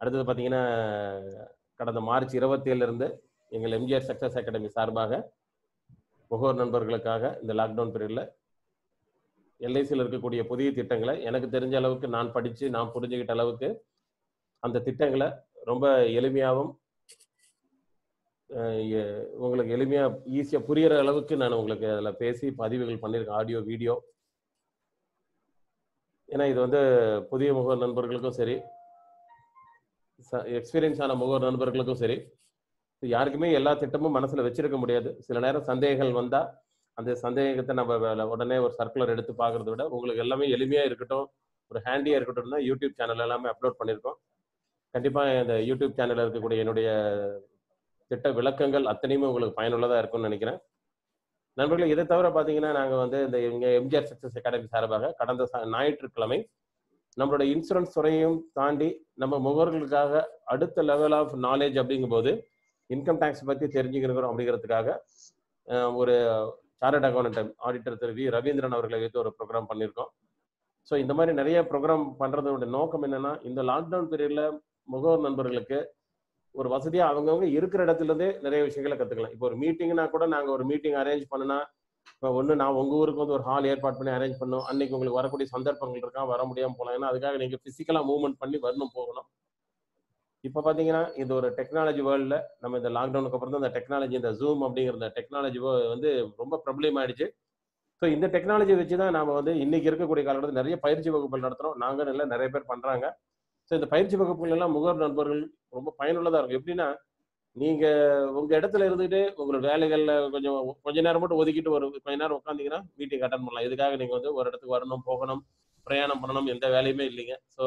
அடுத்தது பார்த்தீங்கன்னா கடந்த மார்ச் இருபத்தேழுல இருந்து எங்கள் எம்ஜிஆர் சக்சஸ் அகாடமி சார்பாக முகவர் நண்பர்களுக்காக இந்த லாக்டவுன் பீரியடில் எல்ஐசியில் இருக்கக்கூடிய புதிய திட்டங்களை எனக்கு தெரிஞ்ச அளவுக்கு நான் படித்து நான் புரிஞ்சுக்கிட்ட அளவுக்கு அந்த திட்டங்களை ரொம்ப எளிமையாகவும் அஹ், எ- உங்களுக்கு எளிமையாக ஈஸியாக புரியிற அளவுக்கு நான் உங்களுக்கு அதில் பேசி பதிவுகள் பண்ணியிருக்கேன் ஆடியோ வீடியோ ஏன்னா இது வந்து புதிய முகவர் நண்பர்களுக்கும் சரி எக்ஸ்பீரியன்ஸ் ஆன முகவர் நண்பர்களுக்கும் சரி இது யாருக்குமே எல்லா திட்டமும் மனசுல வச்சிருக்க முடியாது சில நேரம் சந்தேகங்கள் வந்தா அந்த சந்தேகத்தை நம்ம வேல- உடனே ஒரு சர்க்குலர் எடுத்து பார்க்கறத விட உங்களுக்கு எல்லாமே எளிமையா இருக்கட்டும் ஒரு ஹேண்டியா இருக்கட்டும் தான் யூடியூப் சேனல் எல்லாமே அப்லோட் பண்ணியிருக்கோம் கண்டிப்பா இந்த யூடியூப் சேனல்ல இருக்கக்கூடிய என்னுடைய திட்ட விளக்கங்கள் அத்தனையுமே உங்களுக்கு பயனுள்ளதா இருக்கும்னு நினைக்கிறேன் நண்பர்களே இதை தவிர பார்த்தீங்கன்னா நாங்கள் வந்து இந்த இங்க எம்ஜிஆர் சக்சஸ் அகாடமி சார்பாக கடந்த ச- ஞாயிற்றுக்கிழமை நம்மளோட இன்சூரன்ஸ் துறையும் தாண்டி நம்ம முகவர்களுக்காக அடுத்த லெவல் ஆஃப் நாலேஜ் அப்படிங்கும்போது இன்கம் டேக்ஸ் பற்றி தெரிஞ்சுக்கிறோம் அப்படிங்கிறதுக்காக அஹ், ஒரு சார்ட் அக்கௌண்ட் ஆடிட்டர் திரு வி ரவீந்திரன் அவர்களை வைத்து ஒரு ப்ரோக்ராம் பண்ணியிருக்கோம் ஸோ இந்த மாதிரி நிறைய ப்ரோக்ராம் பண்ணுறதோட நோக்கம் என்னன்னா இந்த லாக்டவுன் பீரியடில் முகவர் நண்பர்களுக்கு ஒரு வசதியாக அவங்கவுங்க இருக்கிற இடத்துல இருந்தே நிறைய விஷயங்களை கற்றுக்கலாம் இப்போ ஒரு மீட்டிங்னா கூட நாங்கள் ஒரு மீட்டிங் அரேஞ்ச் பண்ணுனா இப்போ ஒன்று நான் உங்கள் ஊருக்கு வந்து ஒரு ஹால் ஏற்பாடு பண்ணி அரேஞ்ச் பண்ணோம் அன்னைக்கு உங்களுக்கு வரக்கூடிய சந்தர்ப்பங்கள் இருக்கா வர முடியாமல் போகலாம் ஏன்னா அதுக்காக நீங்கள் ஃபிசிக்கலாக மூவ்மெண்ட் பண்ணி வரணும் போகணும் இப்போ பார்த்தீங்கன்னா இது ஒரு டெக்னாலஜி வேர்ல்டில் நம்ம இந்த லாக்டவுனுக்கு அப்புறம் தான் இந்த டெக்னாலஜி இந்த ஜூம் அப்படிங்கிற இந்த டெக்னாலஜி வந்து ரொம்ப பிரபலம் ஆயிடுச்சு ஸோ இந்த டெக்னாலஜி வச்சு தான் நாம வந்து இன்னைக்கு இருக்கக்கூடிய காலகட்டத்தில் நிறைய பயிற்சி வகுப்புகள் நடத்துகிறோம் நாங்கள் இல்லை நிறைய பேர் பண்ணுறாங்க ஸோ இந்த பயிற்சி வகுப்புகள் எல்லாம் முகவர் நண்பர்கள் ரொம்ப பயனுள்ளதாக இருக்கும் எப்படின்னா நீங்க உங்க இடத்துல இருந்துட்டு உங்களோட வேலைகள்ல கொஞ்சம் கொஞ்ச நேரம் மட்டும் ஒதுக்கிட்டு ஒரு கொஞ்ச நேரம் உட்காந்தீங்கன்னா மீட்டிங் அட்டன் பண்ணலாம் இதுக்காக நீங்க வந்து ஒரு இடத்துக்கு வரணும் போகணும் பிரயாணம் பண்ணணும் எந்த வேலையுமே இல்லைங்க ஸோ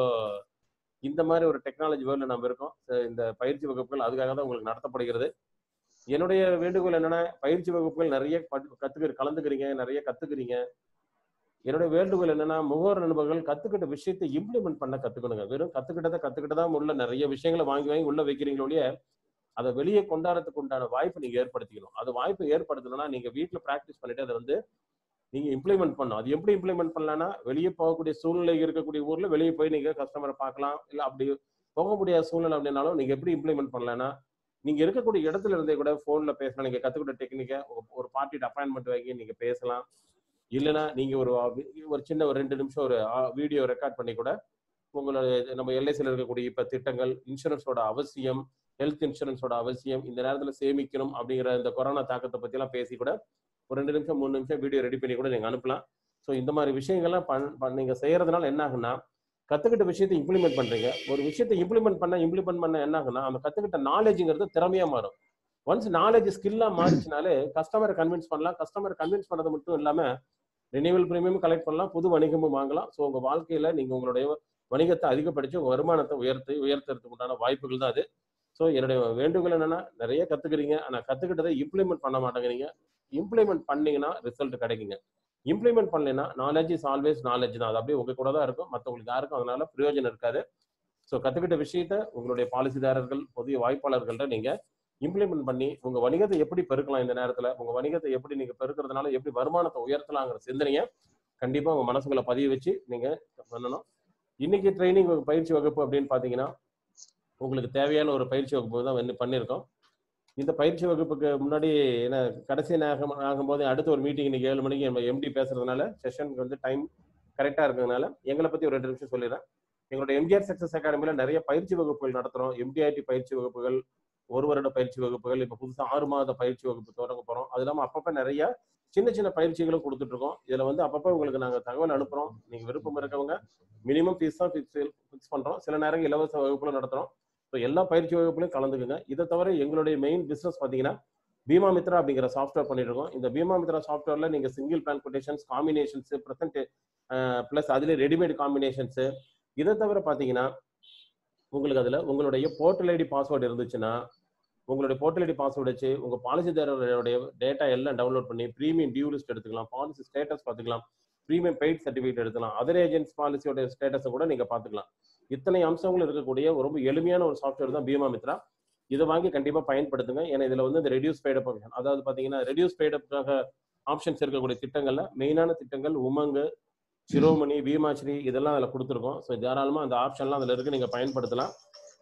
இந்த மாதிரி ஒரு டெக்னாலஜி வேர்ல்டு நம்ம இருக்கோம் So, இந்த பயிற்சி வகுப்புகள் அதுக்காக தான் உங்களுக்கு நடத்தப்படுகிறது என்னுடைய வேண்டுகோள் என்னன்னா பயிற்சி வகுப்புகள் நிறைய பட்- கத்துக்கிற கலந்துக்கிறீங்க நிறைய கத்துக்கிறீங்க என்னுடைய வேண்டுகோள் என்னன்னா முகவர் நண்பர்கள் கத்துக்கிட்ட விஷயத்தை இம்ப்ளிமெண்ட் பண்ண கத்துக்கணுங்க வெறும் கத்துக்கிட்டதை கத்துக்கிட்டதா உள்ள நிறைய விஷயங்களை வாங்கி வாங்கி உள்ள வைக்கிறீங்களே ஒழிய அதை வெளியே கொண்டாடுறதுக்கு உண்டான வாய்ப்பு நீங்க ஏற்படுத்திக்கணும் அது வாய்ப்பு ஏற்படுத்தணும்னா நீங்க வீட்டுல பிராக்டிஸ் பண்ணிட்டு அதை வந்து நீங்க இம்ப்ளிமெண்ட் பண்ணணும் அது எப்படி இம்ப்ளிமெண்ட் பண்ணலாம்னா வெளியே போகக்கூடிய சூழ்நிலை இருக்கக்கூடிய ஊர்ல வெளியே போய் நீங்க கஸ்டமரை பார்க்கலாம் இல்ல அப்படி போக முடியாத சூழ்நிலை அப்படின்னாலும் நீங்க எப்படி இம்ப்ளிமெண்ட் பண்ணலாம்னா நீங்க இருக்கக்கூடிய இடத்துல இருந்தே கூட போன்ல பேசலாம் நீங்க கத்துக்கிட்ட டெக்னிக்கை ஒரு பார்ட்டிட்டு அப்பாயின்மெண்ட் வாங்கி நீங்க பேசலாம் இல்லைன்னா நீங்க ஒரு ஒரு சின்ன ஒரு ரெண்டு நிமிஷம் ஒரு வீடியோ ரெக்கார்ட் பண்ணி கூட உங்களோட நம்ம எல்ஐசியில் இருக்கக்கூடிய இப்ப திட்டங்கள் இன்சூரன்ஸோட அவசியம் ஹெல்த் இன்சூரன்ஸோட அவசியம் இந்த நேரத்துல சேமிக்கணும் அப்படிங்கிற இந்த கொரோனா தாக்கத்தை பத்தி எல்லாம் பேசி கூட ஒரு ரெண்டு நிமிஷம் மூணு நிமிஷம் வீடியோ ரெடி பண்ணி கூட நீங்க அனுப்பலாம் ஸோ இந்த மாதிரி விஷயங்கள்லாம் பண் பண்- நீங்க செய்யறதுனால என்ன ஆகுன்னா கத்துக்கிட்ட விஷயத்தை இம்ப்ளிமெண்ட் பண்றீங்க ஒரு விஷயத்தை இம்ப்ளிமெண்ட் பண்ண இம்ப்ளிமெண்ட் பண்ண என்ன ஆகுன்னா அந்த கத்துக்கிட்ட நாலேஜுங்கிறது திறமையா மாறும் ஒன்ஸ் நாலேஜ் ஸ்கில்லா மாறிச்சுனாலே கஸ்டமரை கன்வின்ஸ் பண்ணலாம் கஸ்டமரை கன்வின்ஸ் பண்ணது மட்டும் இல்லாம ரினியூவல் பிரீமியம் கலெக்ட் பண்ணலாம் புது வணிகமும் வாங்கலாம் ஸோ உங்க வாழ்க்கையில நீங்க உங்களுடைய வணிகத்தை அதிகப்படுத்தி உங்க வருமானத்தை உயர்த்தி உயர்த்துறதுக்கு உண்டான வாய்ப்புகள் தான் அது ஸோ என்னுடைய வேண்டுகோள் என்னன்னா நிறைய கத்துக்கிறீங்க ஆனா கத்துக்கிட்டதை இம்ப்ளிமெண்ட் பண்ண மாட்டேங்கிறீங்க இம்ப்ளிமெண்ட் பண்ணீங்கன்னா ரிசல்ட் கிடைக்குங்க இம்ப்ளிமெண்ட் பண்ணலைன்னா நாலேஜ் இஸ் ஆல்வேஸ் நாலேஜ் தான் அது அப்படியே உங்க கூட தான் இருக்கும் மற்றவங்களுக்கு யாருக்கும் அதனால பிரயோஜனம் இருக்காது ஸோ கத்துக்கிட்ட விஷயத்த உங்களுடைய பாலிசிதாரர்கள் புதிய வாய்ப்பாளர்கள்ட்ட நீங்க இம்ப்ளிமெண்ட் பண்ணி உங்க வணிகத்தை எப்படி பெருக்கலாம் இந்த நேரத்துல உங்க வணிகத்தை எப்படி நீங்க பெருக்கிறதுனால எப்படி வருமானத்தை உயர்த்தலாங்கிற சிந்தனையை கண்டிப்பா உங்க மனசுக்குள்ள பதிய வச்சு நீங்க பண்ணணும் இன்னைக்கு ட்ரைனிங் பயிற்சி வகுப்பு அப்படின்னு பாத்தீங்கன்னா உங்களுக்கு தேவையான ஒரு பயிற்சி வகுப்பு தான் வந்து பண்ணியிருக்கோம் இந்த பயிற்சி வகுப்புக்கு முன்னாடி என்ன கடைசி நேரம் ஆகும்போது அடுத்த ஒரு மீட்டிங் இன்னைக்கு ஏழு மணிக்கு நம்ம எம்டி பேசுறதுனால செஷனுக்கு வந்து டைம் கரெக்டா இருக்கிறதுனால எங்களை பத்தி ஒரு ரெண்டு நிமிஷம் சொல்லிடுறேன் எங்களோட எம்ஜிஆர் சக்சஸ் அகாடமியில நிறைய பயிற்சி வகுப்புகள் நடத்துறோம் எம்டிஐடி பயிற்சி வகுப்புகள் ஒரு வருட பயிற்சி வகுப்புகள் இப்ப புதுசா ஆறு மாத பயிற்சி வகுப்பு தொடங்க போறோம் அது இல்லாம அப்பப்ப நிறைய சின்ன சின்ன பயிற்சிகளும் கொடுத்துட்டு இருக்கோம் இதுல வந்து அப்பப்ப உங்களுக்கு நாங்க தகவல் அனுப்புறோம் நீங்க விருப்பம் இருக்கவங்க மினிமம் ஃபீஸ் தான் ஃபிக்ஸ் ஃபிக்ஸ் பண்றோம் சில நேரம் இலவச வகுப்புல நடத்துறோம் ஸோ எல்லா பயிற்சி வகுப்புலையும் கலந்துக்குங்க இதை தவிர எங்களுடைய மெயின் பிசினஸ் பாத்தீங்கன்னா பீமா மித்ரா அப்படிங்கிற சாஃப்ட்வேர் பண்ணிட்டு இருக்கோம் இந்த பீமா மித்ரா சாஃப்ட்வேர்ல நீங்க single plan quotations combinations present plus அதுல ரெடிமேட் காம்பினேஷன்ஸ் இதை தவிர பாத்தீங்கன்னா உங்களுக்கு அதுல உங்களுடைய போர்ட்டல் ஐடி பாஸ்வேர்டு இருந்துச்சுன்னா உங்களுடைய போர்ட்டல் ஐடி பாஸ்வேர்டு வச்சு உங்க பாலிசிதாரருடைய டேட்டா எல்லாம் டவுன்லோட் பண்ணி ப்ரீமியம் டியூ லிஸ்ட் எடுத்துக்கலாம் பாலிசி ஸ்டேட்டஸ் பார்த்துக்கலாம் ப்ரீமியம் பெய்ட் சர்டிஃபிகேட் எடுத்துக்கலாம் அதர் ஏஜென்ட்ஸ் பாலிசியோட ஸ்டேட்டஸை கூட நீங்க பார்த்துக்கலாம் இத்தனை அம்சங்கள் இருக்கக்கூடிய ஒரு ரொம்ப எளிமையான ஒரு சாஃப்ட்வேர் தான் பீமா மித்ரா இதை வாங்கி கண்டிப்பா பயன்படுத்துங்க ஏன்னா இதுல வந்து இந்த ரெடியூஸ் பெய்டப் ஆப்ஷன் அதாவது பாத்தீங்கன்னா ரெடியூஸ் பெய்டப்புக்காக ஆப்ஷன்ஸ் இருக்கக்கூடிய திட்டங்கள்ல மெயினான திட்டங்கள் உமங்கு சிரோமணி பீமாஸ்ரீ இதெல்லாம் அதில் கொடுத்துருக்கோம் ஸோ தாராளமாக அந்த ஆப்ஷன்லாம் அதில் இருக்கு நீங்கள் பயன்படுத்தலாம்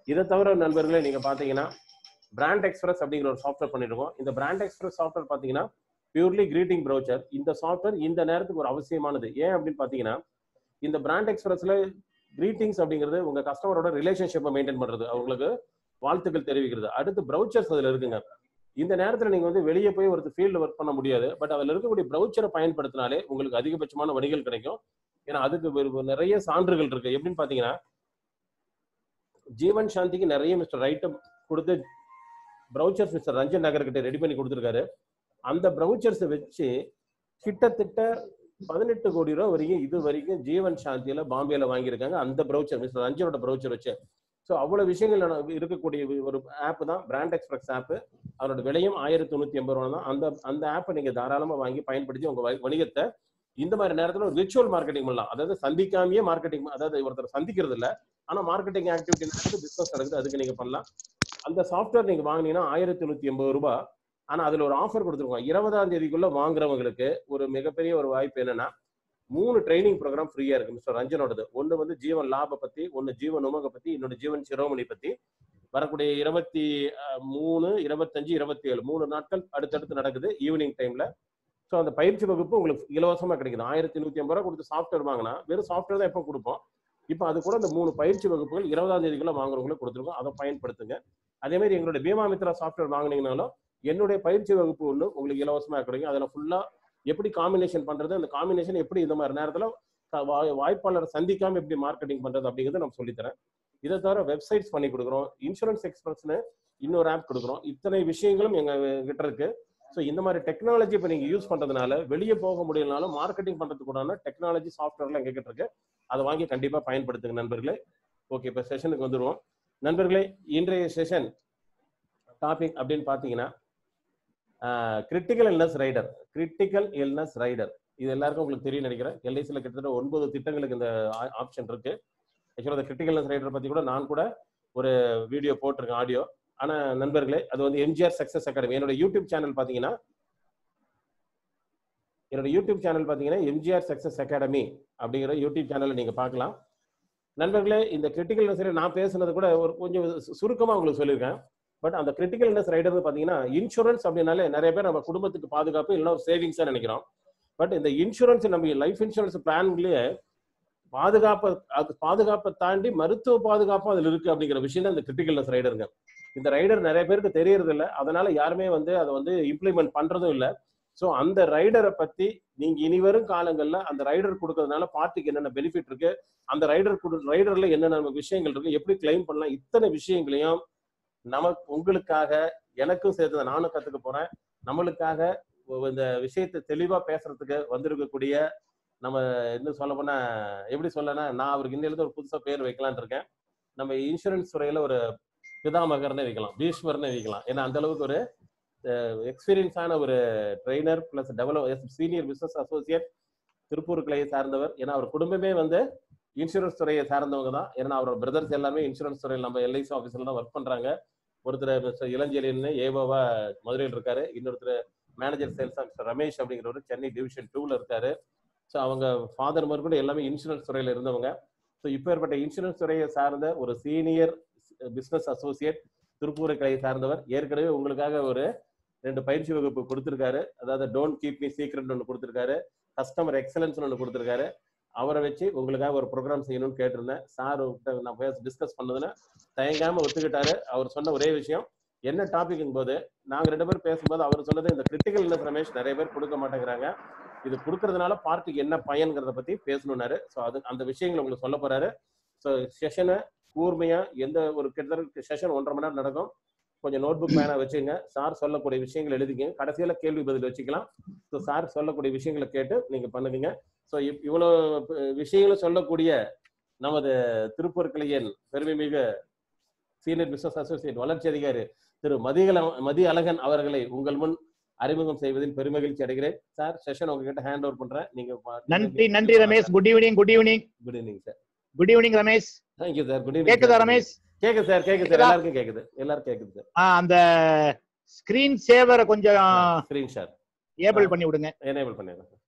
இதை தவிர நண்பர்களே நீங்க பாத்தீங்கன்னா பிராண்ட் எக்ஸ்பிரஸ் அப்படிங்கிற ஒரு சாஃப்ட்வேர் பண்ணிருக்கோம் இந்த பிராண்ட் எக்ஸ்பிரஸ் சாஃப்ட்வேர் பாத்தீங்கன்னா பியூர்லி கிரீட்டிங் ப்ரௌச்சர் இந்த சாஃப்ட்வேர் இந்த நேரத்துக்கு ஒரு அவசியமானது ஏன் அப்படின்னு பாத்தீங்கன்னா இந்த பிராண்ட் எக்ஸ்பிரஸ்ல கிரீட்டிங்ஸ் அப்படிங்கிறது உங்க கஸ்டமரோட ரிலேஷன்ஷிப்பை மெயின்டைன் பண்றது அவங்களுக்கு வாழ்த்துக்கள் தெரிவிக்கிறது அடுத்து ப்ரௌச்சர்ஸ் அதுல இருக்குங்க இந்த நேரத்துல நீங்க வந்து வெளியே போய் ஒரு ஃபீல்டு ஒர்க் பண்ண முடியாது பட் அதுல இருக்கக்கூடிய ப்ரௌச்சரை பயன்படுத்தினாலே உங்களுக்கு அதிகபட்சமான வணிகள் கிடைக்கும் ஏன்னா அதுக்கு ஒரு- நிறைய சான்றுகள் இருக்கு எப்படின்னு பாத்தீங்கன்னா ஜீவன் சாந்திக்கு நிறைய மிஸ்டர் ரைட்டம் கொடுத்து ப்ரௌச்சர்ஸ் மிஸ்டர் ரஞ்சன் நகர் கிட்ட ரெடி பண்ணி கொடுத்துருக்காரு அந்த ப்ரௌச்சர்ஸை வச்சு கிட்டத்தட்ட பதினெட்டு கோடி ரூபா வரைக்கும் இது வரைக்கும் ஜீவன் சாந்தியில பாம்பேல வாங்கியிருக்காங்க அந்த ப்ரௌச்சர் மிஸ்டர் ரஞ்சனோட ப்ரௌச்சர் வச்சு ஸோ அவ்வளவு விஷயங்கள் நட- இருக்கக்கூடிய ஒரு ஆப் தான் பிராண்ட் எக்ஸ்பிரஸ் ஆப் அதோட விலையும் ஆயிரத்தி தொண்ணூத்தி எண்பது ரூபா தான் அந்த அந்த ஆப்பை நீங்க தாராளமா வாங்கி பயன்படுத்தி உங்க வ- வணிகத்தை இந்த மாதிரி நேரத்துல ஒரு விர்ச்சுவல் மார்க்கெட்டிங் பண்ணலாம் அதாவது சந்திக்காமயே மார்க்கெட்டிங் அதாவது ஒருத்தர் சந்திக்கிறது இல்ல ஆனா மார்க்கெட்டிங் ஆக்டிவிட்டி நடக்குது பிசினஸ் நடக்குது அதுக்கு நீங்க பண்ணலாம் அந்த சாஃப்ட்வேர் நீங்க வாங்குனீங்கன்னா ஆயிரத்தி நூத்தி எண்பது ரூபாய் ஆனா அதுல ஒரு ஆஃபர் கொடுத்துருக்கோம் இருபதாம் தேதிக்குள்ள வாங்குறவங்களுக்கு ஒரு மிகப்பெரிய ஒரு வாய்ப்பு என்னன்னா மூணு ட்ரைனிங் ப்ரோக்ராம் ஃப்ரீயா இருக்கு மிஸ்டர் ரஞ்சனோடது ஒன்னு வந்து ஜீவன் லாப பத்தி ஒன்னு ஜீவன் உமக பத்தி இன்னொரு ஜீவன் சிரோமணி பத்தி வரக்கூடிய இருபத்தி அஹ், மூணு இருபத்தஞ்சு இருபத்தி ஏழு மூணு நாட்கள் அடுத்தடுத்து நடக்குது ஈவினிங் டைம்ல ஸோ அந்த பயிற்சி வகுப்பு உங்களுக்கு இலவசமா கிடைக்குது ஆயிரத்தி நூத்தி ஐம்பது ரூபா கொடுத்து சாஃப்ட்வேர் வாங்கினா வெறும் சாஃப்ட்வேர் தான் எப்போ கொடுப்போம் இப்போ அது கூட இந்த மூணு பயிற்சி வகுப்புகள் இருபதாம் தேதிக்குள்ள வாங்குறவங்களுக்கு கொடுத்துருக்கோம் அதை பயன்படுத்துங்க அதே மாதிரி எங்களுடைய பீமா மித்ரா சாஃப்ட்வேர் வாங்குனீங்கனாலும் என்னுடைய பயிற்சி வகுப்பு ஒன்று உங்களுக்கு இலவசமா கிடைக்கும் அதில் ஃபுல்லா எப்படி காம்பினேஷன் பண்றது அந்த காம்பினேஷன் எப்படி இந்த மாதிரி நேரத்தில் வாய்ப்பாளரை சந்திக்காம எப்படி மார்க்கெட்டிங் பண்றது அப்படிங்கறத நான் சொல்லித்தரேன் இதை தவிர வெப்சைட்ஸ் பண்ணி கொடுக்குறோம் இன்சூரன்ஸ் எக்ஸ்பிரஸ்னு இன்னொரு ஆப் கொடுக்குறோம் இத்தனை விஷயங்களும் எங்க கிட்ட இருக்கு ஸோ இந்த மாதிரி டெக்னாலஜி இப்போ நீங்க யூஸ் பண்றதுனால வெளியே போக முடியலனாலும் மார்க்கெட்டிங் பண்றதுக்குடான டெக்னாலஜி சாஃப்ட்வேர்லாம் எங்க கிட்ட இருக்கு அதை வாங்கி கண்டிப்பா பயன்படுத்துங்க நண்பர்களே ஓகே இப்போ செஷனுக்கு வந்துருவோம் நண்பர்களே இன்றைய செஷன் டாபிக் அப்படின்னு பார்த்தீங்கன்னா critical illness rider critical illness rider இது எல்லாருக்கும் உங்களுக்கு தெரியும் நினைக்கிறேன் எல்ஐசியில் கிட்டத்தட்ட ஒன்பது திட்டங்களுக்கு இந்த ஆப்ஷன் இருக்கு ஆக்சுவலாக அந்த கிரிட்டிக்கல் இல்னஸ் ரைடர் பத்தி கூட நான் கூட ஒரு வீடியோ போட்டிருக்கேன் ஆடியோ ஆனா நண்பர்களே அது வந்து எம்ஜிஆர் சக்சஸ் அகாடமி என்னோட யூடியூப் சேனல் பாத்தீங்கன்னா என்னோட யூடியூப் சேனல் பாத்தீங்கன்னா எம்ஜிஆர் சக்சஸ் அகாடமி அப்படிங்கிற யூடியூப் சேனலை நீங்க பார்க்கலாம் நண்பர்களே இந்த கிரிட்டிக்கல் இல்னஸ் நான் பேசுனது கூட ஒரு கொஞ்சம் சு- சுருக்கமா உங்களுக்கு சொல்லியிருக்கேன் பட் அந்த கிரிட்டிக்கல் இல்னஸ் ரைடர் பாத்தீங்கன்னா இன்சூரன்ஸ் அப்படின்னாலே நிறைய பேர் நம்ம குடும்பத்துக்கு பாதுகாப்பு இல்லைன்னா ஒரு சேவிங்ஸா நினைக்கிறோம் பட் இந்த இன்சூரன்ஸ் நம்ம லைஃப் இன்சூரன்ஸ் பிளான்லயே பாதுகாப்பை அது பாதுகாப்பை தாண்டி மருத்துவ பாதுகாப்பும் அதுல இருக்கு அப்படிங்கிற விஷயம் தான் இந்த கிரிட்டிக்கல்னஸ் ரைடருங்க இந்த ரைடர் நிறைய பேருக்கு தெரியறது இல்ல அதனால யாருமே வந்து அதை வந்து இம்ப்ளிமெண்ட் பண்றதும் இல்ல ஸோ அந்த ரைடரை பத்தி நீங்க இனி வரும் காலங்கள்ல அந்த ரைடர் கொடுக்கறதுனால பார்ட்டிக்கு என்னென்ன பெனிஃபிட் இருக்கு அந்த ரைடர் கொடு ரைடர்ல என்னென்ன விஷயங்கள் இருக்கு எப்படி கிளைம் பண்ணலாம் இத்தனை விஷயங்களையும் நமக்கு உங்களுக்காக எனக்கும் சேர்த்து நானும் கத்துக்க போறேன் நம்மளுக்காக இந்த விஷயத்தை தெளிவா பேசுறதுக்கு வந்திருக்கக்கூடிய நம்ம இன்னும் சொல்ல போனா எப்படி சொல்லனா நான் அவருக்கு இன்னிலிருந்து ஒரு புதுசா பேர் வைக்கலாம்னு இருக்கேன் நம்ம இன்சூரன்ஸ் துறையில ஒரு பிதாமகர்னே வைக்கலாம் பீஷ்மர்னே வைக்கலாம் ஏன்னா அந்த அளவுக்கு ஒரு எக்ஸ்பீரியன்ஸான ஒரு trainer plus develop senior business associate Tiruppur கிளையை சார்ந்தவர் ஏன்னா அவர் குடும்பமே வந்து இன்சூரன்ஸ் துறையை சார்ந்தவங்க தான் ஏன்னா அவரோட பிரதர்ஸ் எல்லாமே இன்சூரன்ஸ் துறையில் நம்ம எல்ஐசி ஆஃபீஸில் தான் ஒர்க் பண்றாங்க ஒருத்தர் மிஸ்டர் இளஞ்செலின்னு ஏவோவா மதுரையில் இருக்காரு இன்னொருத்தர் மேனேஜர் சேல்ஸ் மிஸ்டர் ரமேஷ் அப்படிங்கிறவர் சென்னை டிவிஷன் டூல இருக்காரு ஸோ அவங்க ஃபாதர் மாதிரி கூட எல்லாமே இன்சூரன்ஸ் துறையில் இருந்தவங்க ஸோ இப்போ ஏற்பட்ட இன்சூரன்ஸ் துறையை சார்ந்த ஒரு சீனியர் பிசினஸ் அசோசியேட் திருப்பூர் கிளையை சார்ந்தவர் ஏற்கனவே உங்களுக்காக ஒரு ரெண்டு பயிற்சி வகுப்பு கொடுத்துருக்காரு அதாவது டோன்ட் கீப் மீ சீக்ரெட் ஒன்று கொடுத்துருக்காரு கஸ்டமர் எக்ஸலன்ஸ் ஒன்று கொடுத்துருக்காரு அவரை வச்சு உங்களுக்காக ஒரு ப்ரோக்ராம் செய்யணும்னு கேட்டிருந்தேன் சார் நான் பேச டிஸ்கஸ் பண்ணதுன்னு தயங்காம ஒத்துக்கிட்டாரு அவர் சொன்ன ஒரே விஷயம் என்ன டாபிக் போது நாங்க ரெண்டு பேரும் பேசும்போது அவர் சொன்னது இந்த கிரிட்டிக்கல் இல்லஸ் ரமேஷ் நிறைய பேர் கொடுக்க மாட்டேங்கிறாங்க இது கொடுக்கறதுனால பார்ட்டிக்கு என்ன பயன்கிறத பத்தி பேசணும்னாரு ஸோ அது அந்த விஷயங்களை உங்களுக்கு சொல்ல போறாரு ஸோ செஷனை கூர்மையா எந்த ஒரு கிட்டத்தட்ட செஷன் ஒன்றரை மணி நேரம் நடக்கும் கொஞ்சம் நோட் புக் பேனா வச்சுங்க சார் சொல்லக்கூடிய விஷயங்கள் எழுதிங்க கடைசியில கேள்வி பதில் வச்சுக்கலாம் ஸோ சார் சொல்லக்கூடிய விஷயங்களை கேட்டு நீங்க பண்ணுங்க ஸோ இவ்வளோ விஷயங்களை சொல்லக்கூடிய நமது திருப்பூர் கிளையின் பெருமைமிகு சீனியர் பிசினஸ் அசோசியேட் வளர்ச்சி அதிகாரி திரு மதிகல மதி அழகன் அவர்களை உங்கள் முன் அறிமுகம் செய்வதில் பெருமகிழ்ச்சி அடைகிறேன் சார் செஷன் உங்ககிட்ட ஹேண்ட் ஓவர் பண்றேன் நீங்க நன்றி நன்றி Ramesh good evening good evening good evening sir good evening Ramesh thank you sir good evening கேக்குதா ரமேஷ் கேக்குது சார் கேக்குது சார் எல்லாருக்கும் கேக்குது எல்லாரும் கேக்குது சார் ஆ, அந்த ஸ்கிரீன் சேவரை கொஞ்சம் ஸ்கிரீன் ஷாட் ஏபிள் பண்ணி விடுங்க எனேபிள் பண்ணிடுறேன் சார்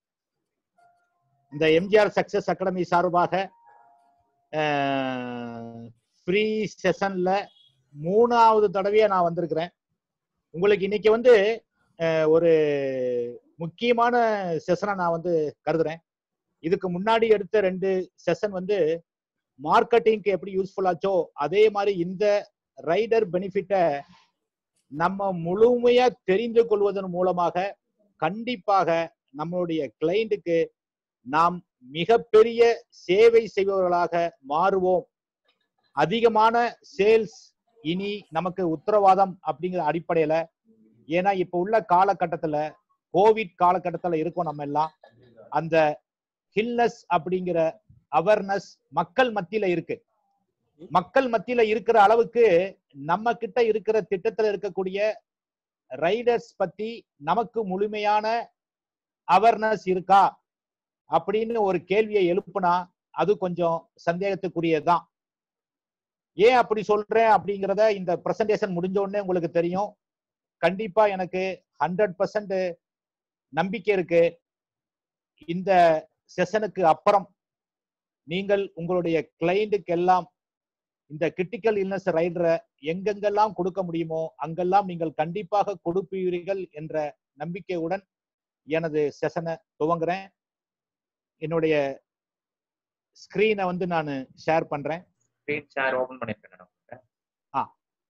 இந்த எம்ஜிஆர் சக்சஸ் அகாடமி சார்பாக அஹ், ஃப்ரீ செஷன்ல மூணாவது தடவையா நான் வந்திருக்கிறேன் உங்களுக்கு இன்னைக்கு வந்து அஹ், ஒரு முக்கியமான செஷனை நான் வந்து கருதுறேன் இதுக்கு முன்னாடி எடுத்த ரெண்டு செஷன் வந்து மார்க்கெட்டிங்க்கு எப்படி யூஸ்ஃபுல் ஆச்சோ அதே மாதிரி இந்த ரைடர் பெனிஃபிட்டை நம்ம முழுமையா தெரிந்து கொள்வதன் மூலமாக கண்டிப்பாக நம்மளுடைய கிளைண்ட்டுக்கு நாம் மிகப்பெரிய சேவை செய்பவர்களாக மாறுவோம் அதிகமான சேல்ஸ் இனி நமக்கு உத்தரவாதம் அப்படிங்கிற அடிப்படையில ஏன்னா இப்ப உள்ள காலகட்டத்துல கோவிட் காலகட்டத்துல இருக்கோம் நம்ம எல்லாம் அந்த ஹில்னஸ் அப்படிங்கிற அவேர்னஸ் மக்கள் மத்தியில இருக்கு மக்கள் மத்தியில இருக்கிற அளவுக்கு நம்ம கிட்ட இருக்கிற திட்டத்துல இருக்கக்கூடிய ரைடர்ஸ் பத்தி நமக்கு முழுமையான அவேர்னஸ் இருக்கா அப்படின்னு ஒரு கேள்வியை எழுப்புனா அது கொஞ்சம் சந்தேகத்துக்குரியதுதான் ஏன் அப்படி சொல்றேன் அப்படிங்கறத இந்த பிரசன்டேஷன் முடிஞ்ச உடனே உங்களுக்கு தெரியும் கண்டிப்பா எனக்கு ஹண்ட்ரட் பர்சன்ட் நம்பிக்கை இருக்கு இந்த செஷனுக்கு அப்புறம் நீங்கள் உங்களுடைய கிளைண்ட்டுக்கு எல்லாம் இந்த கிரிட்டிக்கல் இல்னஸ் ரைடரை எங்கெங்கெல்லாம் கொடுக்க முடியுமோ அங்கெல்லாம் நீங்கள் கண்டிப்பாக கொடுப்பீர்கள் என்ற நம்பிக்கையுடன் எனது செஷனை துவங்குறேன் என்னுடைய ஸ்கிரீனை வந்து நான் ஷேர் பண்றேன் ஸ்கிரீன் ஷேர் ஓபன் பண்ணிருக்கேன் நான் உங்களுக்கு. ஆ.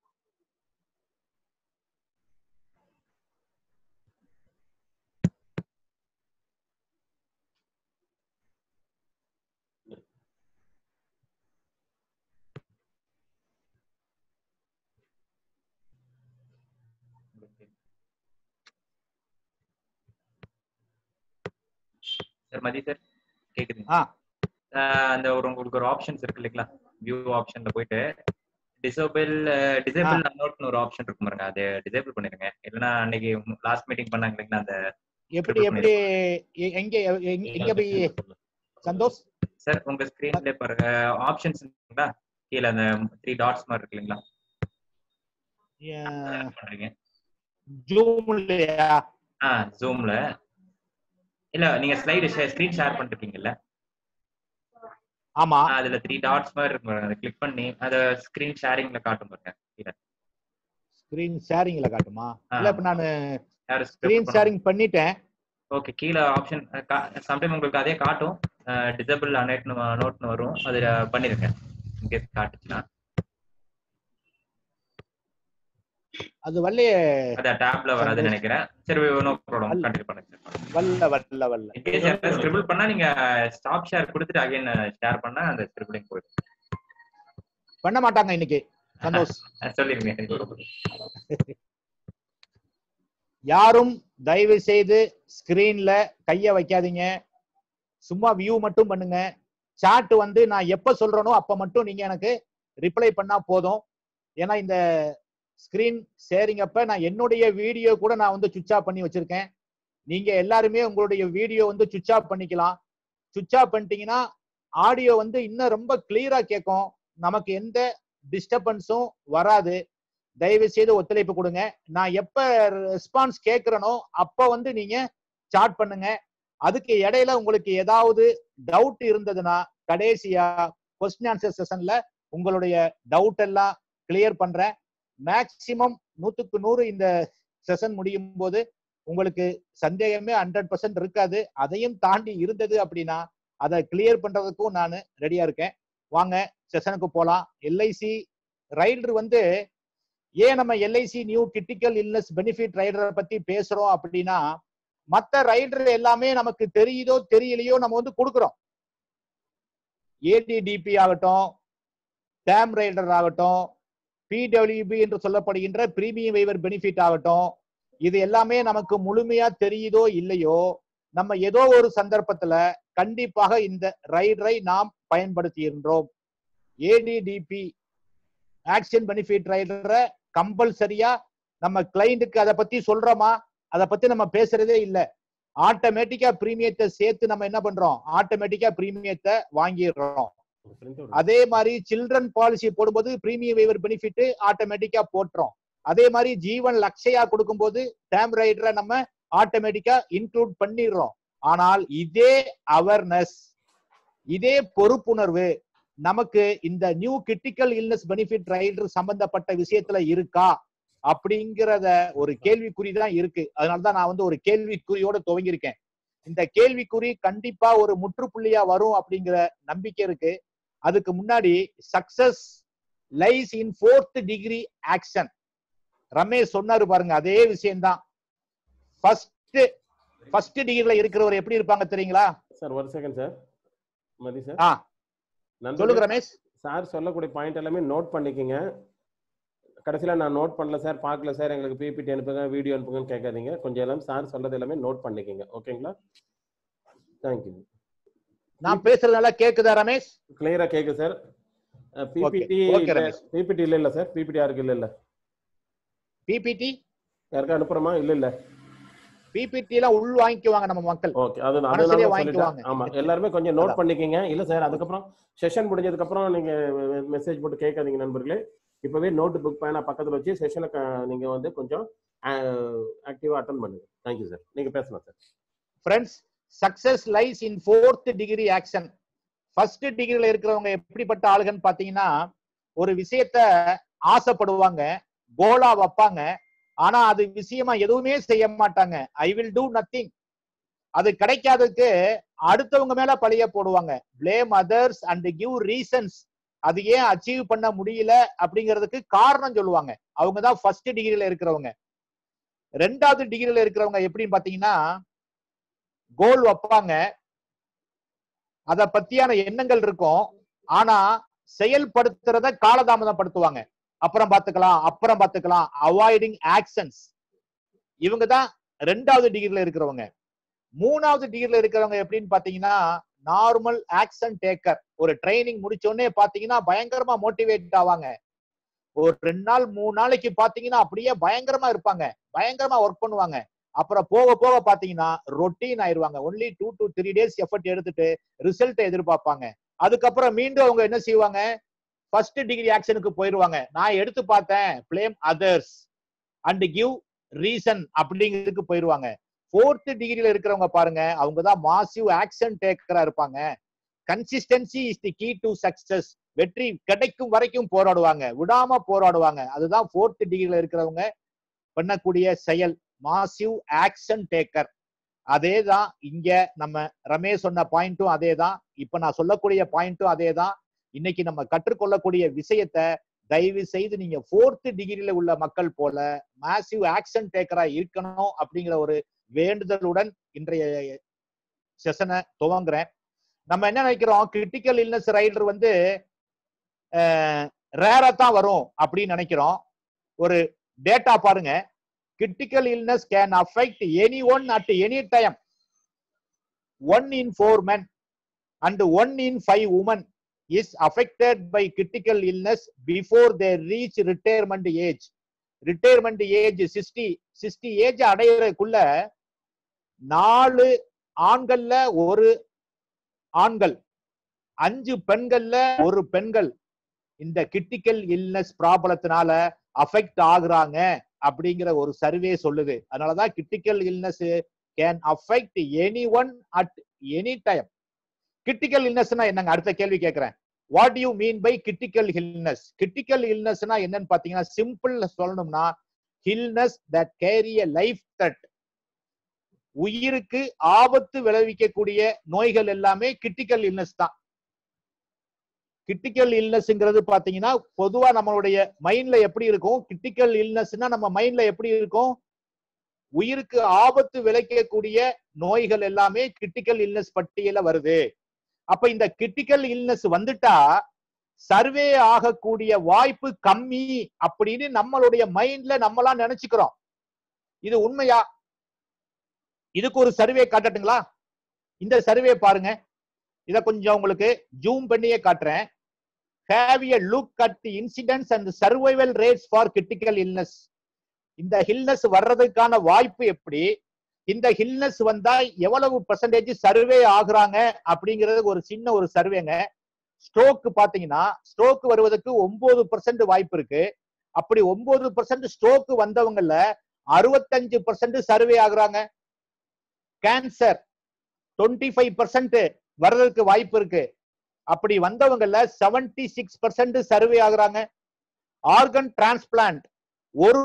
உங்களுக்கு சார் மதி சார் கேக்குதுங்க ஆ ஆஹ் அந்த ஒரு உங்களுக்கு ஒரு ஆப்ஷன்ஸ் இருக்கு இல்லைங்களா வியூ ஆப்ஷன்ல போயிட்டு டிசேபிள் டிசேபிள் அன்னோட்னு ஒரு ஆப்ஷன் இருக்கும் பாருங்க அதை டிசேபிள் பண்ணிருங்க இல்லைன்னா அன்னைக்கு லாஸ்ட் மீட்டிங் பண்ணாங்க இல்லைங்களா அந்த எப்படி எப்படி எ- எங்க எங்க- எங்க போய் சந்தோஷ் சார் உங்க ஸ்கிரீன்ல பாருங்க ஆப்ஷன்ஸ் இருக்குங்களா கீழே அந்த த்ரீ டாட்ஸ் மாதிரி இருக்கு இல்லைங்களா அஹ், பண்றீங்க ஜூம்லயா ஆ ஜூம்ல இல்ல நீங்க ஸ்லைடு ஸ்கிரீன் ஷேர் பண்ணிருக்கீங்கல்ல ஆமா அதுல த்ரீ டாட்ஸ் மாதிரி இருக்கும் பாருங்க அதை கிளிக் பண்ணி அத ஸ்கிரீன் ஷேரிங்ல காட்டும் பாருங்க கீழே ஸ்கிரீன் ஷேரிங்ல காட்டுமா ஆ. இல்ல இப்ப நான் யாரு ஸ்கிரீன் ஷேரிங் பண்ணிட்டேன் ஓகே கீழே ஆப்ஷன் சம்டைம் உங்களுக்கு அதே காட்டும் டிசபிள் அனேட்னு நோட்னு வரும் அதுல பண்ணிருங்க இங்கே காட்டுச்சுன்னா அது வல்லையே அத டேப்ல வராதுன்னு நினைக்கிறேன் சரி நோ ப்ராப்ளம் அல்ல. கண்டினியூ பண்ணுங்க வல்ல வல்ல வல்ல இன்கேஸ் யாராவது ஸ்கிரிபிள் பண்ணா நீங்க ஸ்டாப் ஷேர் கொடுத்துட்டு அகைன் ஷேர் பண்ணா அந்த ஸ்கிரிபிளிங் போயிடும் பண்ண மாட்டாங்க இன்னைக்கு சந்தோஷ் அஹ் சொல்லிருங்க யாரும் தயவு செய்து ஸ்கிரீன்ல கைய வைக்காதீங்க சும்மா வியூ மட்டும் பண்ணுங்க சாட் வந்து நான் எப்ப சொல்றேனோ அப்ப மட்டும் நீங்க எனக்கு ரிப்ளை பண்ணா போதும் ஏன்னா இந்த ஸ்கிரீன் ஷேரிங் அப்ப நான் என்னுடைய வீடியோ கூட நான் வந்து சுவிச் ஆஃப் பண்ணி வச்சிருக்கேன் நீங்க எல்லாருமே உங்களுடைய வீடியோ வந்து சுவிச் ஆஃப் பண்ணிக்கலாம் சுவிச் ஆஃப் பண்ணிட்டீங்கன்னா ஆடியோ வந்து இன்னும் ரொம்ப கிளியரா கேட்கும் நமக்கு எந்த டிஸ்டர்பன்ஸும் வராது தயவு செய்து ஒத்துழைப்பு கொடுங்க நான் எப்ப ரெஸ்பான்ஸ் கேட்கிறேனோ அப்ப வந்து நீங்க சாட் பண்ணுங்க அதுக்கு இடையில உங்களுக்கு ஏதாவது டவுட் இருந்ததுன்னா கடைசியா கொஸ்டின் ஆன்சர் செஷன்ல உங்களுடைய டவுட் எல்லாம் கிளியர் பண்றேன் மேக்சிமம் நூத்துக்கு நூறு இந்த செஷன் முடியும் போது உங்களுக்கு சந்தேகமே ஹண்ட்ரட் பர்சன்ட் இருக்காது அதையும் தாண்டி இருந்தது அப்படின்னா அதை கிளியர் பண்றதுக்கும் நான் ரெடியா இருக்கேன் வாங்க செஷனுக்கு போலாம் எல்ஐசி ரைடர் வந்து ஏன் நம்ம LIC new critical illness benefit ரைடரை பத்தி பேசுறோம் அப்படின்னா மத்த ரைடர் எல்லாமே நமக்கு தெரியுதோ தெரியலையோ நம்ம வந்து கொடுக்குறோம் ஏடிடிபி ஆகட்டும் டேம் ரைடர் ஆகட்டும் பிடபிள்யூபி என்று சொல்லப்படுகின்ற பிரீமியம் வைவர் பெனிஃபிட் ஆகட்டும் இது எல்லாமே நமக்கு முழுமையா தெரியுதோ இல்லையோ நம்ம ஏதோ ஒரு சந்தர்ப்பத்துல கண்டிப்பாக இந்த ரைடரை நாம் பயன்படுத்துகின்றோம் ஏடிடிபி ஆக்ஷன் பெனிஃபிட் ரைடரை கம்பல்சரியா நம்ம கிளைண்ட்டுக்கு அதை பத்தி சொல்றோமா அதை பத்தி நம்ம பேசுறதே இல்ல ஆட்டோமேட்டிக்கா பிரீமியத்தை சேர்த்து நம்ம என்ன பண்றோம் ஆட்டோமேட்டிக்கா பிரீமியத்தை வாங்கிடுறோம் அதே மாதிரி சில்ட்ரன் பாலிசி போடும்போது பிரீமியம் வேவர் பெனிஃபிட் ஆட்டோமேட்டிக்கா போட்டுறோம் அதே மாதிரி ஜீவன் லக்ஷயா கொடுக்கும்போது டேம் ரைடரை நம்ம ஆட்டோமேட்டிக்கா இன்க்ளூட் பண்ணிடுறோம் ஆனால் இதே அவேர்னஸ் இதே பொறுப்புணர்வு நமக்கு இந்த new critical illness benefit rider சம்பந்தப்பட்ட விஷயத்துல இருக்கா அப்படிங்கிறத ஒரு கேள்விக்குறி தான் இருக்கு அதனாலதான் நான் வந்து ஒரு கேள்விக்குறியோட துவங்கியிருக்கேன் இந்த கேள்விக்குறி கண்டிப்பா ஒரு முற்றுப்புள்ளியா வரும் அப்படிங்கிற நம்பிக்கை இருக்கு அதுக்கு முன்னாடி success lies in fourth degree action Ramesh சொன்னாரு பாருங்க அதே விஷயம்தான் ஃபர்ஸ்ட் ஃபர்ஸ்ட் டிகிரில இருக்கிறவர் எப்படி இருப்பாங்க தெரியுங்களா சார் ஒரு செகண்ட் சார் மதி சார் ஆ நண்பர்களே, சொல்லுங்க ரமேஷ் சார் சொல்லக்கூடிய பாயிண்ட் எல்லாமே நோட் பண்ணிக்கங்க கடைசியில நான் நோட் பண்ணல சார் பார்க்கல சார் எங்களுக்கு பிபிடி அனுப்புங்க வீடியோ அனுப்புங்கன்னு கேட்காதீங்க கொஞ்சம் எல்லாம் சார் சொல்றது எல்லாமே நோட் பண்ணிக்கங்க ஓகேங்களா தேங்க்யூ நான் பேசுறது நல்லா கேக்குதா ரமேஷ் கிளியரா கேக்கு sir PPT okay, Ramesh. PPT இல்ல இல்ல சார் பிபிடி யாருக்கு இல்ல இல்ல பிபிடி யாருக்கா அனுப்புறோமா இல்ல இல்ல பிபிடி எல்லாம் உள் வாங்கிக்குவாங்க நம்ம மக்கள் ஓகே அது நான் மனசுலயே அதனால வாங்கிக்குவாங்க. சொல்லிட்டேன். ஆமா எல்லாருமே கொஞ்சம் நோட் அதான். பண்ணிக்கங்க இல்ல சார் அதுக்கப்புறம் செஷன் முடிஞ்சதுக்கு அப்புறம் நீங்க மெசேஜ் போட்டு கேட்காதீங்க நண்பர்களே இப்பவே நோட் புக் பேனா பக்கத்துல வச்சு செஷனை நீங்க வந்து கொஞ்சம் ஆக்டிவா அட்டன் பண்ணுங்க தேங்க்யூ சார் நீங்க பேசலாம் sir friends success lies in fourth degree action first டிகிரில இருக்கிறவங்க எப்படிப்பட்ட ஆளுகன்னு பாத்தீங்கன்னா ஒரு விஷயத்த ஆசைப்படுவாங்க கோலா வைப்பாங்க ஆனா அது விஷயமா எதுவுமே செய்ய மாட்டாங்க ஐ வில் டூ நத்திங் அது கிடைக்காததுக்கு அடுத்தவங்க மேல பழிய போடுவாங்க blame others and give reasons அது ஏன் அச்சீவ் பண்ண முடியல அப்படிங்கிறதுக்கு காரணம் சொல்லுவாங்க அவங்க தான் ஃபர்ஸ்ட் டிகிரில இருக்கிறவங்க ரெண்டாவது டிகிரில இருக்கிறவங்க எப்படின்னு பாத்தீங்கன்னா கோல் வைப்பாங்க அத பத்தியான எண்ணங்கள் இருக்கும் ஆனா செயல்படுத்துறத காலதாமதப்படுத்துவாங்க அப்புறம் பாத்துக்கலாம் அப்புறம் பாத்துக்கலாம் அவாய்டிங் ஆக்ஷன்ஸ் இவங்க தான் ரெண்டாவது டிகிரில இருக்கிறவங்க மூணாவது டிகிரில இருக்கிறவங்க எப்படின்னு பாத்தீங்கன்னா நார்மல் ஆக்ஷன் டேக்கர் ஒரு ட்ரைனிங் முடிச்ச உடனே பாத்தீங்கன்னா பயங்கரமா மோட்டிவேட் ஆவாங்க ஒரு ரெண்டு நாள் மூணு நாளைக்கு பாத்தீங்கன்னா அப்படியே பயங்கரமா இருப்பாங்க பயங்கரமா ஒர்க் பண்ணுவாங்க அப்புறம் போக போக பாத்தீங்கன்னா ரொட்டீன் ஆயிருவாங்க only two to three days effort எடுத்துட்டு ரிசல்ட் எதிர்பார்ப்பாங்க அதுக்கப்புறம் மீண்டும் அவங்க என்ன செய்வாங்க ஃபர்ஸ்ட் டிகிரி ஆக்ஷனுக்கு போயிருவாங்க நான் எடுத்து பார்த்தேன் blame others and give reason அப்படிங்கிறதுக்கு போயிருவாங்க ஃபோர்த் டிகிரில இருக்கிறவங்க பாருங்க அவங்க தான் மாசிவ் ஆக்ஷன் டேக்கரா இருப்பாங்க consistency is the key to success வெற்றி கிடைக்கும் வரைக்கும் போராடுவாங்க விடாம போராடுவாங்க அதுதான் ஃபோர்த் டிகிரில இருக்கிறவங்க பண்ணக்கூடிய செயல் மாசிவ் ஆக்ஷன் டேக்கர் அதே தான் இங்க நம்ம ரமேஷ் சொன்ன பாயிண்ட்டும் அதே தான் இப்ப நான் சொல்லக்கூடிய பாயிண்ட்டும் அதே தான் இன்னைக்கு நம்ம கற்றுக்கொள்ளக்கூடிய விஷயத்த தயவு செய்து நீங்க ஃபோர்த் டிகிரியில உள்ள மக்கள் போல மாசிவ் ஆக்ஷன் டேக்கரா இருக்கணும் அப்படிங்கிற ஒரு வேண்டுதலுடன் இன்றைய செஷனை துவங்குறேன் நம்ம என்ன நினைக்கிறோம் கிரிட்டிக்கல் இல்னஸ் ரைடர் வந்து ரேரா தான் வரும் அப்படின்னு நினைக்கிறோம் ஒரு டேட்டா பாருங்க critical illness can affect any one at any time one in four men and one in five women is affected by critical illness before they reach retirement age retirement age sixty sixty age அடையறதுக்குள்ள நாலு ஆண்கள்ல ஒரு ஆண்கள் அஞ்சு பெண்கள்ல ஒரு பெண்கள் இந்த கிரிட்டிக்கல் இல்னஸ் ப்ராப்ளத்தினால அஃபெக்ட் ஆகுறாங்க அப்படிங்கிற ஒரு சர்வே சொல்லுது அதனாலதான் critical illness can affect any one at any time critical இல்னஸ்னா என்னங்க அடுத்த கேள்வி கேட்கிறேன் what you mean by critical illness critical இல்னஸ்னா என்னன்னு பாத்தீங்கன்னா சிம்பிள் சொல்லணும்னா illness that carry a life that உயிருக்கு ஆபத்து விளைவிக்கக்கூடிய நோய்கள் எல்லாமே கிரிட்டிக்கல் இல்னஸ் தான் கிரிட்டிக்கல் இல்னஸ்ங்கிறது பாத்தீங்கன்னா பொதுவா நம்மளுடைய மைண்ட்ல எப்படி இருக்கும் கிரிட்டிக்கல் இல்னஸ்னா நம்ம மைண்ட்ல எப்படி இருக்கும் உயிருக்கு ஆபத்து விளைக்கக்கூடிய நோய்கள் எல்லாமே கிரிட்டிக்கல் இல்னஸ் பட்டியல வருது அப்ப இந்த கிரிட்டிக்கல் இல்னஸ் வந்துட்டா சர்வே ஆகக்கூடிய வாய்ப்பு கம்மி அப்படின்னு நம்மளுடைய மைண்ட்ல நம்மளாம் நினைச்சுக்கிறோம் இது உண்மையா இதுக்கு ஒரு சர்வே காட்டட்டுங்களா இந்த சர்வே பாருங்க இத கொஞ்சம் உங்களுக்கு ஜூம் பண்ணியே காட்டுறேன் have a look at the incidents and survival rates for critical illness இந்த ஹில்னஸ் வர்றதுக்கான வாய்ப்பு எப்படி இந்த ஹில்னஸ் வந்தா எவ்வளவு பர்சன்டேஜ் சர்வே ஆகுறாங்க அப்படிங்கிறது ஒரு சின்ன ஒரு சர்வேங்க ஸ்ட்ரோக் பாத்தீங்கன்னா ஸ்ட்ரோக் வருவதற்கு ஒன்பது பர்சன்ட் வாய்ப்பு இருக்கு அப்படி ஒன்பது பர்சன்ட் ஸ்ட்ரோக் வந்தவங்கல அறுபத்தஞ்சு பர்சன்ட் சர்வே ஆகுறாங்க கேன்சர் டுவெண்ட்டி ஃபைவ் பர்சன்ட் வர்றதுக்கு வாய்ப்பு இருக்கு அப்படி வந்தவங்கல 76% சிக்ஸ் பர்சன்ட் சர்வே ஆகுறாங்க ஆர்கன் டிரான்ஸ்பிளான்ட் ஒரு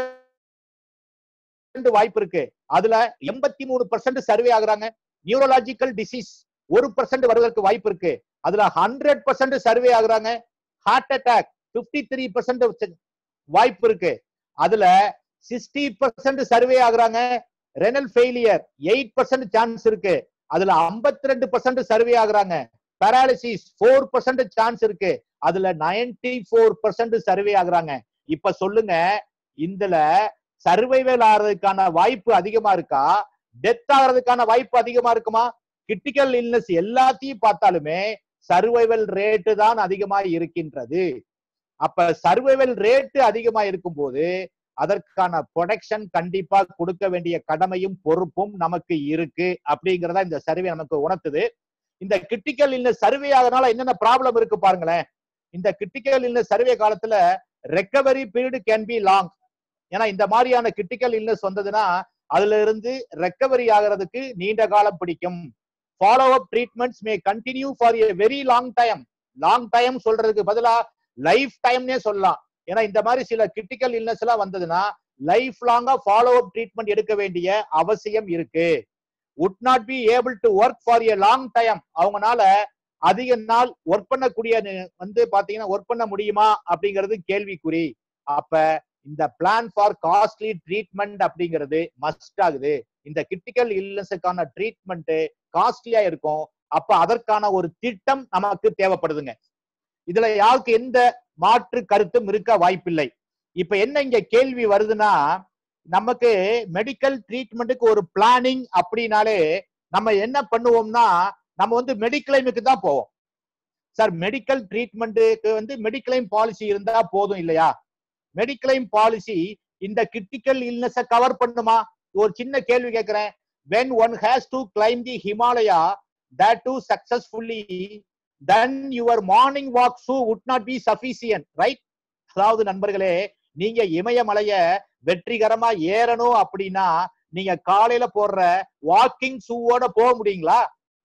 பர்சன்ட் வாய்ப்பு இருக்கு அதுல எண்பத்தி மூணு பர்சன்ட் சர்வே ஆகுறாங்க நியூரலாஜிக்கல் டிசீஸ் ஒரு பர்சன்ட் வருவதற்கு வாய்ப்பு இருக்கு அதுல ஹண்ட்ரட் பர்சன்ட் சர்வே ஆகுறாங்க ஹார்ட் அட்டாக் 53% த்ரீ பர்சன்ட் வாய்ப்பு இருக்கு அதுல சிக்ஸ்டி பர்சன்ட் சர்வே ஆகுறாங்க renal failure eight percent chance இருக்கு அதுல 52% ரெண்டு பர்சன்ட் சர்வே ஆகுறாங்க பேராலிசிஸ் ஃபோர் பர்சன்ட் சான்ஸ் இருக்கு அதுல 94% ஃபோர் பர்சன்ட் சர்வே ஆகுறாங்க இப்ப சொல்லுங்க இதுல சர்வைவல் ஆகிறதுக்கான வாய்ப்பு அதிகமா இருக்கா டெத் ஆகிறதுக்கான வாய்ப்பு அதிகமா இருக்குமா கிரிட்டிக்கல் இல்னஸ் எல்லாத்தையும் பார்த்தாலுமே சர்வைவல் ரேட்டு தான் அதிகமா இருக்கின்றது அப்ப சர்வைவல் ரேட்டு அதிகமா இருக்கும்போது அதற்கான ப்ரொடெக்ஷன் கண்டிப்பா கொடுக்க வேண்டிய கடமையும் பொறுப்பும் நமக்கு இருக்கு அப்படிங்கறத இந்த சர்வே நமக்கு உணர்த்துது இந்த கிரிட்டிக்கல் இல்னஸ் சர்வே ஆகனால என்னென்ன ப்ராப்ளம் இருக்கு பாருங்களேன் இந்த கிரிட்டிக்கல் இல்னஸ் சர்வே காலத்துல recovery period can be long ஏன்னா இந்த மாதிரியான கிரிட்டிக்கல் இல்னஸ் வந்ததுன்னா அதுல இருந்து ரெக்கவரி ஆகிறதுக்கு நீண்ட காலம் பிடிக்கும் follow up treatments may continue for a very long time long time சொல்றதுக்கு பதிலா லைஃப் டைம்னே சொல்லலாம் ஏன்னா இந்த மாதிரி சில கிரிட்டிக்கல் இல்னஸ் எல்லாம் வந்ததுன்னா லைஃப் லாங்கா ஃபாலோ அப் ட்ரீட்மெண்ட் எடுக்க வேண்டிய அவசியம் இருக்கு would not be able to work for a long time அவங்கனால அதிக நாள் ஒர்க் பண்ணக்கூடிய நி- வந்து பாத்தீங்கன்னா ஒர்க் பண்ண முடியுமா அப்படிங்கிறது கேள்விக்குறி அப்ப இந்த பிளான் ஃபார் காஸ்ட்லி ட்ரீட்மெண்ட் அப்படிங்கிறது மஸ்ட் ஆகுது இந்த கிரிட்டிக்கல் இல்னஸுக்கான ட்ரீட்மெண்ட் காஸ்ட்லியா இருக்கும் அப்ப அதற்கான ஒரு திட்டம் நமக்கு தேவைப்படுதுங்க இதுல யாருக்கு எந்த மாற்று கருத்தும் இருக்க வாய்ப்பில்லை இப்ப என்ன இங்க கேள்வி வருதுன்னா நமக்கு மெடிக்கல் ட்ரீட்மெண்ட்டுக்கு ஒரு பிளானிங் அப்படின்னாலே நம்ம என்ன பண்ணுவோம்னா நம்ம வந்து மெடிக்ளைமுக்கு தான் போவோம் சார் மெடிக்கல் ட்ரீட்மெண்ட்டுக்கு வந்து மெடிக்ளைம் பாலிசி இருந்தா போதும் இல்லையா மெடிக்ளைம் பாலிசி இந்த கிரிட்டிக்கல் இல்னஸ கவர் பண்ணுமா ஒரு சின்ன கேள்வி கேட்கிறேன் when one has to climb the himalaya that too successfully then your morning walk shoe would not be sufficient right அதாவது நண்பர்களே நீங்க இமயமலைய வெற்றிகரமா ஏறணும் அப்படின்னா நீங்க காலையில போடுற வாக்கிங் ஷூவோட போக முடியுங்களா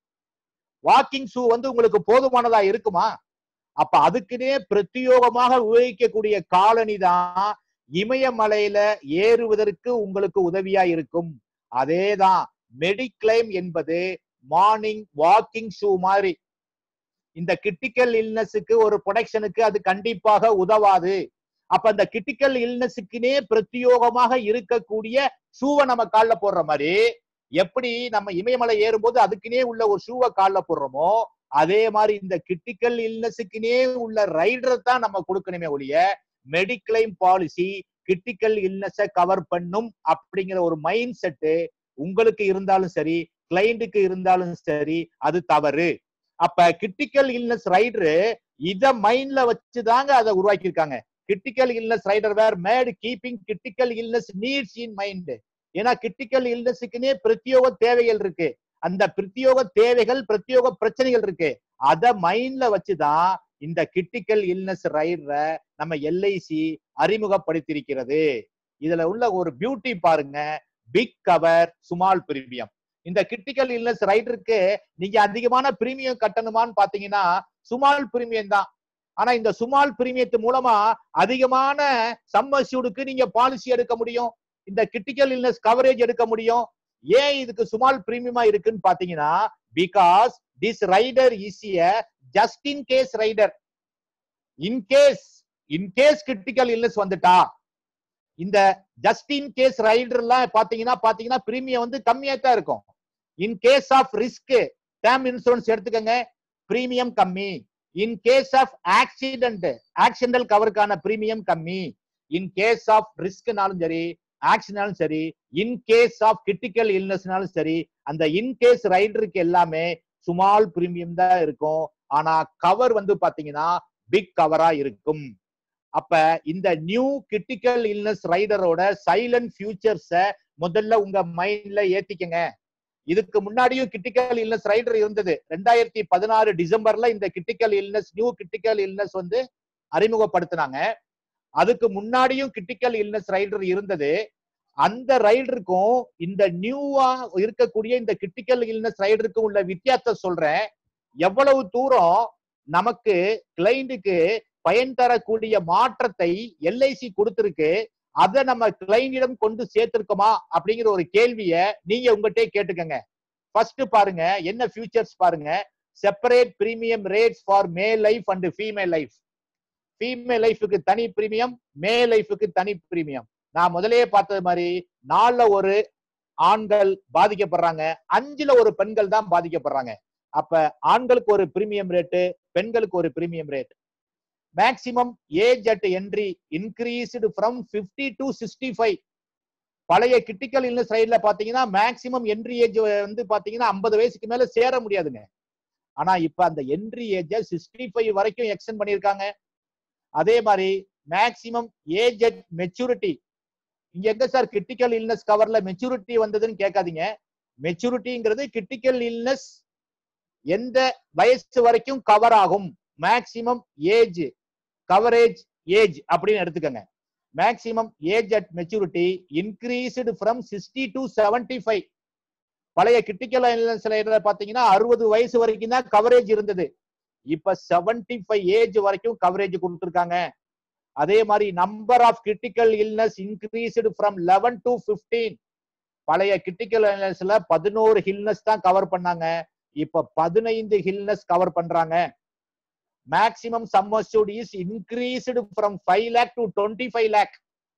வாக்கிங் ஷூ வந்து உங்களுக்கு போதுமானதா இருக்குமா அப்ப அதுக்குன்னே பிரத்யோகமாக உபயோகிக்கக்கூடிய காலனி தான் இமயமலையில ஏறுவதற்கு உங்களுக்கு உதவியா இருக்கும் அதேதான் மெடிக்ளைம் என்பது மார்னிங் வாக்கிங் ஷூ மாதிரி இந்த கிரிட்டிக்கல் இல்னஸுக்கு ஒரு ப்ரொடெக்ஷனுக்கு அது கண்டிப்பாக உதவாது அப்ப அந்த கிரிட்டிக்கல் இல்னஸுக்குனே பிரத்யோகமாக இருக்கக்கூடிய ஷூவை நம்ம கால்ல போடுற மாதிரி எப்படி நம்ம இமயமலை ஏறும்போது அதுக்குனே உள்ள ஒரு ஷூவை கால்ல போடுறோமோ அதே மாதிரி இந்த கிரிட்டிக்கல் இல்னஸுக்குனே உள்ள ரைடரை தான் நம்ம கொடுக்கணுமே ஒழிய மெடிக்ளைம் பாலிசி கிரிட்டிக்கல் இல்னஸை கவர் பண்ணும் அப்படிங்கிற ஒரு மைண்ட் செட்டு உங்களுக்கு இருந்தாலும் சரி கிளைண்ட்டுக்கு இருந்தாலும் சரி அது தவறு அப்ப கிரிட்டிக்கல் இல்னஸ் ரைடரு இத மைண்ட்ல வச்சுதாங்க அதை உருவாக்கியிருக்காங்க critical illness rider were made keeping critical illness needs in mind ஏன்னா கிரிட்டிக்கல் இல்னஸுக்குன்னே பிரத்யோக தேவைகள் இருக்கு அந்த பிரத்யோக தேவைகள் பிரத்யோக பிரச்சனைகள் இருக்கு அத மைண்ட்ல வச்சுதான் இந்த கிரிட்டிக்கல் இல்னஸ் ரைடரை நம்ம எல்ஐசி அறிமுகப்படுத்தியிருக்கிறது இதுல உள்ள ஒரு பியூட்டி பாருங்க பிக் கவர் சுமால் பிரீமியம் இந்த கிரிட்டிக்கல் இல்னஸ் ரைடருக்கு நீங்க அதிகமான பிரீமியம் கட்டணுமான்னு பாத்தீங்கன்னா சுமால் பிரீமியம் தான் ஆனா இந்த சுமால் பிரீமியத்து மூலமா அதிகமான சம்மர்சியூடுக்கு நீங்க பாலிசி எடுக்க முடியும் இந்த கிரிட்டிக்கல் இல்னஸ் கவரேஜ் எடுக்க முடியும் ஏன் இதுக்கு சுமால் பிரீமியமா இருக்குன்னு பாத்தீங்கன்னா because this rider is a just in case rider in case in case critical illness வந்துட்டா இந்த ஜஸ்ட் இன் கேஸ் ரைடர்லாம் பாத்தீங்கன்னா பாத்தீங்கன்னா பிரீமியம் வந்து கம்மியா தான் இருக்கும் in case of risk term insurance எடுத்துக்கங்க பிரீமியம் கம்மி in case of accident accidental கவருக்கான பிரீமியம் கம்மி இன் கேஸ் ஆஃப் ரிஸ்க்னாலும் சரி ஆக்சிடென்ட்னாலும் சரி இன் கேஸ் ஆஃப் கிரிட்டிக்கல் இல்னஸ்னாலும் சரி அந்த இன் கேஸ் ரைடருக்கு எல்லாமே சுமால் பிரீமியம் தான் இருக்கும் ஆனா கவர் வந்து பாத்தீங்கன்னா பிக் கவரா இருக்கும் அப்ப இந்த நியூ கிரிட்டிக்கல் இல்னஸ் ரைடரோட சைலண்ட் ஃபியூச்சர்ஸ முதல்ல உங்க மைண்ட்ல ஏத்திக்கங்க இதுக்கு முன்னாடியும் கிரிட்டிக்கல் இல்னஸ் ரைடர் இருந்தது ரெண்டாயிரத்தி பதினாறு டிசம்பர்ல இந்த critical illness new critical illness வந்து அறிமுகப்படுத்தினாங்க அதுக்கு முன்னாடியும் கிரிட்டிக்கல் இல்னஸ் ரைடர் இருந்தது அந்த ரைடருக்கும் இந்த நியூவா இருக்கக்கூடிய இந்த கிரிட்டிக்கல் இல்னஸ் ரைடருக்கும் உள்ள வித்தியாசத்தை சொல்றேன் எவ்வளவு தூரம் நமக்கு கிளைண்ட்டுக்கு பயன் தரக்கூடிய மாற்றத்தை எல்ஐசி கொடுத்திருக்கு அதை நம்ம கிளைண்டிடம் கொண்டு சேர்த்திருக்கோமா அப்படிங்கிற ஒரு கேள்விய நீங்க உங்ககிட்டே கேட்டுக்கங்க ஃபர்ஸ்ட் பாருங்க என்ன ஃபியூச்சர்ஸ் பாருங்க separate premium rates for male life and female life female லைஃபுக்கு தனி பிரீமியம் மே லைஃபுக்கு தனி பிரீமியம் நான் முதல்லயே பார்த்தது மாதிரி நாலுல ஒரு ஆண்கள் பாதிக்கப்படுறாங்க அஞ்சுல ஒரு பெண்கள் தான் பாதிக்கப்படுறாங்க அப்ப ஆண்களுக்கு ஒரு பிரீமியம் ரேட்டு பெண்களுக்கு ஒரு premium rate maximum age at entry increased from 50 to sixty five பழைய கிரிட்டிக்கல் இல்னஸ் சைட்ல பாத்தீங்கன்னா மேக்சிமம் என்ட்ரி ஏஜ் வந்து பாத்தீங்கன்னா ஐம்பது வயசுக்கு மேல சேர முடியாதுங்க ஆனா இப்ப அந்த என்ட்ரி ஏஜ் சிக்ஸ்டி ஃபைவ் வரைக்கும் எக்ஸ்டெண்ட் பண்ணிருக்காங்க அதே மாதிரி மேக்சிமம் ஏஜ் அட் மெச்சூரிட்டி இங்க எங்க சார் கிரிட்டிக்கல் இல்னஸ் கவர்ல மெச்சூரிட்டி வந்ததுன்னு கேட்காதீங்க மெச்சூரிட்டிங்கிறது கிரிட்டிக்கல் இல்னஸ் எந்த வயசு வரைக்கும் கவர் ஆகும் மேக்சிமம் ஏஜ் கவரேஜ் ஏஜ் அப்படின்னு எடுத்துக்கோங்க maximum age at maturity increased from sixty to seventy five பழைய கிரிட்டிக்கல் இல்னஸ்ல பாத்தீங்கன்னா அறுபது வயசு வரைக்கும் தான் கவரேஜ் இருந்தது இப்ப செவன்டி ஃபைவ் ஏஜ் வரைக்கும் கவரேஜ் கொடுத்துருக்காங்க அதே மாதிரி number of critical illness increased from eleven to fifteen பழைய கிரிட்டிக்கல் இல்னஸ்ல பதினோரு ஹில்னஸ் தான் கவர் பண்ணாங்க இப்ப பதினைந்து ஹில்னஸ் கவர் பண்றாங்க maximum sum assured is increased from five lakh to twenty five lakh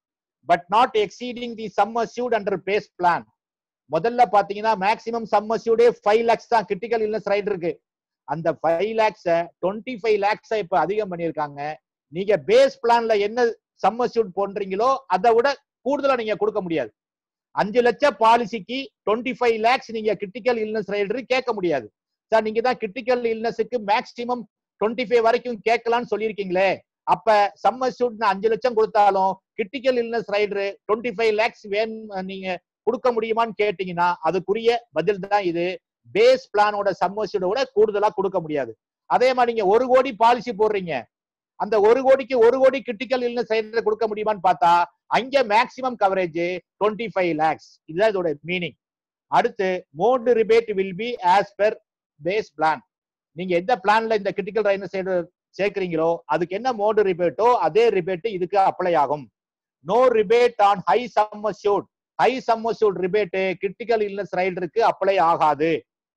but not exceeding the சம்மர்சூட் under base plan முதல்ல பாத்தீங்கன்னா மேக்சிமம் சம்மர்சூடே ஃபைவ் லேக்ஸ் தான் கிரிட்டிக்கல் இல்னஸ் ரைட் இருக்கு அந்த five lakhs twenty five lakhs இப்ப அதிகம் பண்ணியிருக்காங்க நீங்க பேஸ் பிளான்ல என்ன சம்மர்சூட் போன்றீங்களோ அதை விட கூடுதலா நீங்க கொடுக்க முடியாது அஞ்சு லட்சம் பாலிசிக்கு டுவெண்ட்டி ஃபைவ் லேக்ஸ் நீங்க கிரிட்டிக்கல் இல்னஸ் ரைடர் கேட்க முடியாது சார் நீங்க தான் கிரிட்டிக்கல் இல்னஸுக்கு மேக்சிமம் டுவெண்ட்டி ஃபைவ் வரைக்கும் கேட்கலாம்னு சொல்லியிருக்கீங்களே அப்ப சம்மர்சூட் அஞ்சு லட்சம் கொடுத்தாலும் critical illness rider twenty five lakhs வேணும் நீங்க கொடுக்க முடியுமான்னு கேட்டீங்கன்னா அதுக்குரிய பதில் தான் இது பேஸ் பிளானோட சம்மர்சூட விட கூடுதலா கொடுக்க முடியாது அதே மாதிரி நீங்க ஒரு கோடி பாலிசி போடுறீங்க அந்த ஒரு கோடிக்கு ஒரு கோடி கிரிட்டிக்கல் இல்னஸ் ரைடர் கொடுக்க முடியுமான்னு பார்த்தா அங்க maximum coverage twenty five lakhs இதுதான் இதோட மீனிங் அடுத்து mode rebate will be as per base plan நீங்க எந்த பிளான்ல இந்த கிரிட்டிக்கல் ரைனர் சைடு சேர்க்கிறீங்களோ அதுக்கு என்ன மோடு ரிபேட்டோ அதே ரிபேட் இதுக்கு அப்ளை ஆகும் no rebate on high sum assured high sum assured rebate critical illness ரைடருக்கு அப்ளை ஆகாது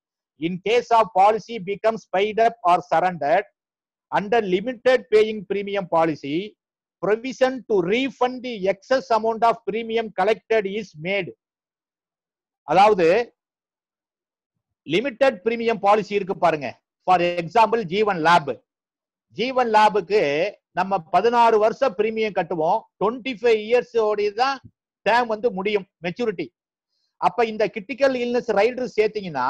in case of policy becomes paid up or surrendered under limited paying premium policy provision to refund the excess amount of premium collected is made அதாவது limited premium policy இருக்கு பாருங்க for example Jeevan Labh Jeevan லேபுக்கு நம்ம பதினாறு வருஷம் பிரீமியம் கட்டுவோம் டுவெண்ட்டி ஃபைவ் இயர்ஸ் தான் டேம் வந்து முடியும் மெச்சூரிட்டி அப்ப இந்த கிரிட்டிக்கல் இல்னஸ் ரைடர் சேர்த்தீங்கன்னா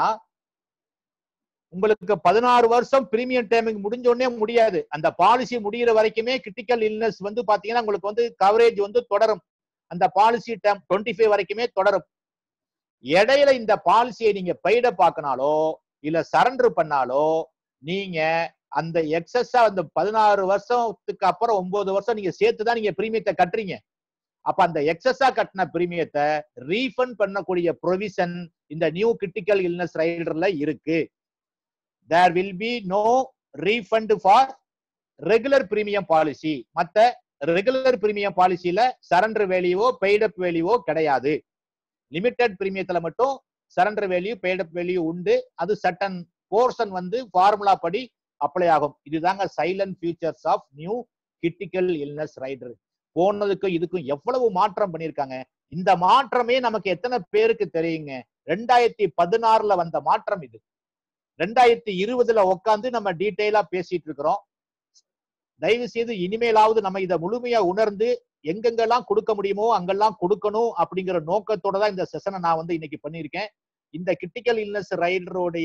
உங்களுக்கு பதினாறு வருஷம் பிரீமியம் டைமிங் முடிஞ்ச உடனே முடியாது அந்த பாலிசி முடியிற வரைக்குமே கிரிட்டிக்கல் இல்னஸ் வந்து பாத்தீங்கன்னா உங்களுக்கு வந்து கவரேஜ் வந்து தொடரும் அந்த பாலிசி டைம் டுவெண்ட்டி ஃபைவ் வரைக்குமே தொடரும் இடையில இந்த பாலிசியை நீங்க பெய்ட பார்க்கனாலோ இல்ல சரண்டர் பண்ணாலோ நீங்க அந்த எக்ஸஸா அந்த பதினாறு வருஷத்துக்கு அப்புறம் ஒன்பது வருஷம் நீங்க சேர்த்து தான் நீங்க பிரீமியத்தை கட்டுறீங்க அப்ப அந்த எக்ஸஸா கட்டின பிரீமியத்தை ரீஃபண்ட் பண்ணக்கூடிய ப்ரொவிஷன் இந்த நியூ கிரிட்டிக்கல் இல்னஸ் ரைடர்ல இருக்கு there will be no refund for regular premium policy மத்த ரெகுலர் பிரீமியம் பாலிசியில சரண்டர் வேல்யூவோ பெய்டப் வேல்யூவோ கிடையாது லிமிடெட் பிரீமியத்துல மட்டும் சரண்டர் வேல்யூ பெய்டப் வேல்யூ உண்டு அது சட்டன் போர்ஷன் வந்து ஃபார்முலா படி அப்ளை ஆகும் இதுதாங்க salient features of new critical illness rider போனதுக்கும் இதுக்கும் எவ்வளவு மாற்றம் பண்ணிருக்காங்க இந்த மாற்றமே நமக்கு எத்தனை பேருக்கு தெரியுங்க ரெண்டாயிரத்தி பதினாறுல வந்த மாற்றம் இது ரெண்டாயிரத்தி இருபதுல உட்காந்து நம்ம டீட்டெயிலா பேசிட்டு இருக்கிறோம் தயவு செய்து இனிமேலாவது நம்ம இதை முழுமையா உணர்ந்து எங்கெங்கெல்லாம் கொடுக்க முடியுமோ அங்கெல்லாம் கொடுக்கணும் அப்படிங்கிற நோக்கத்தோட தான் இந்த செஷனை நான் வந்து இன்னைக்கு பண்ணியிருக்கேன் இந்த கிரிட்டிக்கல் இல்னஸ் ரைடருடைய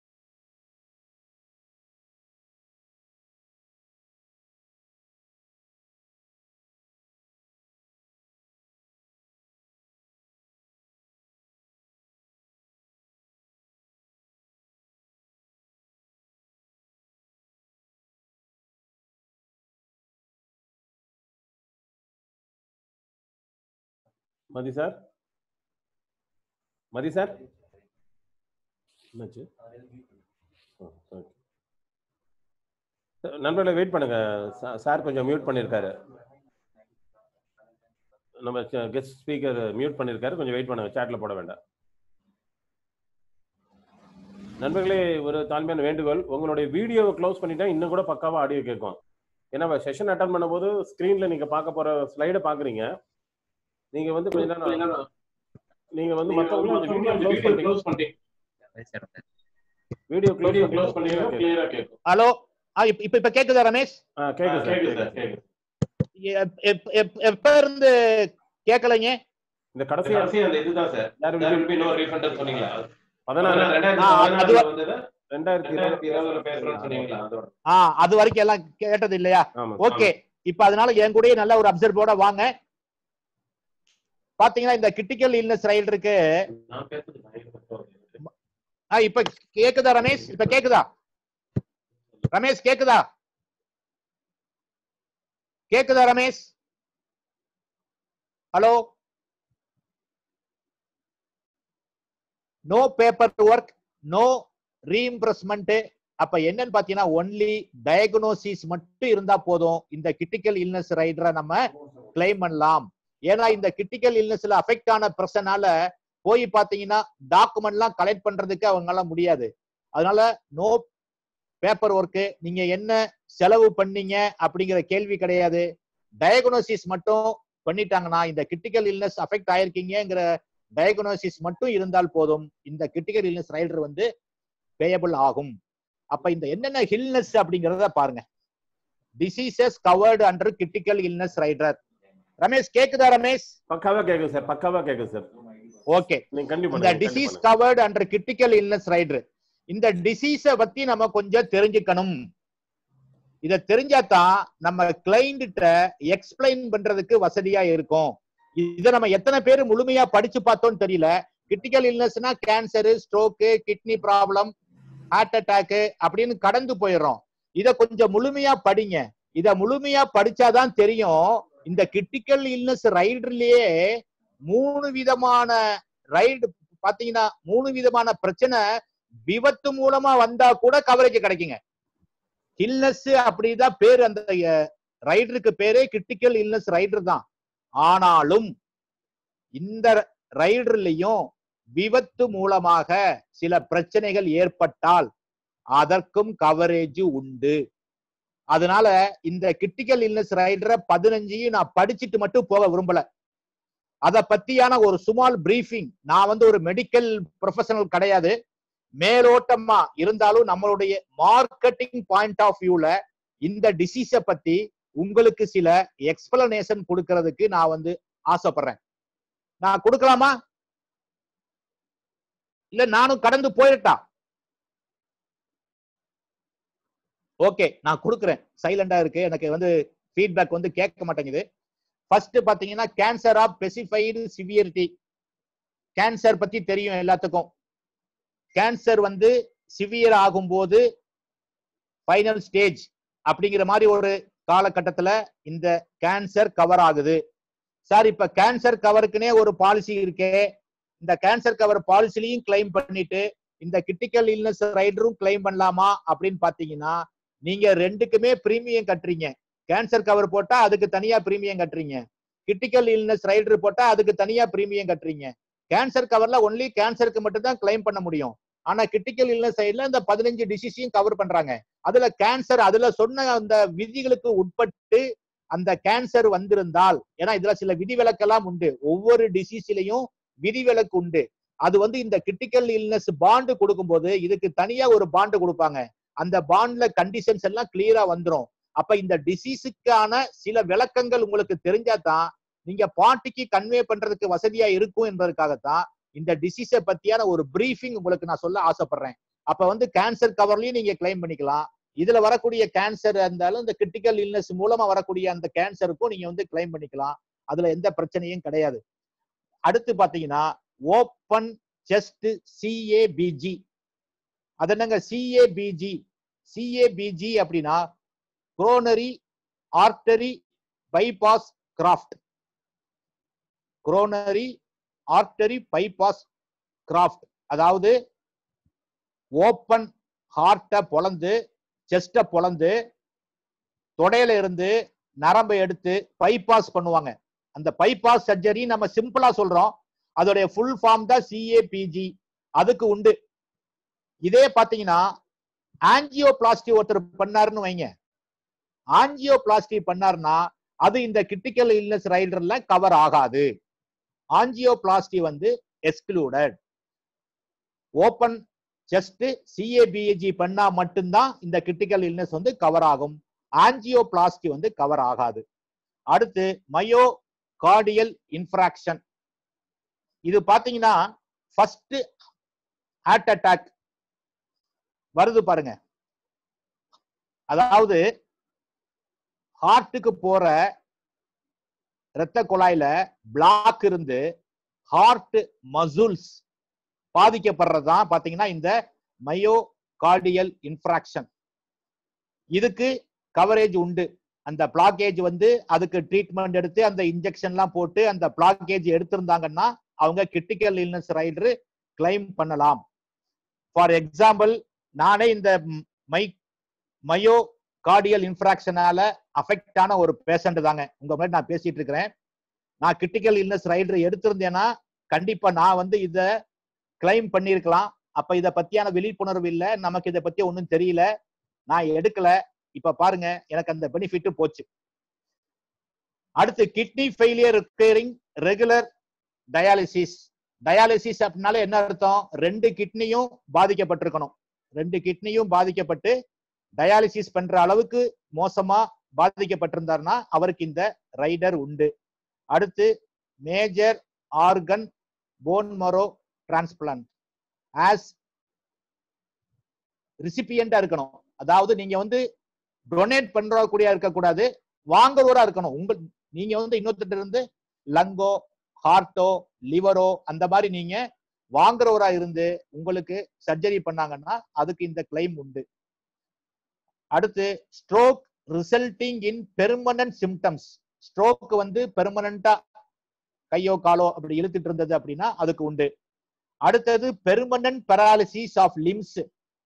மதி சார் மதி சார் என்னாச்சு ஆ, okay. நண்பர்களை வெயிட் பண்ணுங்க சா- சார் கொஞ்சம் மியூட் பண்ணியிருக்காரு நம்ம கெஸ்ட் ஸ்பீக்கர் மியூட் பண்ணியிருக்காரு கொஞ்சம் வெயிட் பண்ணுங்க சேட்ல போட வேண்டாம் நண்பர்களே ஒரு தாழ்மையான வேண்டுகோள் உங்களுடைய வீடியோவை க்ளோஸ் பண்ணிட்டா இன்னும் கூட பக்காவா ஆடியோ கேட்கும் ஏன்னா செஷன் அட்டன் பண்ணும்போது ஸ்க்ரீன்ல நீங்க பார்க்க போற ஸ்லைடை பாக்குறீங்க நீங்க வந்து கொஞ்ச நேரம் நீங்க வந்து மத்தவங்க வீடியோ க்ளோஸ் பண்ணி வீடியோ க்ளோஸ் க்ளோஸ் பண்ணி கிளியரா கேட்கும் ஹலோ ஆ இப்ப இப்ப- இப்ப கேக்குதா ரமேஷ் ஆ கேக்குது சார் கேக்குது எப்- எப்- எப்- எப்ப இருந்து கேட்கலைங்க இந்த கடைசி கடைசி அந்த இதுதான் சார் யார் there will be no refund சொன்னீங்களா பதினாறு ரெண்டாயிரத்தி ஆ, அது பதினாறுல வ- வந்தது ரெண்டாயிரத்தி ரெண்டாயிரத்தி இருபத்தி இருபதுல பேசுறோம்னு சொன்னீங்களா அதோட ஆ அது வரைக்கும் எல்லாம் கேட்டது இல்லையா ஆமா ஓகே இப்ப அதனால என் கூடயே நல்ல ஒரு அப்சர்வோட வாங்க பாத்தீங்கன்னா இந்த கிரிட்டிக்கல் இல்னஸ் ரயில் இருக்கு நான் பேசுறது பயங்கர தப்பா வருது. ஆ, இப்ப கேக்குதா ரமேஷ் இப்ப கேக்குதா ரமேஷ் கேக்குதா கேக்குதா Ramesh hello no paper work no reimbursement அப்ப என்னன்னு பாத்தீங்கன்னா ஒன்லி டயக்னோசிஸ் மட்டும் இருந்தா போதும் இந்த கிரிட்டிக்கல் இல்னஸ் ரைடரை நம்ம கிளைம் பண்ணலாம் ஏன்னா இந்த கிரிட்டிக்கல் இல்னஸ்ல அஃபெக்ட் ஆன பிரச்சனால போய் பாத்தீங்கன்னா டாக்குமெண்ட்லாம் கலெக்ட் பண்றதுக்கு அவங்களால முடியாது அதனால நோ பேப்பர் ஒர்க்கு நீங்க என்ன செலவு பண்ணீங்க அப்படிங்கிற கேள்வி கிடையாது டயக்னோசிஸ் மட்டும் பண்ணிட்டாங்கன்னா இந்த கிரிட்டிக்கல் இல்னஸ் அஃபெக்ட் ஆயிருக்கீங்கிற டயக்னோசிஸ் மட்டும் இருந்தால் போதும் இந்த கிரிட்டிக்கல் இல்னஸ் ரைடர் வந்து பேயபிள் ஆகும் அப்ப இந்த என்னென்ன ஹில்னஸ் அப்படிங்கறத பாருங்க diseases covered under critical illness rider Ramesh கேக்குதா ரமேஷ் பக்காவா கேக்குது சார் பக்காவா கேக்குது சார் ஓகே நீங்க கண்டிப்பா இந்த disease covered under critical illness rider இந்த டிசீஸ பத்தி நம்ம கொஞ்சம் தெரிஞ்சுக்கணும் இத தெரிஞ்சாதான் நம்ம கிளைண்ட்ட எக்ஸ்பிளைன் பண்றதுக்கு வசதியா இருக்கும் இத நம்ம எத்தனை பேர் முழுமையா படிச்சு பார்த்தோம்னு தெரியல கிரிட்டிக்கல் இல்னஸ்னா cancer stroke kidney problem heart attack அப்படின்னு கடந்து போயிடுறோம் இத கொஞ்சம் முழுமையா படிங்க இத முழுமையா படிச்சாதான் தெரியும் இந்த கிரிட்டிக்கல் இல்னஸ் ரைடர்லயே மூணு விதமான ரைடு பாத்தீங்கன்னா மூணு விதமான பிரச்சனை விபத்து மூலமா வந்தா கூட கவரேஜ் கிடைக்குங்க இல்னஸ் அப்படிதான் பேரு அந்த ரைடருக்கு பேரே கிரிட்டிக்கல் இல்னஸ் ரைடர் தான் ஆனாலும் இந்த ரைடர்லயும் விபத்து மூலமாக சில பிரச்சனைகள் ஏற்பட்டால் அதற்கும் கவரேஜ் உண்டு அதனால இந்த கிரிட்டிக்கல் இல்னஸ் ரைடரை பதினஞ்சையும் நான் படிச்சுட்டு மட்டும் போக விரும்பல அத பத்தியான ஒரு சுமால் பிரீஃபிங் நான் வந்து ஒரு மெடிக்கல் ப்ரொஃபஷனல் கிடையாது மேலோட்டமா இருந்தாலும் நம்மளுடைய மார்க்கெட்டிங் பாயிண்ட் ஆஃப் வியூல இந்த டிசீஸ பத்தி உங்களுக்கு சில எக்ஸ்பிளனேஷன் கொடுக்கறதுக்கு நான் வந்து ஆசைப்படுறேன் நான் கொடுக்கலாமா இல்ல நானும் கடந்து போயிட்டா ஓகே நான் கொடுக்குறேன் சைலண்டா இருக்கு எனக்கு வந்து ஃபீட்பேக் வந்து கேட்க மாட்டேங்குது ஃபர்ஸ்ட் பாத்தீங்கன்னா cancer of specified severity cancer பத்தி தெரியும் எல்லாத்துக்கும் கேன்சர் வந்து சிவியர் ஆகும்போது ஃபைனல் ஸ்டேஜ் அப்படிங்கிற மாதிரி ஒரு காலகட்டத்துல இந்த கேன்சர் கவர் ஆகுது சார் இப்ப கேன்சர் கவருக்குனே ஒரு பாலிசி இருக்கே இந்த கேன்சர் கவர் பாலிசிலையும் கிளைம் பண்ணிட்டு இந்த கிரிட்டிக்கல் இல்னஸ் ரைடரும் கிளைம் பண்ணலாமா அப்படின்னு பாத்தீங்கன்னா நீங்க ரெண்டுக்குமே பிரீமியம் கட்டுறீங்க கேன்சர் கவர் போட்டா அதுக்கு தனியா பிரீமியம் கட்டுறீங்க கிரிட்டிக்கல் இல்னஸ் ரைடர் போட்டா அதுக்கு தனியா பிரீமியம் கட்டுறீங்க கேன்சர் கவர்ல ஒன்லி கேன்சருக்கு மட்டும் தான் கிளைம் பண்ண முடியும் ஆனா கிரிட்டிக்கல் இல்னஸ் சைடுல இந்த பதினஞ்சு டிசீஸையும் கவர் பண்றாங்க அதுல கேன்சர் அதுல சொன்ன அந்த விதிகளுக்கு உட்பட்டு அந்த கேன்சர் வந்திருந்தால் ஏன்னா இதுல சில விதிவிலக்கெல்லாம் உண்டு ஒவ்வொரு டிசீஸ்லயும் விதிவிலக்கு உண்டு அது வந்து இந்த கிரிட்டிக்கல் இல்னஸ் பாண்டு கொடுக்கும்போது இதுக்கு தனியா ஒரு பாண்டு கொடுப்பாங்க அந்த பாண்ட்ல கண்டிஷன்ஸ் எல்லாம் கிளியரா வந்துரும் அப்ப இந்த டிசீஸுக்கான சில விளக்கங்கள் உங்களுக்கு தெரிஞ்சாதான் நீங்க பார்ட்டிக்கு கன்வே பண்றதுக்கு வசதியா இருக்கும் என்பதற்காகத்தான் இந்த டிசீஸை பத்தியான ஒரு பிரீஃபிங் உங்களுக்கு நான் சொல்ல ஆசைப்படுறேன் அப்ப வந்து கேன்சர் கவர்லயும் நீங்க கிளைம் பண்ணிக்கலாம் இதுல வரக்கூடிய கேன்சர் இருந்தாலும் இந்த கிரிட்டிக்கல் இல்னஸ் மூலமா வரக்கூடிய அந்த கேன்சருக்கும் நீங்க வந்து கிளைம் பண்ணிக்கலாம் அதுல எந்த பிரச்சனையும் கிடையாது அடுத்து பாத்தீங்கன்னா ஓப்பன் செஸ்ட் சிஏபிஜி அது என்னங்க சிஏபிஜி சிஏபிஜி அப்படின்னா coronary artery bypass graft coronary artery bypass graft அதாவது ஓப்பன் ஹார்ட்டை பொளந்து செஸ்ட பொளந்து தொடையில இருந்து நரம்பை எடுத்து பைபாஸ் பண்ணுவாங்க அந்த பைபாஸ் சர்ஜரி நம்ம சிம்பிளா சொல்றோம் அதோடைய ஃபுல் ஃபார்ம் தான் சிஏபிஜி அதுக்கு உண்டு இதே பாத்தீங்கன்னா ஆஞ்சியோபிளாஸ்டி ஒருத்தர் பண்ணாருன்னு வைங்க ஆஞ்சியோபிளாஸ்டி பண்ணாருன்னா அது இந்த கிரிட்டிக்கல் இல்னஸ் ரைடர்ல கவர் ஆகாது ஆஞ்சியோபிளாஸ்டி வந்து எக்ஸ்க்ளூடட் ஓபன் ஜஸ்ட் சிஏபிஏஜி பண்ணா மட்டும்தான் இந்த கிரிட்டிக்கல் இல்னஸ் வந்து கவர் ஆகும் ஆஞ்சியோபிளாஸ்டி வந்து கவர் ஆகாது அடுத்து மயோ கார்டியல் இன்ஃப்ராக்ஷன் இது பாத்தீங்கன்னா ஃபர்ஸ்ட் ஹார்ட் அட்டாக் வருது பாருங்க அதாவது ஹார்ட்டுக்கு போற இரத்த குழாயில பிளாக் இருந்து ஹார்ட் மசூல்ஸ் பாதிக்கப்படுறதுதான் பாத்தீங்கன்னா இந்த மயோ கார்டியல் இன்ஃப்ராக்ஷன் இதுக்கு கவரேஜ் உண்டு அந்த பிளாக்கேஜ் வந்து அதுக்கு ட்ரீட்மெண்ட் எடுத்து அந்த இன்ஜெக்ஷன்லாம் போட்டு அந்த பிளாக்கேஜ் எடுத்திருந்தாங்கன்னா அவங்க கிரிட்டிக்கல் இல்னஸ் ரைடர் கிளைம் பண்ணலாம் ஃபார் எக்ஸாம்பிள் நானே இந்த மை மயோ கார்டியல் இன்ஃப்ராக்ஷனால அஃபெக்ட் ஆன ஒரு பேஷண்ட் தாங்க உங்க மாதிரி நான் பேசிட்டு இருக்கிறேன் நான் கிரிட்டிக்கல் இல்னஸ் ரைடர் எடுத்திருந்தேன்னா கண்டிப்பா நான் வந்து இத கிளைம் பண்ணியிருக்கலாம் அப்ப இத பத்தியான விழிப்புணர்வு இல்ல நமக்கு இத பத்தி ஒன்றும் தெரியல நான் எடுக்கல இப்ப பாருங்க எனக்கு அந்த பெனிஃபிட் போச்சு அடுத்து kidney failure requiring regular dialysis dialysis அப்படின்னால என்ன அர்த்தம் ரெண்டு கிட்னியும் பாதிக்கப்பட்டிருக்கணும் ரெண்டு கிட்னியும் பாதிக்கப்பட்டு டயாலிசிஸ் பண்ற அளவுக்கு மோசமா பாதிக்கப்பட்டிருந்தாருன்னா அவருக்கு இந்த ரைடர் உண்டு அடுத்து major organ bone marrow transplant as ரிசிபியண்டா இருக்கணும் அதாவது நீங்க வந்து டொனேட் பண்றக்கூடிய இருக்கக்கூடாது வாங்குறவரா இருக்கணும் உங்க நீங்க வந்து இன்னொருத்தர் இருந்து லங்கோ ஹார்ட்டோ லிவரோ அந்த மாதிரி நீங்க வாங்குறவரா இருந்து உங்களுக்கு சர்ஜரி பண்ணாங்கன்னா அதுக்கு இந்த கிளைம் உண்டு அடுத்து stroke resulting in permanent symptoms stroke வந்து பெர்மனண்டா கையோ காலோ அப்படி இழுத்துட்டு இருந்தது அப்படின்னா அதுக்கு உண்டு அடுத்தது பெர்மனன்ட் பெராலிசிஸ் ஆஃப் லிம்ஸ்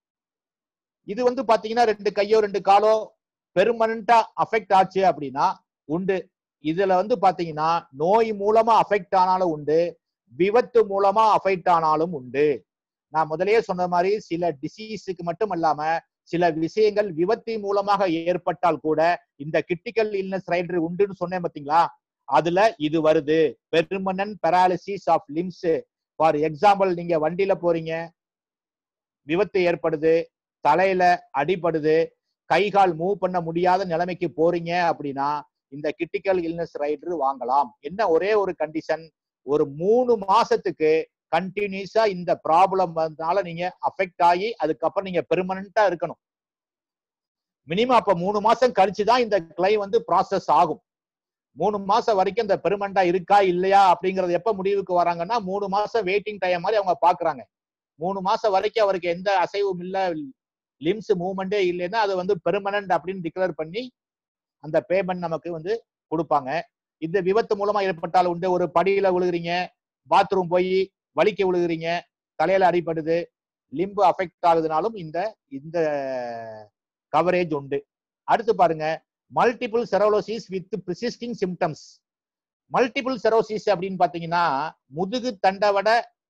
இது வந்து பாத்தீங்கன்னா ரெண்டு கையோ ரெண்டு காலோ பெர்மனண்டா அஃபெக்ட் ஆச்சு அப்படின்னா உண்டு இதுல வந்து பாத்தீங்கன்னா நோய் மூலமா அஃபெக்ட் ஆனாலும் உண்டு விபத்து மூலமா அஃபெக்ட் ஆனாலும் உண்டு நான் முதலே சொன்ன மாதிரி சில டிசீஸுக்கு மட்டும் அல்லாம சில விஷயங்கள் விபத்து மூலமாக ஏற்பட்டால் கூட இந்த கிரிட்டிக்கல் இல்னஸ் ரைடர் உண்டுன்னு சொன்னேன் பாத்தீங்களா அதுல இது வருது permanent paralysis of limbs for example நீங்க வண்டியில போறீங்க விபத்து ஏற்படுது தலையில அடிபடுது கை கால் மூவ் பண்ண முடியாத நிலைமைக்கு போறீங்க அப்படின்னா இந்த கிரிட்டிக்கல் இல்னஸ் ரைடர் வாங்கலாம் என்ன ஒரே ஒரு கண்டிஷன் ஒரு மூணு மாசத்துக்கு கண்டினியூஸா இந்த ப்ராப்ளம் வந்தனால நீங்க அஃபெக்ட் ஆகி அதுக்கப்புறம் நீங்க பெர்மனண்டா இருக்கணும் மினிமம் அப்ப மூணு மாசம் கழிச்சு தான் இந்த கிளைம் வந்து ப்ராசஸ் ஆகும் மூணு மாசம் வரைக்கும் இந்த பெர்மனண்டா இருக்கா இல்லையா அப்படிங்கறது எப்ப முடிவுக்கு வராங்கன்னா மூணு மாசம் வெயிட்டிங் டைம் மாதிரி அவங்க பாக்குறாங்க மூணு மாசம் வரைக்கும் அவருக்கு எந்த அசைவும் இல்ல லிம்ஸ் மூவ்மெண்டே இல்லைன்னா அது வந்து பெர்மனன்ட் அப்படின்னு டிக்ளேர் பண்ணி அந்த பேமெண்ட் நமக்கு வந்து கொடுப்பாங்க இந்த விபத்து மூலமா ஏற்பட்டால் உண்டு ஒரு படியில விழுகுறீங்க பாத்ரூம் போய் வலிக்க விழுகுறீங்க தலையில அடிபடுது லிம்பு அஃபெக்ட் ஆகுதுனாலும் இந்த இந்த கவரேஜ் உண்டு அடுத்து பாருங்க multiple sclerosis with preexisting symptoms multiple sclerosis அப்படின்னு பாத்தீங்கன்னா முதுகு தண்டவட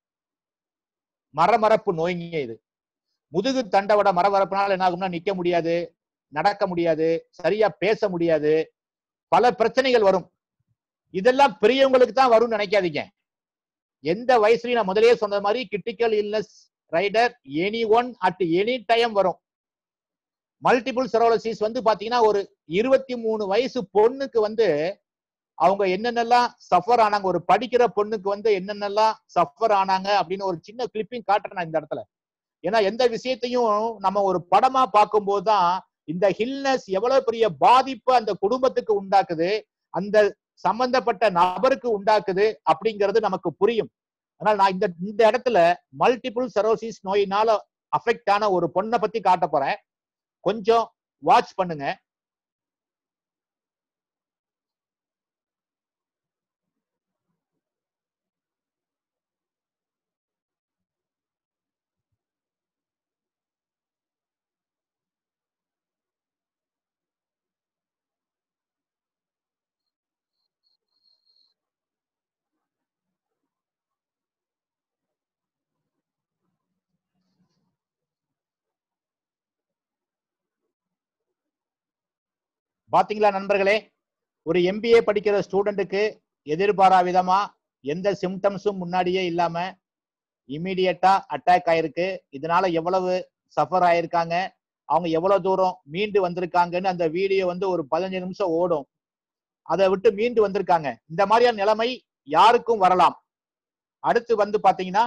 மரமரப்பு நோய்ங்க இது முதுகு தண்டவட மரமரப்புனால என்ன ஆகும்னா நிக்க முடியாது நடக்க முடியாது சரியா பேச முடியாது பல பிரச்சனைகள் வரும் இதெல்லாம் பெரியவங்களுக்கு தான் வரும்னு நினைக்காதீங்க எந்த வயசுலயும் நான் முதலே சொன்ன மாதிரி critical illness rider any one at any time வரும் மல்டிபிள் செரோலசிஸ் வந்து பாத்தீங்கன்னா ஒரு இருபத்தி மூணு வயசு பொண்ணுக்கு வந்து அவங்க என்னென்னலாம் சஃபர் ஆனாங்க ஒரு படிக்கிற பொண்ணுக்கு வந்து என்னென்னலாம் சஃபர் ஆனாங்க அப்படின்னு ஒரு சின்ன கிளிப்பிங் காட்டுறேன் நான் இந்த இடத்துல ஏன்னா எந்த விஷயத்தையும் நம்ம ஒரு படமா பார்க்கும்போது தான் இந்த ஹில்னஸ் எவ்வளவு பெரிய பாதிப்பு அந்த குடும்பத்துக்கு உண்டாக்குது அந்த சம்பந்தப்பட்ட நபருக்கு உண்டாக்குது அப்படிங்கிறது நமக்கு புரியும் ஆனால் நான் இந்த இந்த இடத்துல மல்டிபிள் செரோசிஸ் நோயினால அஃபெக்ட் ஆன ஒரு பொண்ணை பத்தி காட்ட போறேன் கொஞ்சம் வாட்ச் பண்ணுங்க பாத்தீங்களா நண்பர்களே ஒரு எம்பிஏ படிக்கிற ஸ்டூடெண்ட்டுக்கு எதிர்பாரா விதமா எந்த சிம்டம்ஸும் முன்னாடியே இல்லாம இமீடியட்டா அட்டாக் ஆயிருக்கு இதனால எவ்வளவு சஃபர் ஆயிருக்காங்க அவங்க எவ்வளவு தூரம் மீண்டு வந்திருக்காங்கன்னு அந்த வீடியோ வந்து ஒரு பதினஞ்சு நிமிஷம் ஓடும் அதை விட்டு மீண்டு வந்திருக்காங்க இந்த மாதிரியான நிலைமை யாருக்கும் வரலாம் அடுத்து வந்து பாத்தீங்கன்னா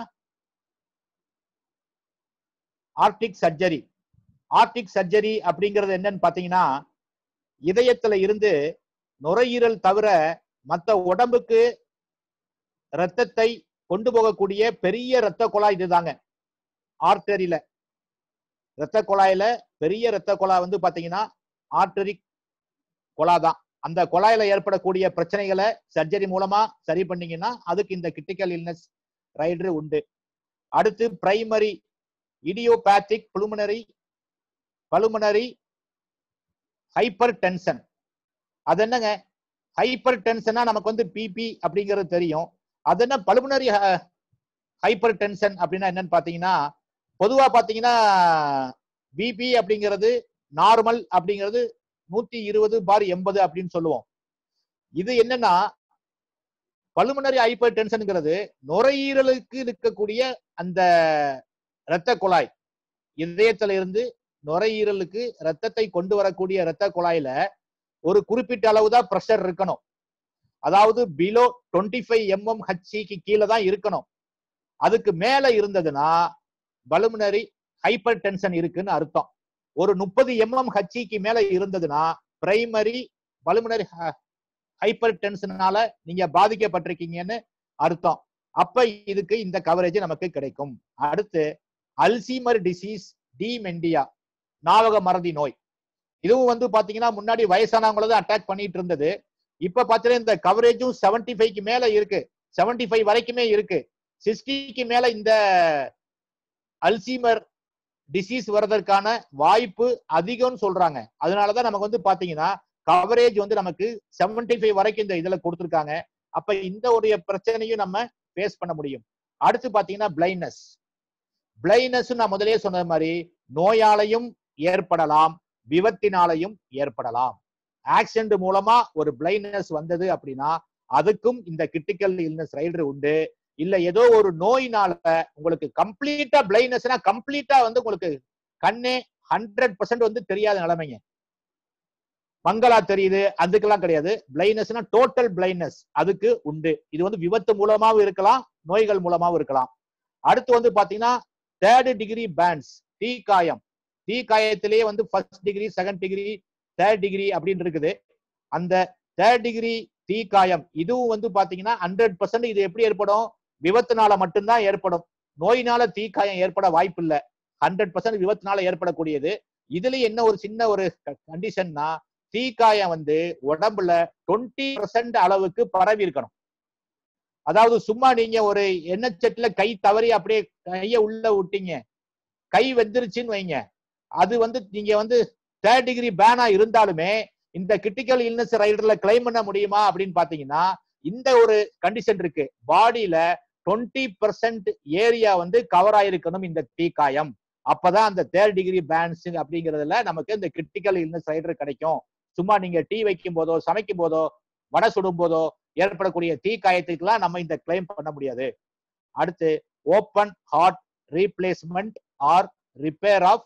ஆர்டிக் சர்ஜரி ஆர்டிக் சர்ஜரி அப்படிங்கிறது என்னன்னு பாத்தீங்கன்னா இதயத்துல இருந்து நுரையீரல் தவிர மத்த உடம்புக்கு ரத்தத்தை கொண்டு போகக்கூடிய பெரிய ரத்த குழாய் இதுதாங்க ஆர்டரியில ரத்த குழாயில பெரிய ரத்த குழாய் வந்து பாத்தீங்கன்னா ஆர்டரி குழாய் தான் அந்த குழாயில ஏற்படக்கூடிய பிரச்சனைகளை சர்ஜரி மூலமா சரி பண்ணீங்கன்னா அதுக்கு இந்த கிரிட்டிக்கல் இல்னஸ் ரைடர் உண்டு அடுத்து primary idiopathic pulmonary pulmonary hypertension அது என்னங்க ஹைப்பர் டென்ஷனா நமக்கு வந்து பிபி அப்படிங்கிறது தெரியும் அது என்ன பலுமனரி ஹைப்பர் டென்ஷன் அப்படின்னா என்னன்னு பாத்தீங்கன்னா பொதுவா பாத்தீங்கன்னா பிபி அப்படிங்கிறது நார்மல் அப்படிங்கிறது நூத்தி இருபது பார் எண்பது அப்படின்னு சொல்லுவோம் இது என்னன்னா பலுமனரி ஹைப்பர் டென்ஷனுங்கிறது நுரையீரலுக்கு இருக்கக்கூடிய அந்த இரத்த குழாய் இதயத்துல இருந்து நுரையீரலுக்கு ரத்தத்தை கொண்டு வரக்கூடிய இரத்த குழாயில ஒரு குறிப்பிட்ட அளவு தான் ப்ரெஷர் இருக்கணும் அதாவது பிலோ டுவெண்ட்டி ஃபைவ் எம்எம் ஹச்சிக்கு கீழே தான் இருக்கணும் அதுக்கு மேல இருந்ததுன்னா பலுமினரி ஹைப்பர் டென்ஷன் இருக்குன்னு அர்த்தம் ஒரு முப்பது எம்எம் ஹச்சிக்கு மேல இருந்ததுன்னா பிரைமரி பலுமினரி ஹைப்பர் டென்ஷனால நீங்க பாதிக்கப்பட்டிருக்கீங்கன்னு அர்த்தம் அப்ப இதுக்கு இந்த கவரேஜ் நமக்கு கிடைக்கும் அடுத்து அல்சீமர் டிசீஸ் டிமெண்டியா ஞாபக மறதி நோய் இதுவும் வந்து பாத்தீங்கன்னா முன்னாடி வயசானவங்கள தான் அட்டாக் பண்ணிட்டு இருந்தது இப்ப பாத்தீங்கன்னா இந்த கவரேஜும் செவன்டி ஃபைவ்க்கு மேல இருக்கு செவன்டி ஃபைவ் வரைக்குமே இருக்கு சிக்ஸ்டிக்கு மேல இந்த அல்சீமர் டிசீஸ் வர்றதற்கான வாய்ப்பு அதிகம்னு சொல்றாங்க அதனாலதான் நமக்கு வந்து பாத்தீங்கன்னா கவரேஜ் வந்து நமக்கு செவன்டி ஃபைவ் வரைக்கும் இந்த இதுல கொடுத்துருக்காங்க அப்ப இந்த ஒரு பிரச்சனையும் நம்ம ஃபேஸ் பண்ண முடியும் அடுத்து பாத்தீங்கன்னா பிளைண்ட்னஸ் பிளைண்ட்னஸ் நான் முதலே சொன்ன மாதிரி நோயாலையும் ஏற்படலாம் விபத்தினாலையும் ஏற்படலாம் ஆக்சிடென்ட் மூலமா ஒரு பிளைண்ட்னஸ் வந்தது அப்படின்னா அதுக்கும் இந்த கிரிட்டிக்கல் இல்னஸ் ரைடர் உண்டு இல்ல ஏதோ ஒரு நோயினால உங்களுக்கு கம்ப்ளீட்டா பிளைண்ட்னஸ்னா கம்ப்ளீட்டா வந்து உங்களுக்கு கண்ணே ஹண்ட்ரட் பர்சன்ட் வந்து தெரியாத நிலைமைங்க மங்களா தெரியுது அதுக்கெல்லாம் கிடையாது பிளைண்ட்னஸ்னா டோட்டல் பிளைண்ட்னஸ் அதுக்கு உண்டு இது வந்து விபத்து மூலமாவும் இருக்கலாம் நோய்கள் மூலமாவும் இருக்கலாம் அடுத்து வந்து பாத்தீங்கன்னா தேர்ட் டிகிரி பேண்ட்ஸ் தீக்காயம் தீக்காயத்திலேயே வந்து first degree second degree third degree அப்படின்னு இருக்குது அந்த தேர்ட் டிகிரி தீக்காயம் இதுவும் வந்து பாத்தீங்கன்னா ஹண்ட்ரட் பர்சன்ட் இது எப்படி ஏற்படும் விபத்துனால மட்டும்தான் ஏற்படும் நோயினால தீக்காயம் ஏற்பட வாய்ப்பு இல்லை ஹண்ட்ரட் பர்சன்ட் விபத்துனால ஏற்படக்கூடியது இதுல என்ன ஒரு சின்ன ஒரு கண்டிஷன்னா தீக்காயம் வந்து உடம்புல டுவெண்ட்டி பர்சன்ட் அளவுக்கு பரவி இருக்கணும் அதாவது சும்மா நீங்க ஒரு எண்ணெய் சட்டில கை தவறி அப்படியே கைய உள்ள விட்டீங்க கை வெந்துருச்சுன்னு வைங்க அது வந்து நீங்க வந்து தேர்ட் டிகிரி பேனா இருந்தாலுமே இந்த கிரிட்டிக்கல் இல்னஸ் ரைடர்ல கிளைம் பண்ண முடியுமா அப்படின்னு பாத்தீங்கன்னா இந்த ஒரு கண்டிஷன் இருக்கு பாடியில டுவெண்ட்டி பர்சன்ட் ஏரியா வந்து கவர் ஆயிருக்கணும் இந்த தீக்காயம் அப்பதான் அந்த தேர்ட் டிகிரி பேன்ஸ் அப்படிங்கறதுல நமக்கு இந்த கிரிட்டிக்கல் இல்னஸ் ரைடர் கிடைக்கும் சும்மா நீங்க டீ வைக்கும் போதோ சமைக்கும் போதோ வடை சுடும் போதோ ஏற்படக்கூடிய தீக்காயத்துக்கெல்லாம் நம்ம இந்த கிளைம் பண்ண முடியாது அடுத்து open heart replacement or repair of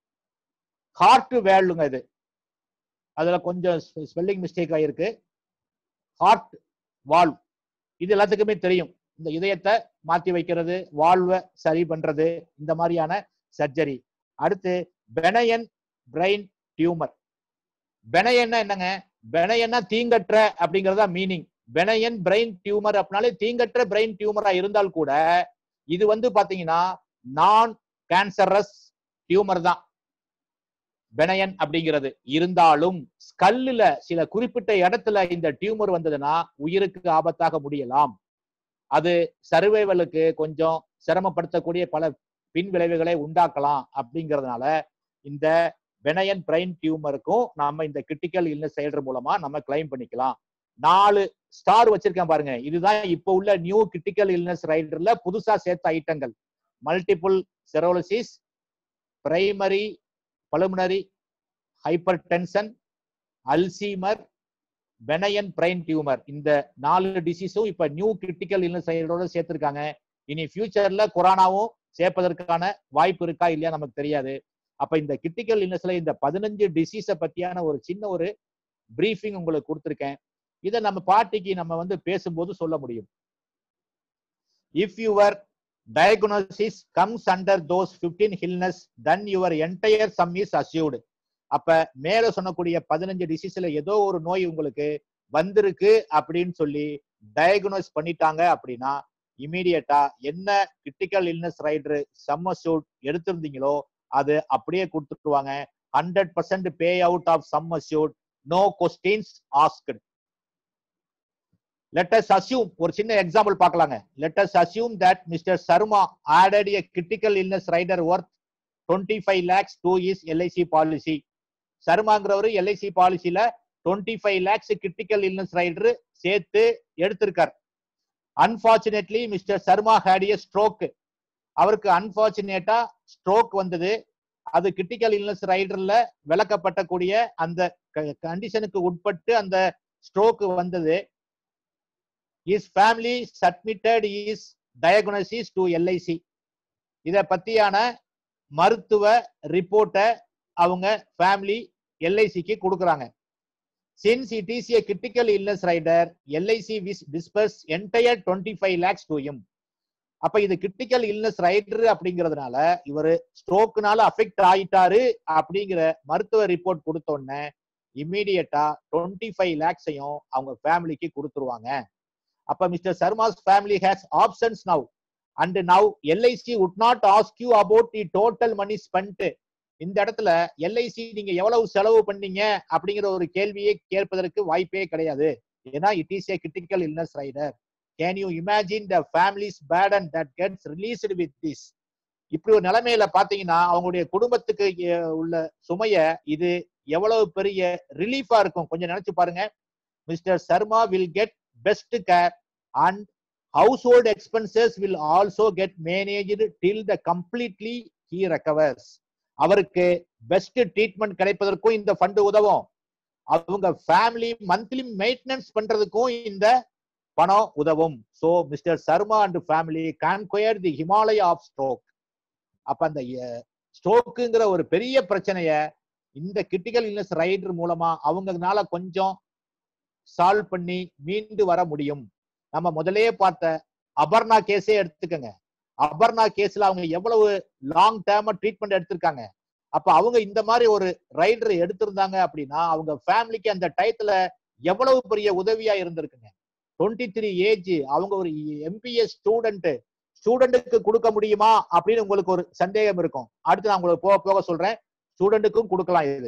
heart வேல்லுங்க இது அதுல கொஞ்சம் ஸ்பெல்லிங் மிஸ்டேக் ஆயிருக்கு ஹார்ட் வால்வ் இது எல்லாத்துக்குமே தெரியும் இந்த இதயத்தை மாத்தி வைக்கிறது வால்வை சரி பண்றது இந்த மாதிரியான சர்ஜரி அடுத்து பெனையன் பிரெயின் டியூமர் பெனையன்னா என்னங்க பெனையன்னா தீங்கற்ற அப்படிங்கறதா மீனிங் பெனையன் பிரெயின் டியூமர் அப்படின்னாலே தீங்கற்ற பிரெயின் டியூமரா இருந்தால் கூட இது வந்து பாத்தீங்கன்னா நான் கேன்சரஸ் டியூமர் தான் பெனையன் அப்படிங்கிறது இருந்தாலும் ஸ்கல்லுல சில குறிப்பிட்ட இடத்துல இந்த டியூமர் வந்ததுன்னா உயிருக்கு ஆபத்தாக முடியலாம் அது சர்வைவலுக்கு கொஞ்சம் சிரமப்படுத்தக்கூடிய பல பின் விளைவுகளை உண்டாக்கலாம் அப்படிங்கிறதுனால இந்த பெனையன் பிரெயின் டியூமருக்கும் நாம இந்த கிரிட்டிக்கல் இல்னஸ் செயல்ற மூலமா நம்ம கிளைம் பண்ணிக்கலாம் நாலு ஸ்டார் வச்சிருக்கேன் பாருங்க இதுதான் இப்போ உள்ள நியூ கிரிட்டிக்கல் இல்னஸ் ரைடர்ல புதுசா சேர்த்த ஐட்டங்கள் multiple sclerosis primary pulmonary hypertension Alzheimer benign brain tumour இந்த நாலு டிசீஸும் இப்ப நியூ கிரிட்டிக்கல் இல்னஸ் ரைடரோட சேர்த்திருக்காங்க இனி ஃபியூச்சர்ல கொரோனாவும் சேர்ப்பதற்கான வாய்ப்பு இருக்கா இல்லையா நமக்கு தெரியாது அப்ப இந்த கிரிட்டிக்கல் இல்னஸ்ல இந்த பதினஞ்சு டிசீஸை பத்தியான ஒரு சின்ன ஒரு பிரீஃபிங் உங்களுக்கு கொடுத்துருக்கேன் இதை நம்ம பார்ட்டிக்கு நம்ம வந்து பேசும்போது சொல்ல முடியும் if your diagnosis comes under those fifteen illness then your entire sum is assured அப்ப மேல சொன்னக்கூடிய பதினஞ்சு டிசீஸ்ல ஏதோ ஒரு நோய் உங்களுக்கு வந்திருக்கு அப்படின்னு சொல்லி டயக்னோஸ் பண்ணிட்டாங்க அப்படின்னா இமீடியட்டா என்ன கிரிட்டிக்கல் இல்னஸ் ரைடர் சம்மசூட் எடுத்திருந்தீங்களோ அது அப்படியே கொடுத்துருவாங்க hundred percent pay out of sum assured no questions asked let us assume ஒரு சின்ன எக்ஸாம்பிள் பார்க்கலாங்க let us assume that mr Sharma added a critical illness rider worth 25 lakhs to his LIC policy சர்மாங்கிறவரு LIC பாலிசில 25 five lakhs critical illness rider சேர்த்து எடுத்திருக்கார் unfortunately Mister Sharma had a stroke அவருக்கு அன்பார்ச்சுனேட்டா stroke வந்தது அது கிரிட்டிக்கல் இல்னஸ் ரைடர்ல விளக்கப்பட்டக்கூடிய அந்த கண்டிஷனுக்கு உட்பட்டு அந்த ஸ்ட்ரோக் வந்தது his family submitted his diagnosis to LIC இத பத்தியான மருத்துவ ரிப்போர்ட்டை அவங்க ஃபேமிலி எல்ஐசிக்கு கொடுக்குறாங்க since it is a critical illness rider LIC will disburse entire twenty five lakhs to him அப்ப இது கிரிட்டிக்கல் இல்னஸ் ரைடர் அப்படிங்கிறதுனால இவர் ஸ்ட்ரோக்குனால அஃபெக்ட் ஆயிட்டாரு அப்படிங்கிற மருத்துவ ரிப்போர்ட் கொடுத்தோடனே இம்மீடியட்டா டுவெண்ட்டி ஃபைவ் லேக்ஸையும் அவங்க ஃபேமிலிக்கு கொடுத்துருவாங்க அப்ப Mister Sharma's family has options now and now LIC would not ask you about the total money spent இந்த இடத்துல எல்ஐசி நீங்க எவ்வளவு செலவு பண்ணீங்க அப்படிங்கிற ஒரு கேள்வியை கேட்பதற்கு வாய்ப்பே கிடையாது ஏன்னா it is a critical illness rider can you imagine the family's burden that gets relieved with this இப்படி ஒரு நிலைமையில பாத்தீங்கன்னா அவங்களுடைய குடும்பத்துக்கு எ- உள்ள சுமைய இது எவ்வளவு பெரிய ரிலீஃபா இருக்கும் கொஞ்சம் நினைச்சு பாருங்க Mister Sharma will get best care and household expenses will also get managed till the completely he recovers அவருக்கு பெஸ்ட் ட்ரீட்மெண்ட் கிடைப்பதற்கும் இந்த ஃபண்ட் உதவும் அவங்க ஃபேமிலி மந்த்லி மெயின்டெனன்ஸ் பண்றதுக்கும் இந்த பணம் உதவும் so Mister Sharma and family conquer the Himalaya of stroke அப்ப அந்த ஸ்ட்ரோக்குங்கிற ஒரு பெரிய பிரச்சனைய இந்த கிரிட்டிக்கல் இல்னஸ் ரைடர் மூலமா அவங்கனால கொஞ்சம் சால்வ் பண்ணி மீண்டு வர முடியும் நம்ம முதலே பார்த்த அபர்ணா கேஸே எடுத்துக்கங்க அபர்ணா கேஸ்ல அவங்க எவ்வளவு லாங் டேர்மா ட்ரீட்மெண்ட் எடுத்திருக்காங்க அப்ப அவங்க இந்த மாதிரி ஒரு ரைடர் எடுத்திருந்தாங்க அப்படின்னா அவங்க ஃபேமிலிக்கு அந்த டயத்துல எவ்வளவு பெரிய உதவியா இருந்திருக்குங்க டுவெண்ட்டி த்ரீ ஏஜ் அவங்க ஒரு எம்பிஎஸ் ஸ்டூடெண்ட் ஸ்டூடெண்ட்டுக்கு கொடுக்க முடியுமா அப்படின்னு உங்களுக்கு ஒரு சந்தேகம் இருக்கும் அடுத்து நான் உங்களுக்கு போக போக சொல்றேன் ஸ்டூடெண்ட்டுக்கும் கொடுக்கலாம் இது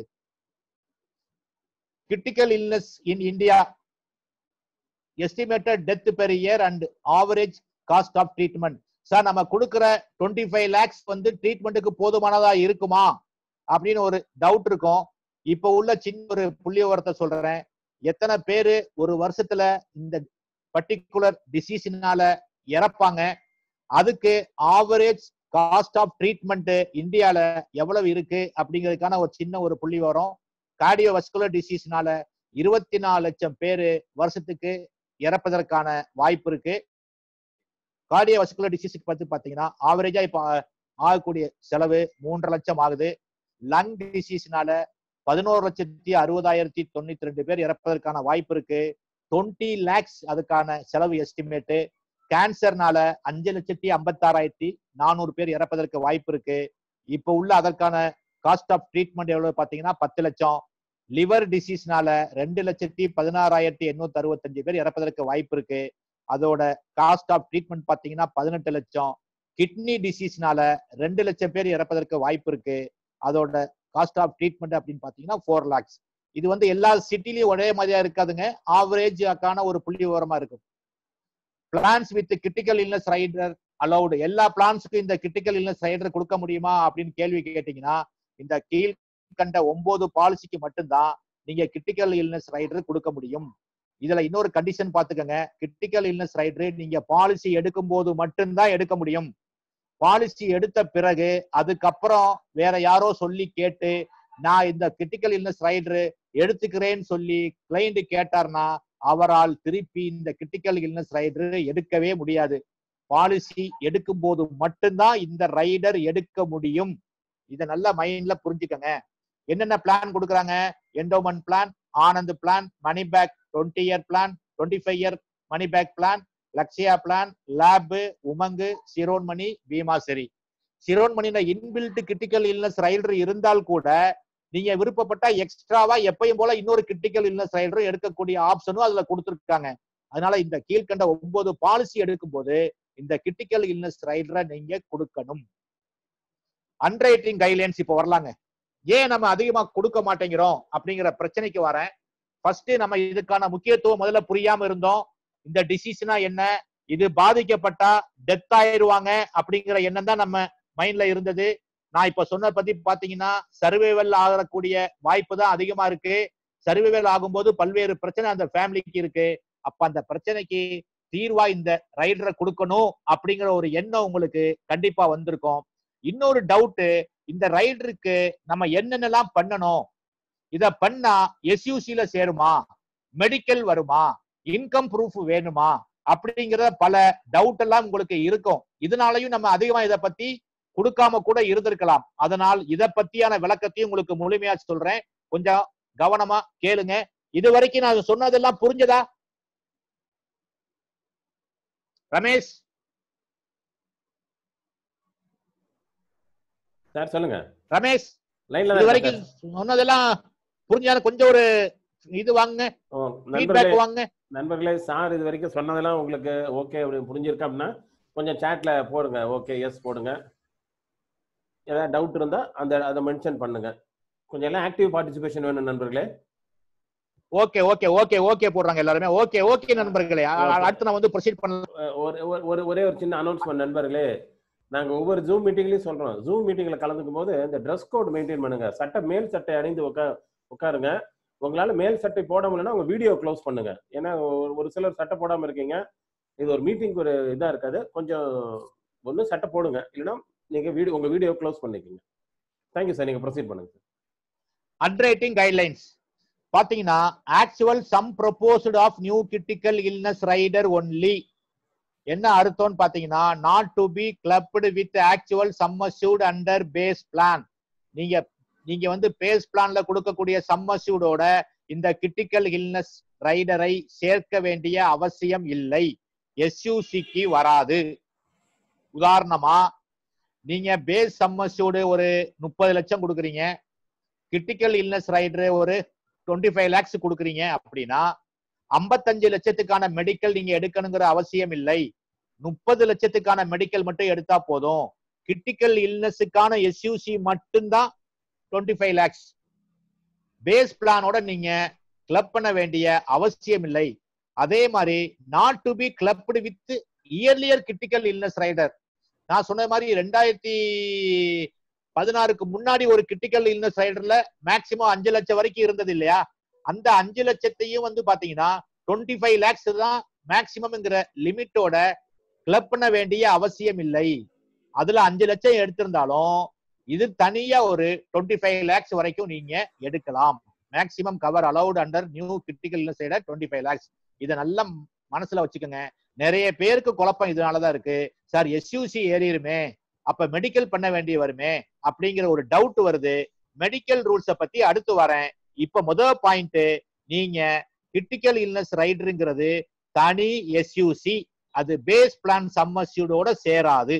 critical illness in India estimated death per year and average cost of treatment sir நம்ம கொடுக்குற டுவெண்ட்டி ஃபைவ் லேக்ஸ் வந்து ட்ரீட்மெண்ட்டுக்கு போதுமானதா இருக்குமா அப்படின்னு ஒரு டவுட் இருக்கும் இப்போ உள்ள சின்ன ஒரு புள்ளி விவரத்தை சொல்றேன் எத்தனை பேரு ஒரு வருஷத்துல இந்த பர்டிகுலர் டிசீஸ்னால இறப்பாங்க அதுக்கு ஆவரேஜ் காஸ்ட் ஆஃப் ட்ரீட்மெண்ட் இந்தியால எவ்வளவு இருக்கு அப்படிங்கிறதுக்கான ஒரு சின்ன ஒரு புள்ளி வரும் கார்டியோவஸ்குலர் டிசீஸ்னால இருபத்தி நாலு லட்சம் பேரு வருஷத்துக்கு இறப்பதற்கான வாய்ப்பு இருக்கு கார்டியோவஸ்குலர் டிசீஸுக்கு பார்த்து பாத்தீங்கன்னா ஆவரேஜா இப்ப ஆ- ஆகக்கூடிய செலவு மூன்றரை லட்சம் ஆகுது லங் டிசீஸ்னால பதினோரு லட்சத்தி அறுபதாயிரத்தி தொண்ணூத்தி ரெண்டு பேர் இறப்பதற்கான வாய்ப்பு இருக்கு டுவெண்ட்டி லேக்ஸ் அதுக்கான செலவு எஸ்டிமேட்டு கேன்சர்னால அஞ்சு லட்சத்தி ஐம்பத்தாறாயிரத்தி நானூறு பேர் இறப்பதற்கு வாய்ப்பு இருக்கு இப்போ உள்ள அதற்கான காஸ்ட் ஆஃப் ட்ரீட்மெண்ட் எவ்வளவு பாத்தீங்கன்னா பத்து லட்சம் லிவர் டிசீஸ்னால ரெண்டு லட்சத்தி பதினாறாயிரத்தி எண்ணூத்தி அறுபத்தஞ்சு பேர் இறப்பதற்கு வாய்ப்பு இருக்கு அதோட காஸ்ட் ஆஃப் ட்ரீட்மெண்ட் பாத்தீங்கன்னா பதினெட்டு லட்சம் கிட்னி டிசீஸ்னால ரெண்டு லட்சம் பேர் இறப்பதற்கு வாய்ப்பு இருக்கு அதோட காஸ்ட் ஆஃப் ட்ரீட்மெண்ட் அப்படின்னு பாத்தீங்கன்னா ஃபோர் லேக்ஸ் இது வந்து எல்லா சிட்டிலையும் ஒரே மாதிரியா இருக்காதுங்க ஆவரேஜ்க்கான ஒரு புள்ளி விவரமா இருக்கும் plans with critical illness rider allowed எல்லா பிளான்ஸுக்கும் இந்த கிரிட்டிக்கல் இல்னஸ் ரைடர் கொடுக்க முடியுமா அப்படின்னு கேள்வி கேட்டீங்கன்னா இந்த கீழ் கண்ட ஒன்பது பாலிசிக்கு மட்டும்தான் நீங்க கிரிட்டிக்கல் இல்னஸ் ரைடர் கொடுக்க முடியும் இதுல இன்னொரு கண்டிஷன் பாத்துக்கோங்க கிரிட்டிக்கல் இல்னஸ் ரைடர் நீங்க பாலிசி எடுக்கும் போது மட்டும்தான் எடுக்க முடியும் பாலிசி எடுத்த பிறகு அதுக்கப்புறம் வேற யாரோ சொல்லி கேட்டு நான் இந்த கிரிட்டிக்கல் இல்னஸ் ரைடர் எடுத்துக்கிறேன்னு சொல்லி கிளைண்ட் கேட்டார்னா அவரால் திருப்பி இந்த கிரிட்டிக்கல் இல்னஸ் ரைடர் எடுக்கவே முடியாது பாலிசி எடுக்கும் போது மட்டும்தான் இந்த ரைடர் எடுக்க முடியும் இத நல்லா மைண்ட்ல புரிஞ்சுக்கங்க என்னென்ன பிளான் கொடுக்குறாங்க endowment plan Anand plan money back twenty year plan twenty five year money back plan Lakshya plan Labh Umang Shiromani Bima சரி சிரோன்மணியில இன்பில்ட் கிரிட்டிக்கல் இல்னஸ் ரைடர் இருந்தால் கூட நீங்க விருப்பப்பட்டா எக்ஸ்ட்ராவா எப்பயும் போல இன்னொரு கிரிட்டிக்கல் இல்னஸ் ரைடர் எடுக்கக்கூடிய ஆப்ஷனும் அதுல கொடுத்துருக்காங்க அதனால இந்த கீழ்கண்ட ஒன்பது பாலிசி எடுக்கும் போது இந்த கிரிட்டிக்கல் இல்னஸ் ரைடரை நீங்க கொடுக்கணும் அன்ரைட்டிங் கைட்லைன்ஸ் இப்போ வரலாங்க ஏன் நம்ம அதிகமா கொடுக்க மாட்டேங்கிறோம் அப்படிங்கிற பிரச்சனைக்கு வரேன் ஃபர்ஸ்ட் நம்ம இதுக்கான முக்கியத்துவம் முதல்ல புரியாம இருந்தோம் இந்த டிசீஸ்னா என்ன இது பாதிக்கப்பட்டா டெத் ஆயிருவாங்க அப்படிங்கிற எண்ணம் தான் நம்ம மைண்ட்ல இருந்தது நான் இப்ப சொன்ன பத்தி பாத்தீங்கன்னா சர்வைவல் ஆகக்கூடிய வாய்ப்பு தான் அதிகமா இருக்கு சர்வைவல் ஆகும்போது பல்வேறு பிரச்சனை அந்த ஃபேமிலிக்கு இருக்கு அப்ப அந்த பிரச்சனைக்கு தீர்வா இந்த ரைடரை கொடுக்கணும் அப்படிங்கிற ஒரு எண்ணம் உங்களுக்கு கண்டிப்பா வந்திருக்கும் இன்னொரு டவுட் இந்த ரைடருக்கு நம்ம என்னென்னலாம் பண்ணணும் இத பண்ணா எஸ்யூசில சேருமா மெடிக்கல் வருமா இன்கம் ப்ரூஃப் வேணுமா அப்படிங்கிற பல டவுட் எல்லாம் உங்களுக்கு இருக்கும் இதனாலையும் நம்ம அதிகமா இத பத்தி கொடுக்காம கூட இருந்திருக்கலாம் அதனால் இத பத்தியான விளக்கத்தையும் உங்களுக்கு முழுமையா சொல்றேன் கொஞ்சம் கவனமா கேளுங்க இது வரைக்கும் நான் சொன்னதெல்லாம் புரிஞ்சதா ரமேஷ் சார் சொல்லுங்க ரமேஷ் லைன்ல இது வரைக்கும் சொன்னதெல்லாம் புரிஞ்சா கொஞ்சம் ஒரு இது வாங்க நண்பர்களே ஃபீட்பேக் வாங்க நண்பர்களே சார் இது வரைக்கும் சொன்னதெல்லாம் உங்களுக்கு ஓகே அப்படின்னு புரிஞ்சிருக்கா அப்படின்னா கொஞ்சம் சேட்ல போடுங்க ஓகே எஸ் போடுங்க ஏதாவது டவுட் இருந்தா அந்த அதை மென்ஷன் பண்ணுங்க கொஞ்சம் எல்லாம் ஆக்டிவ் பார்ட்டிசிபேஷன் வேணும் நண்பர்களே ஓகே ஓகே ஓகே ஓகே போடுறாங்க எல்லாருமே ஓகே ஓகே நண்பர்களே அ- அ- அடுத்து நான் வந்து ப்ரொசீட் பண்ணலாம் அஹ் ஒரு ஒரு- ஒரு ஒரே ஒரு சின்ன அனௌன்ஸ்மெண்ட் நண்பர்களே நாங்க ஒவ்வொரு ஜூம் மீட்டிங்லயும் சொல்றோம் ஜூம் மீட்டிங்ல கலந்துக்கும் போது இந்த ட்ரெஸ் கோட் மெயின்டைன் பண்ணுங்க சட்டை மேல் சட்டை அணிந்து உட்கா உட்காருங்க உங்களால மேல் சட்டை போட முடியலன்னா உங்க வீடியோ க்ளோஸ் பண்ணுங்க ஏன்னா ஒரு- ஒரு சிலர் சட்டை போடாம இருக்கீங்க இது ஒரு மீட்டிங்க்கு ஒரு இதா இருக்காது கொஞ்சம் ஒண்ணு சட்டை போடுங்க இல்லைன்னா நீங்க வீடியோ உங்க வீடியோ க்ளோஸ் பண்ணிக்கோங்க தேங்க்யூ சார் நீங்க ப்ரொசீட் பண்ணுங்க சார் அன்ரைட்டிங் கைட்லைன்ஸ் பாத்தீங்கன்னா actual sum proposed of new critical illness rider only என்ன அர்த்தம்னு பாத்தீங்கன்னா not to be clubbed with actual sum assured under base plan நீங்க நீங்க வந்து பேஸ் பிளான்ல கொடுக்கக்கூடிய சம்மஸ்யூடோட இந்த கிரிட்டிக்கல் இல்னஸ் ரைடரை சேர்க்க வேண்டிய அவசியம் இல்லை எஸ்யூசிக்கு வராது உதாரணமா நீங்க பேஸ் சம்மஸ்யூடு ஒரு முப்பது லட்சம் கொடுக்குறீங்க கிரிட்டிக்கல் இல்னஸ் ரைடர் ஒரு டுவெண்ட்டி ஃபைவ் லேக்ஸ் கொடுக்குறீங்க அப்படின்னா ஐம்பத்தஞ்சு லட்சத்துக்கான மெடிக்கல் நீங்க எடுக்கணுங்கிற அவசியம் இல்லை முப்பது லட்சத்துக்கான மெடிக்கல் மட்டும் எடுத்தா போதும் கிரிட்டிக்கல் இல்னஸுக்கான எஸ்யூசி மட்டும்தான் டுவெண்ட்டி ஃபைவ் லேக்ஸ் பேஸ் பிளானோட நீங்க கிளப் பண்ண வேண்டிய அவசியம் இல்லை அதே மாதிரி not to be clubbed with earlier critical illness rider நான் சொன்ன மாதிரி ரெண்டாயிரத்தி பதினாறுக்கு முன்னாடி ஒரு கிரிட்டிக்கல் இல்னஸ் ரைடர்ல மேக்சிமம் அஞ்சு லட்சம் வரைக்கும் இருந்தது இல்லையா அந்த அஞ்சு லட்சத்தையும் வந்து பாத்தீங்கன்னா டுவெண்ட்டி ஃபைவ் லேக்ஸ் தான் மேக்சிமம்ங்கிற லிமிட்டோட கிளப் பண்ண வேண்டிய அவசியம் இல்லை அதுல அஞ்சு லட்சம் எடுத்திருந்தாலும் இது தனியா ஒரு டுவெண்ட்டி ஃபைவ் லேக்ஸ் வரைக்கும் நீங்க எடுக்கலாம் maximum cover allowed under new critical illness rider twenty five lakhs இதை நல்லா மனசுல வச்சுக்கோங்க நிறைய பேருக்கு குழப்பம் இதனாலதான் இருக்கு சார் எஸ்யூசி ஏறிடுமே அப்ப மெடிக்கல் பண்ண வேண்டிய வருமே அப்படிங்கிற ஒரு டவுட் வருது மெடிக்கல் ரூல்ஸ பத்தி அடுத்து வரேன் இப்ப முதல் பாயிண்ட் நீங்க கிரிட்டிக்கல் இல்னஸ் ரைடருங்கிறது தனி எஸ்யூசி அது பேஸ் பிளான் சம்மஸ்யூடோட சேராது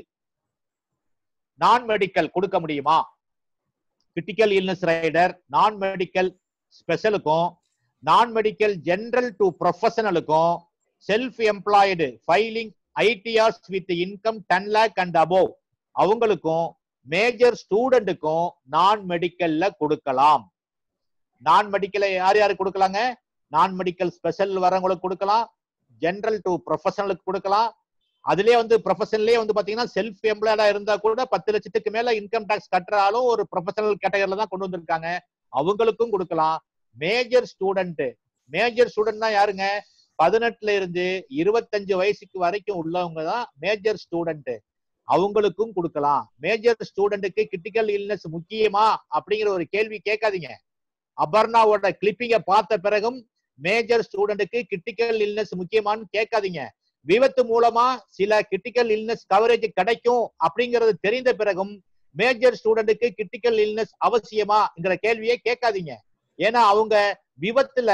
நான் மெடிக்கல் கொடுக்க முடியுமா critical illness rider non medical ஸ்பெஷலுக்கும் நான் மெடிக்கல் ஜெனரல் டு ப்ரொஃபஷனலுக்கும் self employed filing ITRs with income ten lakh and above அவங்களுக்கும் மேஜர் ஸ்டூடெண்ட்டுக்கும் நான் மெடிக்கல்ல கொடுக்கலாம் நான் மெடிக்கலை யார் யாருக்கு கொடுக்கலாங்க நான் மெடிக்கல் ஸ்பெஷல் வரவங்களுக்கு கொடுக்கலாம் ஜெனரல் டு ப்ரொஃபஷனலுக்கு கொடுக்கலாம் அதுலயே வந்து ப்ரொஃபஷனல்லே வந்து பாத்தீங்கன்னா செல்ஃப் எம்ப்ளாய்டா இருந்தா கூட பத்து லட்சத்துக்கு மேல இன்கம் டாக்ஸ் கட்டுறாலும் ஒரு ப்ரொஃபஷனல் கேட்டகரியில தான் கொண்டு வந்திருக்காங்க அவங்களுக்கும் கொடுக்கலாம் மேஜர் ஸ்டூடெண்ட் மேஜர் ஸ்டூடெண்ட் யாருங்க பதினெட்டுல இருந்து இருபத்தஞ்சு வயசுக்கு வரைக்கும் உள்ளவங்க தான் மேஜர் ஸ்டூடெண்ட் அவங்களுக்கும் கொடுக்கலாம் மேஜர் ஸ்டூடெண்ட்டுக்கு கிரிட்டிக்கல் இல்னஸ் முக்கியமா அப்படிங்கிற ஒரு கேள்வி கேட்காதீங்க அபர்ணாவோட கிளிப்பிங்க பார்த்த பிறகும் மேஜர் ஸ்டூடெண்ட்டுக்கு கிரிட்டிக்கல் இல்னஸ் முக்கியமான்னு கேட்காதீங்க விபத்து மூலமா சில கிரிட்டிக்கல் இல்னஸ் கவரேஜ் கிடைக்கும் அப்படிங்கறது தெரிந்த பிறகும் மேஜர் ஸ்டூடெண்ட்டுக்கு கிரிட்டிக்கல் இல்னஸ் அவசியமாங்கிற கேள்வியே கேட்காதீங்க ஏன்னா அவங்க விபத்துல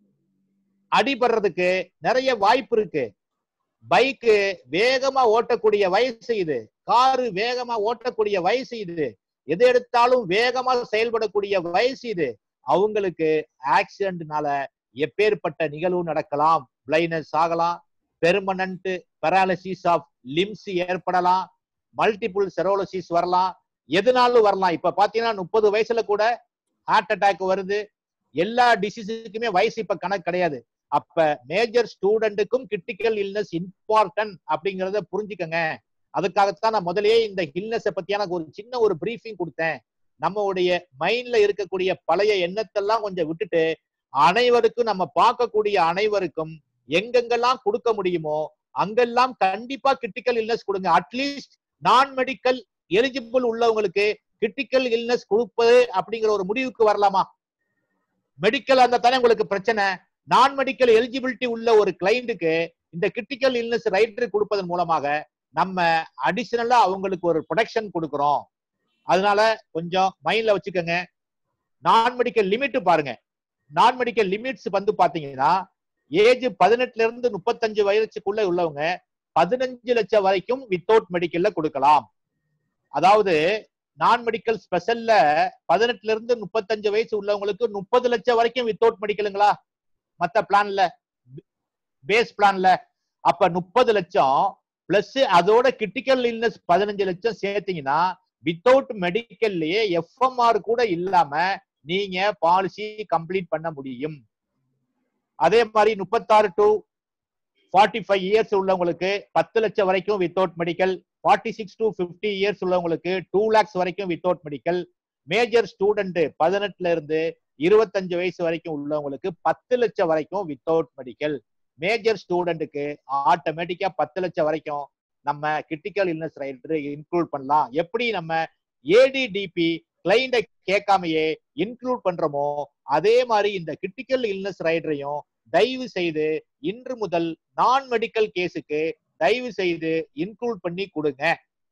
அடிபடுறதுக்கு நிறைய வாய்ப்பு இருக்கு பைக்கு வேகமா ஓட்டக்கூடிய வயசு இது காரு வேகமா ஓட்டக்கூடிய வயசு இது எது எடுத்தாலும் வேகமா செயல்படக்கூடிய வயசு இது அவங்களுக்கு ஆக்சிடென்ட்னால எப்பேற்பட்ட நிகழ்வு நடக்கலாம் பிளைனஸ் ஆகலாம் பெர்மனன்ட் பெராலிசிஸ் ஆஃப் லிம்ஸ் ஏற்படலாம் மல்டிபிள் செரோலசிஸ் வரலாம் எதுனாலும் வரலாம் இப்ப பாத்தீங்கன்னா முப்பது வயசுல கூட ஹார்ட் அட்டாக் வருது எல்லா டிசீஸுக்குமே வயசு இப்ப கணக்கு கிடையாது அப்ப மேஜர் ஸ்டூடெண்ட்டுக்கும் கிரிட்டிக்கல் இல்னஸ் இம்பார்ட்டன்ட் அப்படிங்கறத புரிஞ்சுக்கங்க அதுக்காகத்தான் நான் முதல்லயே இந்த இல்னஸை பத்தியான ஒரு சின்ன ஒரு பிரீஃபிங் கொடுத்தேன் நம்மளுடைய மைண்ட்ல இருக்கக்கூடிய பழைய எண்ணத்தெல்லாம் கொஞ்சம் விட்டுட்டு அனைவருக்கும் நம்ம பார்க்கக்கூடிய அனைவருக்கும் எங்கெங்கெல்லாம் கொடுக்க முடியுமோ அங்கெல்லாம் கண்டிப்பா கிரிட்டிக்கல் இல்னஸ் கொடுங்க அட்லீஸ்ட் நான் மெடிக்கல் எலிஜிபிள் உள்ளவங்களுக்கு கிரிட்டிக்கல் இல்னஸ் கொடுப்பது அப்படிங்கிற ஒரு முடிவுக்கு வரலாமா மெடிக்கல் அந்த தானே உங்களுக்கு பிரச்சனை நான் மெடிக்கல் எலிஜிபிலிட்டி உள்ள ஒரு கிளைண்ட்டுக்கு இந்த கிரிட்டிக்கல் இல்னஸ் ரைட்டர் கொடுப்பதன் மூலமாக நம்ம அடிஷனலா அவங்களுக்கு ஒரு ப்ரொடெக்ஷன் கொடுக்குறோம் அதனால கொஞ்சம் மைண்ட்ல வச்சுக்கோங்க நான் மெடிக்கல் லிமிட் பாருங்க நான் மெடிக்கல் லிமிட்ஸ் வந்து பாத்தீங்கன்னா ஏஜ் பதினெட்டுல இருந்து முப்பத்தஞ்சு வயசுக்குள்ள உள்ளவங்க பதினஞ்சு லட்சம் வரைக்கும் வித்தவுட் மெடிக்கல்ல கொடுக்கலாம் அதாவது நான் மெடிக்கல் ஸ்பெஷல்ல பதினெட்டுல இருந்து முப்பத்தஞ்சு வயசு உள்ளவங்களுக்கு முப்பது லட்சம் வரைக்கும் வித்தவுட் மெடிக்கலுங்களா மத்த பிளான்ல பேஸ் பிளான்ல அப்ப முப்பது லட்சம் பிளஸ் அதோட கிரிட்டிக்கல் இல்னஸ் பதினஞ்சு லட்சம் சேர்த்தீங்கன்னா வித்தவுட் மெடிக்கல்லயே எஃப்எம்ஆர் கூட இல்லாம நீங்க பாலிசி கம்ப்ளீட் பண்ண முடியும் அதே மாதிரி முப்பத்தாறு டு ஃபார்ட்டி ஃபைவ் இயர்ஸ் உள்ளவங்களுக்கு பத்து லட்சம் வரைக்கும் without medical forty six to fifty years உள்ளவங்களுக்கு டூ லேக்ஸ் வரைக்கும் வித்தவுட் மெடிக்கல் மேஜர் ஸ்டூடெண்ட் பதினெட்டுல இருந்து இருபத்தஞ்சு வயசு வரைக்கும் உள்ளவங்களுக்கு பத்து லட்சம் வரைக்கும் வித்தவுட் மெடிக்கல் மேஜர் ஸ்டூடெண்ட்டுக்கு ஆட்டோமேட்டிக்கா பத்து லட்சம் வரைக்கும் நம்ம கிரிட்டிக்கல் இல்னஸ் ரைடர் இன்க்ளூட் பண்ணலாம் எப்படி நம்ம ஏடிடிபி கிளைண்ட கேட்காமையே இன்க்ளூட் பண்றோமோ அதே மாதிரி இந்த கிரிட்டிக்கல் இல்னஸ் ரைடரையும் தயவு செய்து இன்று முதல் நான் மெடிக்கல் கேஸுக்கு தயவு செய்து இன்க்ளூட் பண்ணி கொடுங்க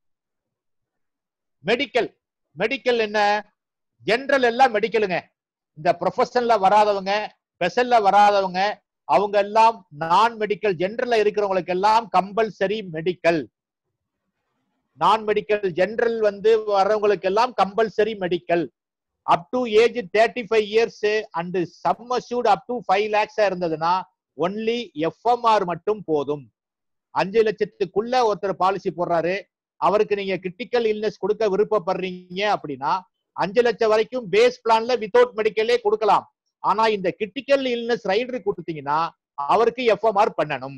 மெடிக்கல் மெடிக்கல் என்ன ஜென்ரல் எல்லாம் மெடிக்கலுங்க இந்த ப்ரொஃபஷன்ல வராதவங்க ஸ்பெஷல்ல வராதவங்க அவங்க எல்லாம் நான் மெடிக்கல் ஜென்ரல்ல இருக்கிறவங்களுக்கு எல்லாம் compulsory medical non medical general வந்து வர்றவங்களுக்கு எல்லாம் compulsory medical up to age thirty five years and sum assured up to five லேக்ஸா இருந்ததுன்னா ஒன்லி எஃப்எம்ஆர் மட்டும் போதும் அஞ்சு லட்சத்துக்குள்ள ஒருத்தர் பாலிசி போடுறாரு அவருக்கு நீங்க கிரிட்டிக்கல் இல்னஸ் கொடுக்க விருப்பப்படுறீங்க அப்படின்னா அஞ்சு லட்சம் வரைக்கும் பேஸ் பிளான்ல வித்தவுட் மெடிக்கல்லே கொடுக்கலாம் ஆனா இந்த கிரிட்டிக்கல் இல்னஸ் ரைடர் கொடுத்தீங்கன்னா அவருக்கு எஃப்எம்ஆர் பண்ணணும்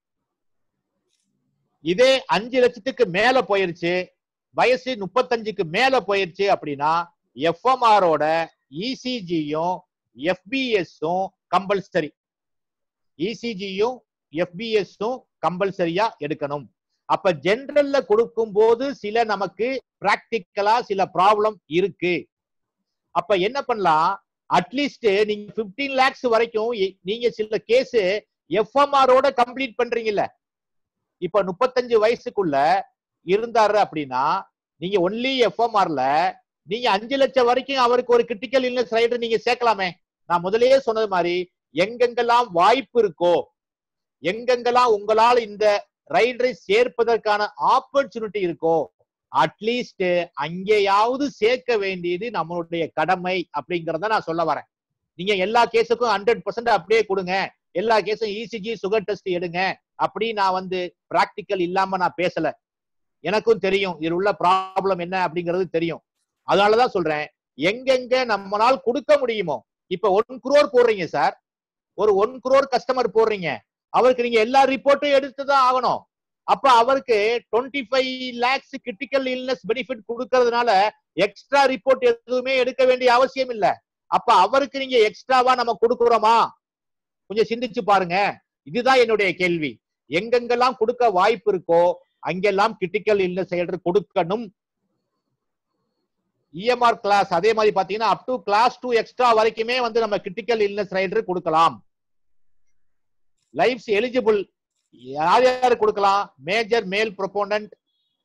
இதே அஞ்சு லட்சத்துக்கு மேல போயிருச்சு வயசு முப்பத்தஞ்சுக்கு மேல போயிருச்சு அப்படின்னா எஃப்எம்ஆரோட இசிஜியும் எஃபிஎஸும் கம்பல்சரி இசிஜியும் எஃபிஎஸும் கம்பல்சரியா எடுக்கணும் அப்ப ஜென்ரல்ல கொடுக்கும் போது சில நமக்கு பிராக்டிக்கலா சில ப்ராப்ளம் இருக்கு அப்ப என்ன பண்ணலாம் அட்லீஸ்ட் நீங்க பிப்டீன் லேக்ஸ் வரைக்கும் இ- நீங்க சில கேஸ் எஃப்எம்ஆரோட கம்ப்ளீட் பண்றீங்கல்ல இப்ப முப்பத்தஞ்சு வயசுக்குள்ள இருந்தாரு அப்படின்னா நீங்க ஒன்லி எஃப்எம்ஆர்ல நீங்க அஞ்சு லட்சம் வரைக்கும் அவருக்கு ஒரு கிரிட்டிக்கல் இல்னஸ் ரைடர் நீங்க சேர்க்கலாமே நான் முதல்லயே சொன்னது மாதிரி எங்கெங்கெல்லாம் வாய்ப்பு இருக்கோ எங்கெங்கெல்லாம் உங்களால் இந்த ரைடரை சேர்ப்பதற்கான ஆப்பர்ச்சுனிட்டி இருக்கோ அட்லீஸ்ட் அங்கேயாவது சேர்க்க வேண்டியது நம்மளுடைய கடமை அப்படிங்கறத நான் சொல்ல வரேன் நீங்க எல்லா கேஸுக்கும் ஹண்ட்ரட் பர்சன்ட் அப்படியே கொடுங்க எல்லா கேஸும் இசிஜி சுகர் டெஸ்ட் எடுங்க அப்படி நான் வந்து பிராக்டிக்கல் இல்லாம நான் பேசல எனக்கும் தெரியும் இதுல உள்ள ப்ராப்ளம் என்ன அப்படிங்கிறது தெரியும் அதனாலதான் சொல்றேன் எங்கெங்க நம்மளால் கொடுக்க முடியுமோ இப்ப ஒன் குரோர் போடுறீங்க சார் ஒரு ஒன் குரோர் கஸ்டமர் போடுறீங்க அவருக்கு நீங்க எல்லா ரிப்போர்ட்டும் எடுத்து தான் ஆகணும் அப்ப அவருக்கு twenty five lakhs critical illness benefit கொடுக்கறதுனால எக்ஸ்ட்ரா ரிப்போர்ட் எதுவுமே எடுக்க வேண்டிய அவசியம் இல்ல அப்ப அவருக்கு நீங்க எக்ஸ்ட்ராவா நம்ம கொடுக்குறோமா கொஞ்சம் சிந்திச்சு பாருங்க இதுதான் என்னுடைய கேள்வி எங்கெங்கெல்லாம் கொடுக்க வாய்ப்பு இருக்கோ அங்கெல்லாம் கிரிட்டிக்கல் இல்னஸ் ரைடர் கொடுக்கணும் இஎம்ஆர் கிளாஸ் அதே மாதிரி பாத்தீங்கன்னா up to class two extra வரைக்குமே வந்து நம்ம கிரிட்டிக்கல் இல்னஸ் ரைடர் கொடுக்கலாம் லைஃப்ஸ் எலிஜிபிள் யார் யார் கொடுக்கலாம் major male proponent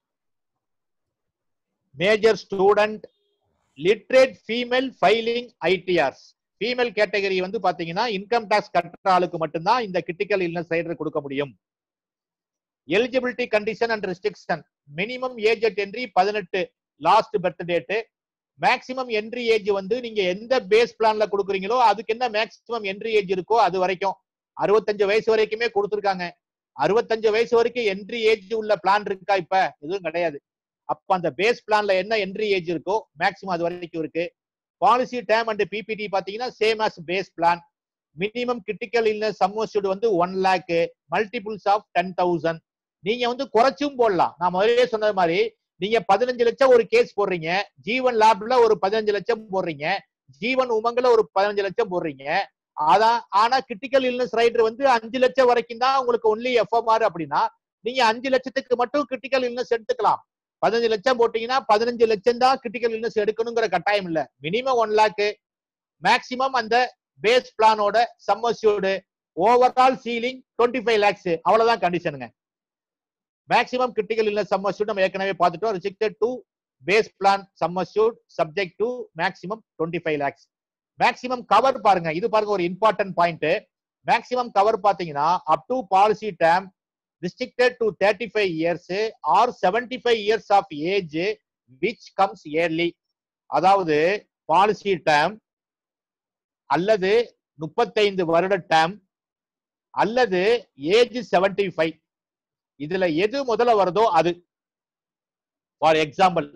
major student literate female filing ITRs female category வந்து பாத்தீங்கன்னா இன்கம் டாக்ஸ் கட்டுற ஆளுக்கு மட்டும்தான் இந்த கிரிட்டிக்கல் இல்னஸ் ரைடர் கொடுக்க முடியும் eligibility condition and restriction minimum age at entry பதினெட்டு last birth date maximum entry age வந்து நீங்க எந்த பேஸ் பிளான்ல கொடுக்குறீங்களோ அதுக்கு என்ன மேக்சிமம் என்ட்ரி ஏஜ் இருக்கோ அது வரைக்கும் அறுபத்தஞ்சு வயசு வரைக்குமே கொடுத்துருக்காங்க அறுபத்தஞ்சு வயசு வரைக்கும் என்ட்ரி ஏஜ் உள்ள பிளான் இருக்கா இப்ப எதுவும் கிடையாது அப்ப அந்த பேஸ் பிளான்ல என்ன என்ட்ரி ஏஜ் இருக்கோ மேக்சிமம் அது வரைக்கும் இருக்கு பாலிசி டேம் அண்ட் பிபிடி பாத்தீங்கன்னா same as base plan minimum critical illness sum assured வந்து one lakh multiples of ten thousand நீங்க வந்து குறைச்சும் போடலாம் நான் முதலே சொன்னது மாதிரி நீங்க பதினஞ்சு லட்சம் ஒரு கேஸ் போடுறீங்க ஜீவன் லேப்ல ஒரு பதினஞ்சு லட்சம் போடுறீங்க ஜீவன் உமங்கல ஒரு பதினஞ்சு லட்சம் போடுறீங்க அதான் ஆனா கிரிட்டிக்கல் இல்னஸ் ரைடர் வந்து அஞ்சு லட்சம் வரைக்கும் தான் உங்களுக்கு ஒன்லி எஃப்எம்ஆர் அப்படின்னா நீங்க அஞ்சு லட்சத்துக்கு மட்டும் கிரிட்டிக்கல் இல்னஸ் எடுத்துக்கலாம் பதினஞ்சு லட்சம் போட்டீங்கன்னா பதினஞ்சு லட்சம் தான் கிரிட்டிக்கல் இல்னஸ் எடுக்கணுங்கிற கட்டாயம் இல்ல மினிமம் ஒன் லேக் மேக்சிமம் அந்த பேஸ் பிளானோட சம்மர்சியோடு overall ceiling twenty five lakhs அவ்வளவுதான் கண்டிஷனுங்க மேக்ஸிமம் கிரிட்டிக்கல் இல்ல சம்மர்ஷூட் நம்ம ஏற்கனவே பார்த்துட்டோம் rejected to base plan sum assured subject to maximum twenty five lakhs maximum cover பாருங்க இது பாருங்க ஒரு இம்பார்ட்டன்ட் பாயிண்ட் மேக்ஸிமம் கவர் பாத்தீங்கன்னா up to policy term restricted to 35 years or 75 years of age which comes yearly அதாவது policy term அல்லது முப்பத்தைந்து வருட dam அல்லது ஏஜ் 75 ஃபைவ் இதுல எது முதல்ல வருதோ அது ஃபார் எக்ஸாம்பிள்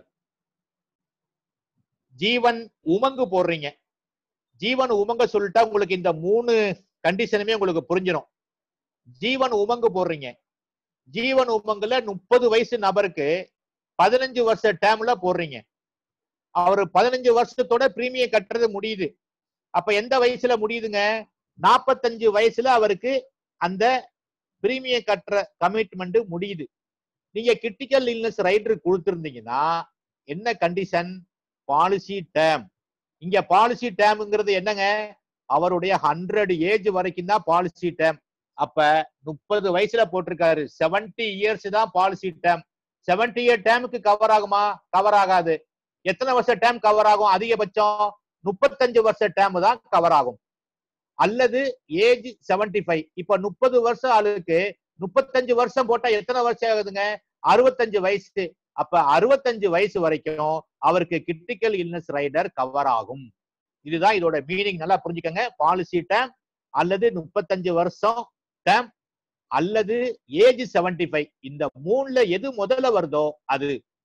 ஜீவன் உமங்கு போடுறீங்க ஜீவன் உமங்க சொல்லிட்டா உங்களுக்கு இந்த மூணு கண்டிஷனுமே உங்களுக்கு புரிஞ்சிடும் ஜீவன் உமங்கு போடுறீங்க ஜீவன் உமங்குல முப்பது வயசு நபருக்கு பதினஞ்சு வருஷ டேம்ல போடுறீங்க அவரு பதினஞ்சு வருஷத்தோட பிரீமியம் கட்டுறது முடியுது அப்ப எந்த வயசுல முடியுதுங்க நாற்பத்தஞ்சு வயசுல அவருக்கு அந்த பிரீமியம் கட்டுற கமிட்மெண்ட் முடியுது நீங்க கிரிட்டிக்கல் இல்னஸ் ரைடர் கொடுத்திருந்தீங்கன்னா என்ன கண்டிஷன் பாலிசி டேம் இங்க பாலிசி டேம்ங்கிறது என்னங்க அவருடைய ஹண்ட்ரட் ஏஜ் வரைக்கும் தான் பாலிசி டேம் அப்ப முப்பது வயசுல போட்டிருக்காரு செவன்டி இயர்ஸ் தான் பாலிசி டேம் செவன்டி இயர் டேமுக்கு கவர் ஆகுமா கவர் ஆகாது எத்தனை வருஷம் டேம் கவர் ஆகும் அதிகபட்சம் முப்பத்தஞ்சு வருஷ டேம் தான் கவர் ஆகும் அல்லது ஏஜ் செவன்டி ஃபைவ் இப்ப முப்பது வருஷம் ஆளுக்கு முப்பத்தஞ்சு வருஷம் போட்டா எத்தனை வருஷம் ஆகுதுங்க அறுபத்தஞ்சு வயசு அப்ப அறுபத்தஞ்சு வயசு வரைக்கும் அவருக்கு கிரிட்டிக்கல் இல்னஸ் ரைடர் கவர் ஆகும் இதுதான் இதோட மீனிங் நல்லா புரிஞ்சுக்கங்க பாலிசி டேம் அல்லது முப்பத்தஞ்சு வருஷம் டேம் அல்லது ஏஜ் செவன்டி ஃபைவ் இந்த மூணுல எது முதல்ல வருதோ அது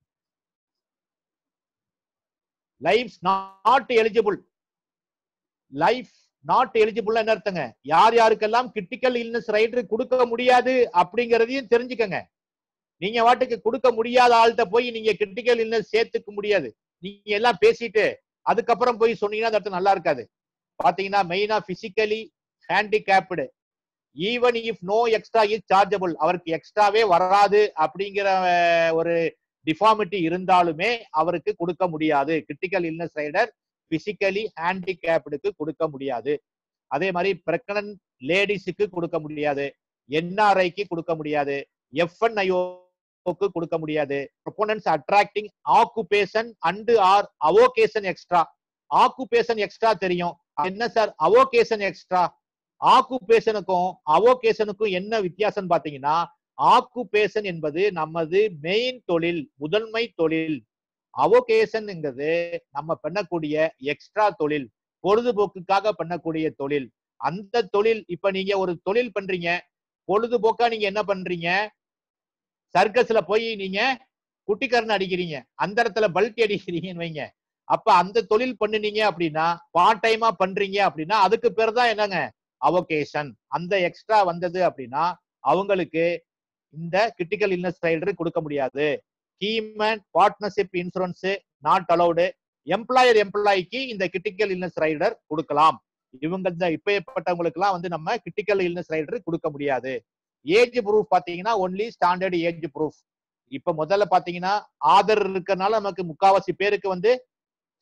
life not eligible life not eligible என்ன அர்த்தங்க யார் யாருக்கெல்லாம் கிரிட்டிக்கல் இல்னஸ் ரைடர் கொடுக்க முடியாது அப்படிங்கறதையும் தெரிஞ்சுக்கங்க நீங்க வாட்டுக்கு கொடுக்க முடியாத ஆள்கிட்ட போய் நீங்க கிரிட்டிக்கல் இல்னஸ் சேர்த்துக்க முடியாது நீங்க எல்லாம் பேசிட்டு அதுக்கப்புறம் போய் சொன்னீங்கன்னா அந்த அர்த்தம் நல்லா இருக்காது பாத்தீங்கன்னா மெயினா physically handicapped even if no extra is chargeable அவருக்கு எக்ஸ்ட்ராவே வராது அப்படிங்கிற அஹ், ஒரு டிஃபார்மிட்டி இருந்தாலுமே அவருக்கு கொடுக்க முடியாது கிரிட்டிக்கல் இல்னஸ் ரைடர் பிசிக்கலி ஹேண்டிகேப்டுக்கு கொடுக்க முடியாது அதே மாதிரி பிரெக்னன்ட் லேடிஸுக்கு கொடுக்க முடியாது என்ஆர்ஐக்கு கொடுக்க முடியாது எஃப்என்ஐஓக்கு கொடுக்க முடியாது proponents attracting occupation and or avocation extra occupation extra தெரியும் என்ன சார் அவோகேஷன் எக்ஸ்ட்ரா ஆக்குபேஷனுக்கும் அவோகேஷனுக்கும் என்ன வித்தியாசம் பாத்தீங்கன்னா ஆக்குபேஷன் என்பது நமது மெயின் தொழில் முதன்மை தொழில் அவோகேஷன்ங்கிறது நம்ம பண்ணக்கூடிய எக்ஸ்ட்ரா தொழில் பொழுதுபோக்குக்காக பண்ணக்கூடிய தொழில் அந்த தொழில் இப்ப நீங்க ஒரு தொழில் பண்றீங்க பொழுதுபோக்கா நீங்க என்ன பண்றீங்க சர்க்கஸ்ல போய் நீங்க குட்டிக்கரணை அடிக்கிறீங்க அந்த இடத்துல பல்ட்டி அடிக்கிறீங்கன்னு வைங்க அப்ப அந்த தொழில் பண்ணுனீங்க அப்படின்னா பார்ட் டைமா பண்றீங்க அப்படின்னா அதுக்கு பேர் தான் என்னங்க அவோகேஷன் அந்த எக்ஸ்ட்ரா வந்தது அப்படின்னா அவங்களுக்கு இந்த கிரிட்டிக்கல் இல்னஸ் ரைடர் கொடுக்க முடியாது keyman partnership insurance not allowed employer எம்ப்ளாய்க்கு இந்த கிரிட்டிக்கல் இல்னஸ் ரைடர் கொடுக்கலாம் இவங்க இந்த இப்பேற்பட்டவங்களுக்கு எல்லாம் வந்து நம்ம கிரிட்டிக்கல் இல்னஸ் ரைடர் கொடுக்க முடியாது ஏஜ் ப்ரூஃப் பாத்தீங்கன்னா ஒன்லி ஸ்டாண்டர்ட் ஏஜ் ப்ரூஃப் இப்ப முதல்ல பாத்தீங்கன்னா ஆதர் இருக்கறனால நமக்கு முக்காவாசி பேருக்கு வந்து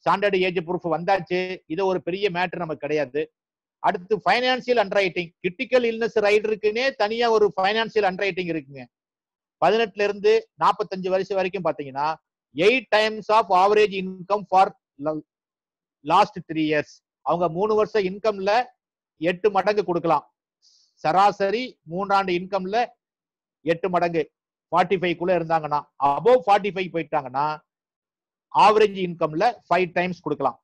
ஸ்டாண்டர்ட் ஏஜ் ப்ரூஃப் வந்தாச்சு இது ஒரு பெரிய மேட்டர் நமக்கு கிடையாது அடுத்து ஃபைனான்சியல் அண்டர்ரைட்டிங் கிரிட்டிக்கல் இல்னஸ் ரைடருக்குன்னே தனியா ஒரு ஃபைனான்சியல் அண்டர்ரைட்டிங் இருக்குங்க பதினெட்டுல இருந்து நாற்பத்தஞ்சு வருஷம் வரைக்கும் பாத்தீங்கன்னா eight times of average income for last three years அவங்க மூணு வருஷம் இன்கம்ல எட்டு மடங்கு கொடுக்கலாம் சராசரி மூன்றாண்டு இன்கம்ல எட்டு மடங்கு ஃபார்ட்டி ஃபைவ் குள்ள இருந்தாங்கன்னா அபோவ் ஃபார்ட்டி ஃபைவ் போயிட்டாங்கன்னா ஆவரேஜ் இன்கம்ல ஃபைவ் டைம்ஸ் கொடுக்கலாம்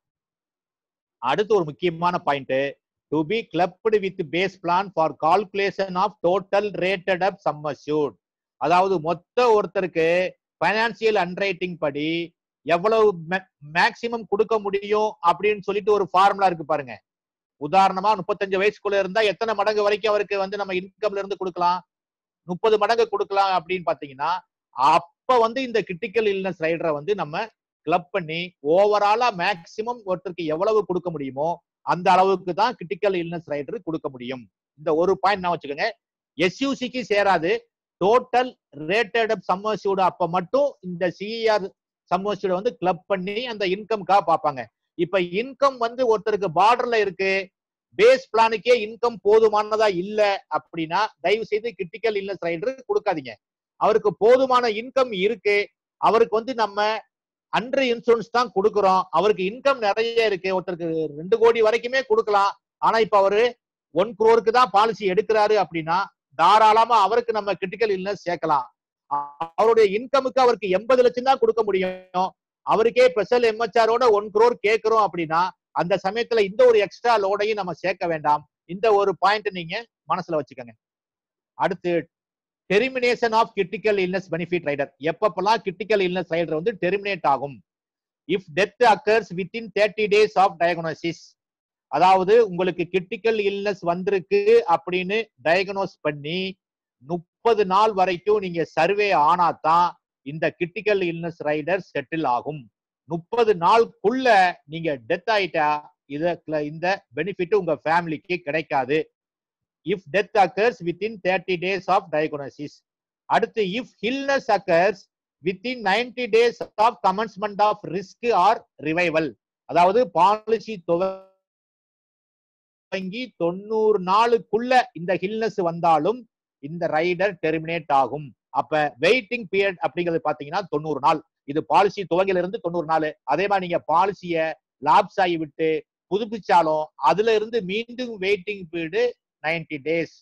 அடுத்து ஒரு முக்கியமான point to be clubbed with base plan for calculation of total rated up sum assured அதாவது மொத்த ஒருத்தருக்கு பைனான்சியல் அண்டர்ரைட்டிங் படி எவ்வளவு மேக்சிமம் கொடுக்க முடியும் அப்படின்னு சொல்லிட்டு ஒரு ஃபார்முலா இருக்கு பாருங்க உதாரணமா முப்பத்தஞ்சு வயசுக்குள்ள இருந்தா எத்தனை மடங்கு வரைக்கும் அவருக்கு வந்து நம்ம இன்கம்ல இருந்து கொடுக்கலாம் முப்பது மடங்கு கொடுக்கலாம் அப்படின்னு பாத்தீங்கன்னா அப்ப வந்து இந்த கிரிட்டிக்கல் இல்னஸ் ரைடரை வந்து நம்ம கிளப் பண்ணி ஓவராலா மேக்சிமம் ஒருத்தருக்கு எவ்வளவு கொடுக்க முடியுமோ அந்த அளவுக்கு தான் கிரிட்டிக்கல் இல்னஸ் ரைடர் கொடுக்க முடியும் இந்த ஒரு பாயிண்ட் நான் வச்சுக்கோங்க எஸ்யூசிக்கு சேராது டோட்டல் ரேட்டட் சம்மர்சியோட அப்ப மட்டும் இந்த சிஆர் சம்மர்சியோட வந்து கிளப் பண்ணி அந்த இன்கம்காக பார்ப்பாங்க இப்ப இன்கம் வந்து ஒருத்தருக்கு பார்டர்ல இருக்கு பேஸ் பிளானுக்கே இன்கம் போதுமானதா இல்ல அப்படின்னா தயவு செய்து கிரிட்டிக்கல் இல்னஸ் ரைடர் கொடுக்காதீங்க அவருக்கு போதுமான இன்கம் இருக்கு அவருக்கு வந்து நம்ம அன்று இன்சூரன்ஸ் தான் கொடுக்குறோம் அவருக்கு இன்கம் நிறைய இருக்கு ஒருத்தருக்கு ரெண்டு கோடி வரைக்குமே கொடுக்கலாம் ஆனா இப்ப அவரு ஒன் குரோருக்கு தான் பாலிசி எடுக்கிறாரு அப்படின்னா தாராளமா அவருக்கு நம்ம கிரிட்டிக்கல் இல்னஸ் சேர்க்கலாம் அவருடைய இன்கமுக்கு அவருக்கு எண்பது லட்சம் தான் கொடுக்க முடியும் அவருக்கே ஸ்பெஷல் எம்ஹெச்ஆரோட ஒன் குரோர் கேட்கிறோம் அப்படின்னா அந்த சமயத்துல இந்த ஒரு எக்ஸ்ட்ரா லோடையும் நம்ம சேர்க்க வேண்டாம் இந்த ஒரு பாயிண்ட் நீங்க மனசுல வச்சுக்கோங்க அடுத்து termination of critical illness benefit rider எப்பப்பெல்லாம் கிரிட்டிக்கல் இல்னஸ் ரைடர் வந்து டெர்மினேட் ஆகும் if death occurs within thirty days of diagnosis அதாவது உங்களுக்கு கிரிட்டிக்கல் இல்னஸ் வந்திருக்கு அப்படின்னு டயக்னோஸ் பண்ணி முப்பது நாள் வரைக்கும் நீங்க சர்வே ஆனாதான் இந்த கிரிட்டிக்கல் இல்னஸ் ரைடர் செட்டில் ஆகும் முப்பது நாளுக்குள்ள நீங்க டெத் ஆயிட்டா இத இந்த பெனிஃபிட் உங்க ஃபேமிலிக்கு கிடைக்காது if death occurs within thirty days of diagnosis அடுத்து if illness occurs within ninety days of commencement of risk or revival அதாவது பாலிசி துவங்கி தொண்ணூறு நாளுக்குள்ள இந்த ஹில்னஸ் வந்தாலும் இந்த ரைடர் டெர்மினேட் ஆகும் அப்ப வெயிட்டிங் பீரியட் அப்படிங்கிறது பாத்தீங்கன்னா தொண்ணூறு நாள் இது பாலிசி துவங்கில இருந்து தொண்ணூறு நாள் அதே மாதிரி நீங்க பாலிசிய லாப்ஸ் ஆகி விட்டு புதுப்பிச்சாலும் அதுல இருந்து மீண்டும் waiting period ninety days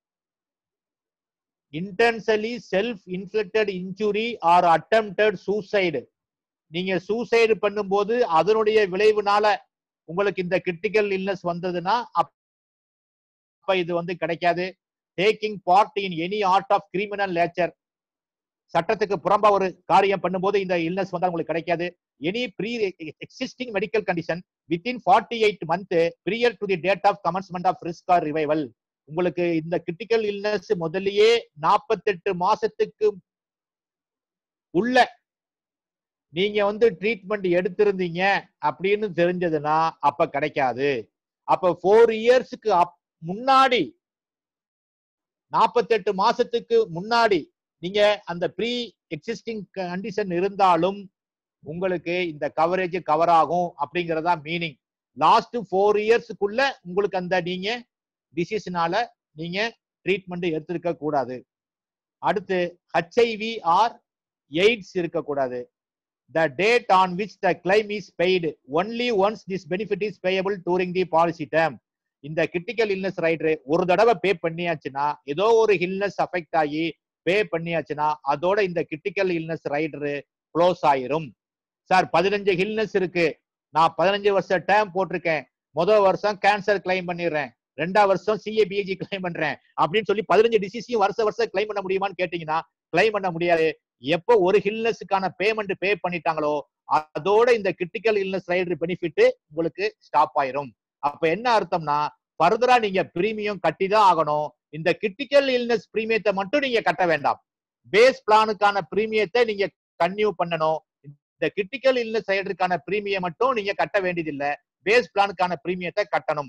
intentionally self inflicted injury or attempted suicide நீங்க சூசைடு பண்ணும்போது அதனுடைய விளைவுனால உங்களுக்கு இந்த கிரிட்டிக்கல் இல்னஸ் வந்ததுன்னா அப்ப இது வந்து கிடைக்காது taking part in any act of criminal nature சட்டத்துக்கு புறம்பா ஒரு காரியம் பண்ணும்போது இந்த இல்னஸ் வந்தா உங்களுக்கு கிடைக்காது any pre existing medical condition within forty eight month prior to the date of commencement of risk or revival உங்களுக்கு இந்த கிரிட்டிக்கல் இல்னஸ் முதல்லயே நாற்பத்தெட்டு மாசத்துக்கு உள்ள நீங்க வந்து ட்ரீட்மெண்ட் எடுத்திருந்தீங்க அப்படின்னு தெரிஞ்சதுன்னா அப்ப கிடைக்காது அப்ப ஃபோர் இயர்ஸுக்கு முன்னாடி நாற்பத்தெட்டு மாசத்துக்கு முன்னாடி நீங்க அந்த ப்ரீ எக்ஸிஸ்டிங் கண்டிஷன் இருந்தாலும் உங்களுக்கு இந்த கவரேஜ் கவர் ஆகும் அப்படிங்கறதா மீனிங் லாஸ்ட் ஃபோர் இயர்ஸுக்குள்ள உங்களுக்கு அந்த நீங்க டிசீஸ்னால நீங்க ட்ரீட்மெண்ட் எடுத்திருக்க கூடாது அடுத்து ஹெச்ஐவி ஆர் எய்ட்ஸ் இருக்கக்கூடாது the date on which the claim is paid only once this benefit is payable during the policy term இந்த கிரிட்டிக்கல் இல்னஸ் ரைடரு ஒரு தடவை பே பண்ணியாச்சுன்னா ஏதோ ஒரு ஹில்னஸ் அஃபெக்ட் ஆகி பே பண்ணியாச்சுன்னா அதோட இந்த கிரிட்டிக்கல் இல்னஸ் ரைடரு க்ளோஸ் ஆயிரும் சார் பதினஞ்சு ஹில்னஸ் இருக்கு நான் பதினஞ்சு வருஷம் டேம் போட்டிருக்கேன் முதல் வருஷம் கேன்சர் கிளைம் பண்ணிடுறேன் ரெண்டாவது வருஷம் சிஏபிஏஜி கிளைம் பண்றேன் அப்படின்னு சொல்லி பதினஞ்சு டிசீஸையும் வருஷ வருஷம் கிளைம் பண்ண முடியுமான்னு கேட்டீங்கன்னா கிளைம் பண்ண முடியாது எப்போ ஒரு ஹில்னஸுக்கான பேமெண்ட் பே பண்ணிட்டாங்களோ அதோட இந்த கிரிட்டிக்கல் இல்னஸ் ரைடர் பெனிஃபிட் உங்களுக்கு ஸ்டாப் ஆயிரும் அப்ப என்ன அர்த்தம்னா ஃபர்தரா நீங்க பிரீமியம் கட்டி தான் ஆகணும் இந்த கிரிட்டிக்கல் இல்னஸ் பிரீமியத்தை மட்டும் நீங்க கட்ட வேண்டாம் பேஸ் பிளானுக்கான பிரீமியத்தை நீங்க கன்டினியூ பண்ணணும் இந்த கிரிட்டிக்கல் இல்னஸ் ரைடருக்கான பிரீமியம் மட்டும் நீங்க கட்ட வேண்டியதில்லை பேஸ் பிளானுக்கான பிரீமியத்தை கட்டணும்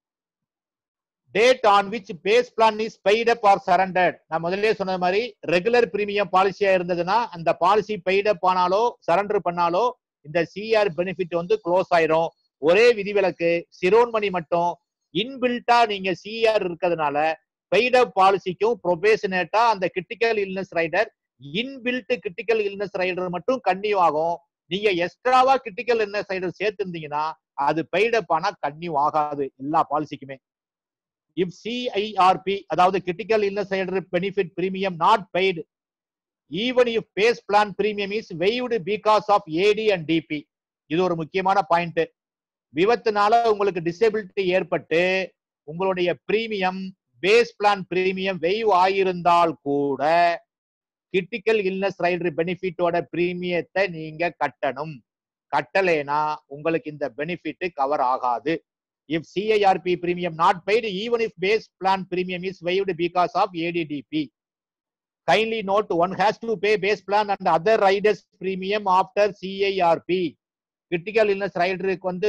date on which base plan is paid up or surrendered நான் முதல்ல சொன்ன மாதிரி ரெகுலர் பிரீமியம் பாலிசியா இருந்ததுன்னா அந்த பாலிசி பெய்ட் அப் ஆனாலோ சரண்டர் பண்ணாலோ இந்த சிஆர் பெனிஃபிட் வந்து க்ளோஸ் ஆயிரும் ஒரே விதிவிலக்கு சிரோன்மணி மட்டும் இன்பில்ட்டா நீங்க சிஆர் இருக்கிறதுனால பெய்ட் அப் பாலிசிக்கும் ப்ரொபேஷனேட்டா அந்த critical illness rider inbuilt critical illness rider மட்டும் கன்னியூ ஆகும் நீங்க எக்ஸ்ட்ராவா கிரிட்டிக்கல் இல்னஸ் ரைடர் சேர்த்திருந்தீங்கன்னா அது பெய்ட் அப் ஆனா கன்னியூ ஆகாது எல்லா பாலிசிக்குமே இப் சிஐஆர்பி அதாவது critical illness rider benefit premium not paid even if base plan premium is waived because of AD and DB இது ஒரு முக்கியமான பாயிண்ட் விபத்துனால உங்களுக்கு டிசபிலிட்டி ஏற்பட்டு உங்களுடைய premium base plan premium waive ஆயிருந்தால் கூட கிரிட்டிக்கல் இல்னஸ் ரைடர் பெனிஃபிட்டோட பிரீமியத்தை நீங்க கட்டணும் கட்டலைனா உங்களுக்கு இந்த பெனிஃபிட் கவர் ஆகாது if CIRP premium not paid even if base plan premium is waived because of ADDB kindly note one has to pay base plan and other riders premium after CIRP critical illness ரைடருக்கு வந்து